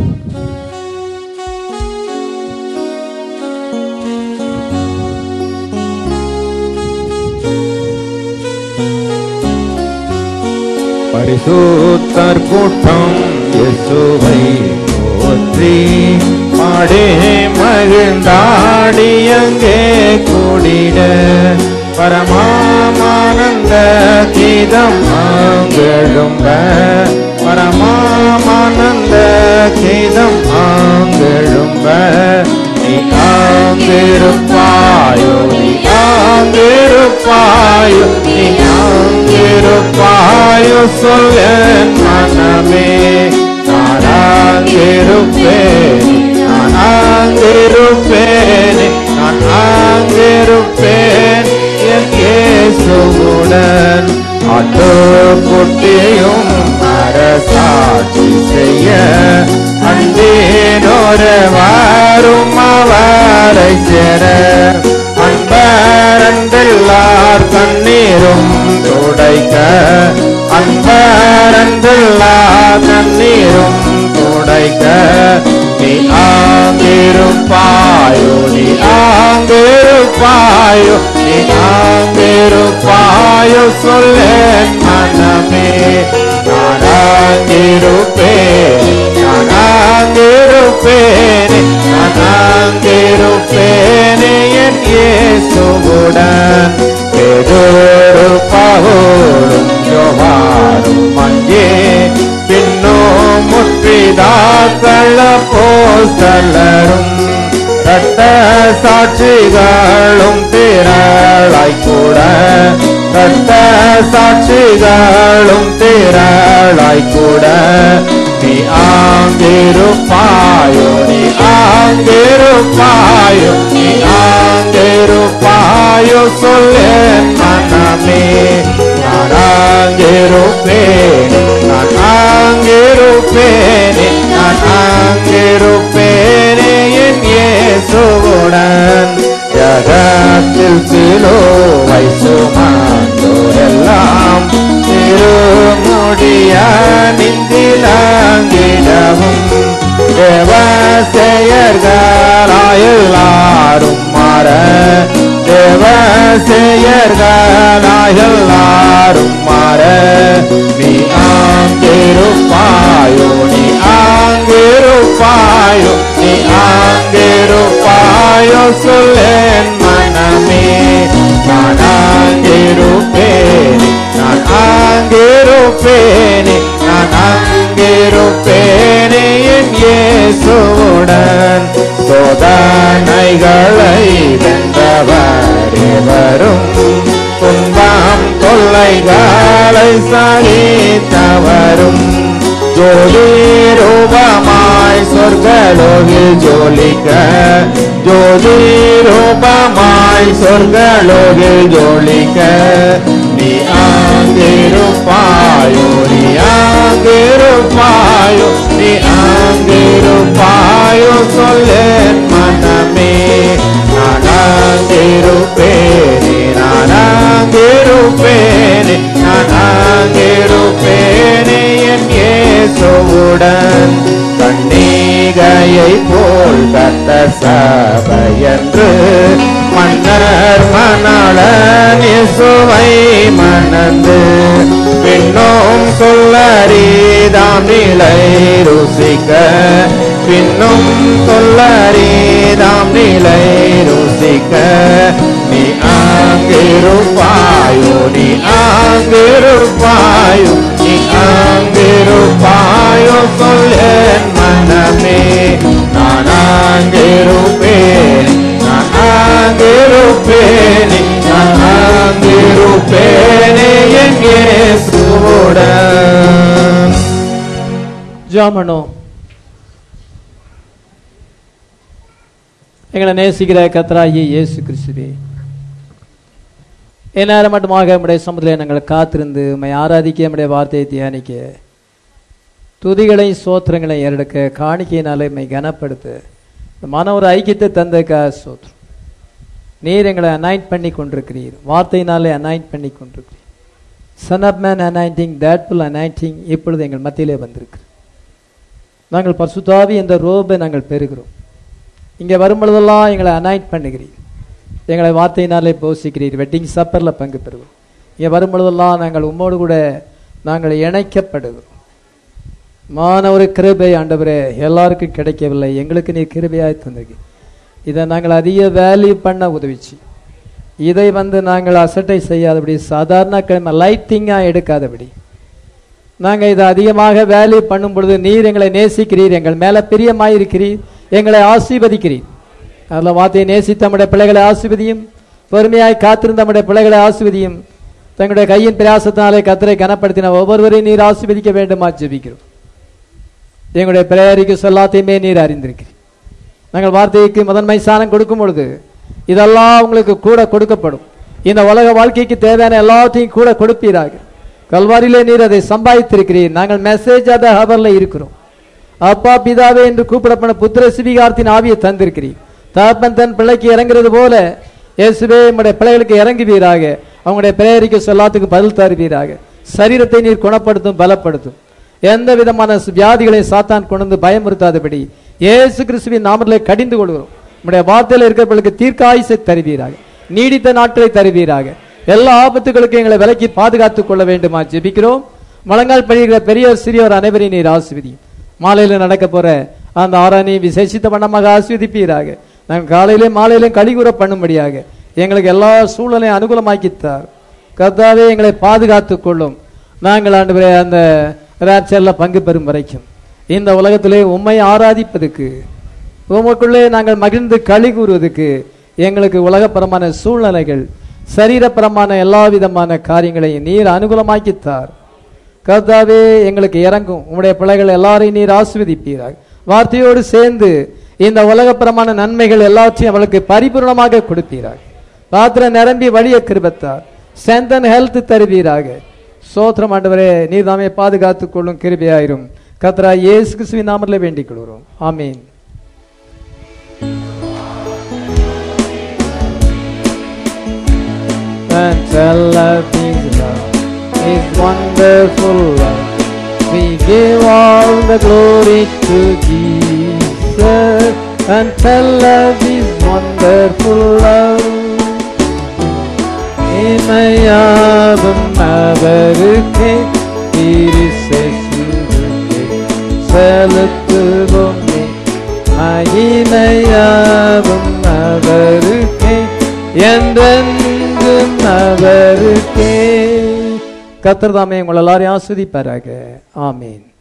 பரிசுத்தர் கூட்டம் இயேசுவை போற்றி பாடே மகிழ்ந்தாடி அங்கே கூடிட பரமானந்த கீதம் ஆங்கெழும்ப பரமானந்த கீதம் ஆங்கெழும்ப நீ ஆங்கிருப்பாயோ நீ ஆங்கிருப்பாயோ நீ ஆங்கிருப்பாயோ சொல்ல மனமே நான் ஆங்கிருப்பேன் நான் ஆங்கிருப்பேன் நான் ஆங்கிருப்பேன் என் இயேசுவுடன் ஆட்டோ குட்டியும் அரசாட்சி செய்ய அண்டேனொரு வாரும் அவரை சேர அன்பரந்தெல்லார் கண்ணீரும் துடைக்க அன்பரந்தெல்லார் கண்ணீரும் துடைக்க நீ ஆங்கிருப்பாயோ நீ ஆங்கிருப்பாயோ நீ ஆங்கிருப்பாயோ சொல்ல மனமே நான் ஆங்கிருப்பேன் நான் ஆங்கிருப்பேன் நான் ஆங்கிருப்பேன் என் இயேசுவுடன் பேதோரு பகோரும் யோகாரும் அங்கே பின்னோம் முற்றிதாக்கள போஸ்தலரும் ரத்த சாட்சிகளும் திரளாய் கூட ரத்த சாட்சிகளும் திரளாய் கூட நீ ஆங்கிருப்பாயோ நீ ஆங்கிருப்பாயோ நீ ஆங்கிருப்பாயோ சொல்ல மனமே நான் அங்கிருப்பேனே நான் அங்கிருப்பேனே நான் அங்கிருப்பேனே என் இயேசுவுடன் ஜகத்தில் சிலுவை சுமந்தோரெல்லாம் திருமுடிய நிந்திலாங்கிடவும் தேவ செயற்களாயெல்லாரும் மாற தேவ செயற்களாயெல்லாரும் மாற நீ ஆங்கிருப்பாயோ நீ ஆங்கிருப்பாயோ நீ ஆங்கிருப்பாயோ சொல்லேன் மனமே நான் ஆங்கிருப்பேனே நான் ஆங்கிருப்பேனே நான் அங்கிருப்பேனே என் இயேசுவுடன் சோதனைகளை வென்றவரே வரும் துன்பம் தொல்லைகளை சகித்தவரும் ஜோதி ரூபமாய் சொர்க்கலோகில் ஜோலிக்க ஜோதி ரூபமாய் சொர்க்கலோகில் ஜோலிக்க நீ ஆங்கிருப்பாயோ நீ ஆங்கிருப்பாயோ நீ ஆங்கிருப்பாயோ சொல்லேன் மனமே நான் ஆங்கிருப்பேனே நான் ஆங்கிருப்பேனே நான் ஆங்கிருப்பேனே என் இயேசுவுடன் கண்ணீகையை போல் கத்த சபையன்று மன்னர் மணாளன் இயேசுவை மணந்து பின்னும் சொல்லறிதாம் நிலை ருசிக்க பின்னும் சொல்லறிதாம் நிலை ருசிக்க நீ ஆங்கிருப்பாயோ நீ ஆங்கிருப்பாயோ நீ ஆங்கிருப்பாயோ சொல்லேன் மனமே நான் ஆங்கிருப்பேன் நான் ஆங்கிருப்பேனே நான் ஆங்கிருப்பேனே என் இயேசுவுடன் ஜாமனோ எங்களை நேசிக்கிற கத்தராகிய இயேசு கிறிஸ்துவே எந்நேரம் மட்டுமாக நம்முடைய சமுதிரம் நாங்கள் காத்திருந்து உம்மை ஆராதிக்க நம்முடைய வார்த்தையை தியானிக்க துதிகளை சோத்திரங்களை ஏறெடுக்க காணிக்கையினாலே உம்மை கனப்படுத்த இந்த மன ஒரு ஐக்கியத்தை தந்தக்கா சோத்திரம் நீர் எங்களை அனாயிண்ட் பண்ணி கொண்டிருக்கிறீர் வார்த்தையினாலே அனாயிண்ட் பண்ணி கொண்டிருக்கிறீர் son of man anointing that full anointing இப்பொழுது எங்கள் மத்தியிலே வந்திருக்கு நாங்கள் பரிசுத்தாவி என்ற ரோபை நாங்கள் பெறுகிறோம் இங்கே வரும்பொழுதெல்லாம் எங்களை அனாயிண்ட் பண்ணுகிறீர் எங்களை வார்த்தையினாலே போசிக்கிறீர் வெட்டிங் சப்பரில் பங்கு பெறுவோம் இங்கே வரும்பொழுதெல்லாம் நாங்கள் உம்மோடு கூட நாங்கள் இணைக்கப்படுகிறோம் மான ஒரு கிருபை ஆண்டவரே எல்லாருக்கும் கிடைக்கவில்லை எங்களுக்கு நீர் கிருபையாய் தந்தது இதை நாங்கள் அதிக வேல்யூ பண்ண உதவிச்சு இதை வந்து நாங்கள் அசட்டை செய்யாதபடி சாதாரண கிழமை லைட்டிங்காக எடுக்காதபடி நாங்கள் இதை அதிகமாக வேல்யூ பண்ணும் பொழுது நீர் எங்களை நேசிக்கிறீர் எங்கள் மேலே பிரியமாயிருக்கிறீர் எங்களை ஆசீர்வதிக்கிறீர் அதில் வார்த்தையை நேசித்த நம்முடைய பிள்ளைகளை ஆசீர்வதியும் பொறுமையாய் காத்திருந்த நம்முடைய பிள்ளைகளை ஆசீர்வதியும் தங்களுடைய கையின் பிரயாசத்தினாலே கத்தரை கனப்படுத்தின ஒவ்வொருவரையும் நீர் ஆசீர்வதிக்க வேண்டுமா ஜெபிக்கிறோம் எங்களுடைய பிரேரிக்கு சொல்லாத்தையுமே நீர் அறிந்திருக்கிறீர் நாங்கள் வார்த்தைக்கு முதன்மை ஸ்தானம் கொடுக்கும் பொழுது இதெல்லாம் உங்களுக்கு கூட கொடுக்கப்படும் இந்த உலக வாழ்க்கைக்கு தேவையான எல்லாத்தையும் கூட கொடுப்பீராக கல்வாரியிலே நீர் அதை சம்பாதித்திருக்கிறீர் நாங்கள் மெசேஜ் அத ஹவர்ல இருக்கிறோம் அப்பா பிதாவே என்று கூப்பிடப்பட புத்திர சிவிகாரத்தின் ஆவியை தந்திருக்கிறீர் தகப்பன் தன் பிள்ளைக்கு இறங்குறது போல இயேசுவே நம்முடைய பிள்ளைகளுக்கு இறங்குவீராக அவங்களுடைய பிரேரிக்கு சொல்லாத்துக்கு பதில் தருவீராக சரீரத்தை நீர் குணப்படுத்தும் பலப்படுத்தும் எந்த விதமான வியாதிகளை சாத்தான் கொண்டு வந்து பயமுறுத்தாதபடி இயேசு கிறிஸ்துவின் நாமத்திலே கடிந்து கொள்கிறோம் நம்முடைய வார்த்தையில் இருக்கிறவர்களுக்கு தீர்க்காயுசை தருவீராக நீடித்த நாட்களை தருவீராக எல்லா ஆபத்துகளுக்கும் எங்களை விலக்கி பாதுகாத்துக் கொள்ள வேண்டுமா ஜெபிக்கிறோம் முழங்கால் பணிகிற பெரியோர் சிறியோர் அனைவரையும் நீர் ஆசிர்வதியும் மாலையில நடக்க போற அந்த ஆராணி விசேஷித்த வண்ணமாக ஆஸ்வதிப்பீராக நாங்கள் காலையிலே மாலையிலும் கலிகூற பண்ணும்படியாக எங்களுக்கு எல்லா சூழலையும் அனுகூலமாக்கித்தார் கர்த்தாவே எங்களை பாதுகாத்துக் கொள்ளும் நாங்கள் ஆண்டு அந்த ராட்சல்ல பங்கு பெறும் வரைக்கும் இந்த உலகத்திலே உம்மை ஆராதிப்பதற்கு உமக்குள்ளே நாங்கள் மகிழ்ந்து களி கூறுவதற்கு எங்களுக்கு உலகப்பரமான சூழ்நிலைகள் சரீரப்பரமான எல்லா விதமான காரியங்களையும் நீர் அனுகூலமாக்கித்தார் கர்த்தாவே எங்களுக்கு இறங்கும் உம்முடைய பிள்ளைகள் எல்லாரையும் நீர் ஆஸ்வதிப்பீராக வார்த்தையோடு சேர்ந்து இந்த உலகப்பரமான நன்மைகள் எல்லாத்தையும் அவளுக்கு பரிபூர்ணமாக கொடுப்பீராக பாத்திரம் நிரம்பி வழிய கிருபத்தார் செந்தன் ஹெல்த் தருவீராக சோத்திரம் ஆண்டவரே நீர் தாமே பாதுகாத்துக் கொள்ளும் கிருபையாயிரும் கத்ரா இயேசு கிறிஸ்துவின் நாமத்தில் வேண்டிக் கொள்கிறோம் ஆமீன் and tell of His love, His wonderful love. We give all the glory to Jesus and tell of His wonderful love. இமையாவும் அவருக்கே திருசெசுருக்கே செலுத்துவோமே மகிமையாவும் அவருக்கே என்றென்றும் அவருக்கே கத்தர் தாமே உங்கள் எல்லாரையும் ஆஸ்வதிப்பாராக ஆமீன்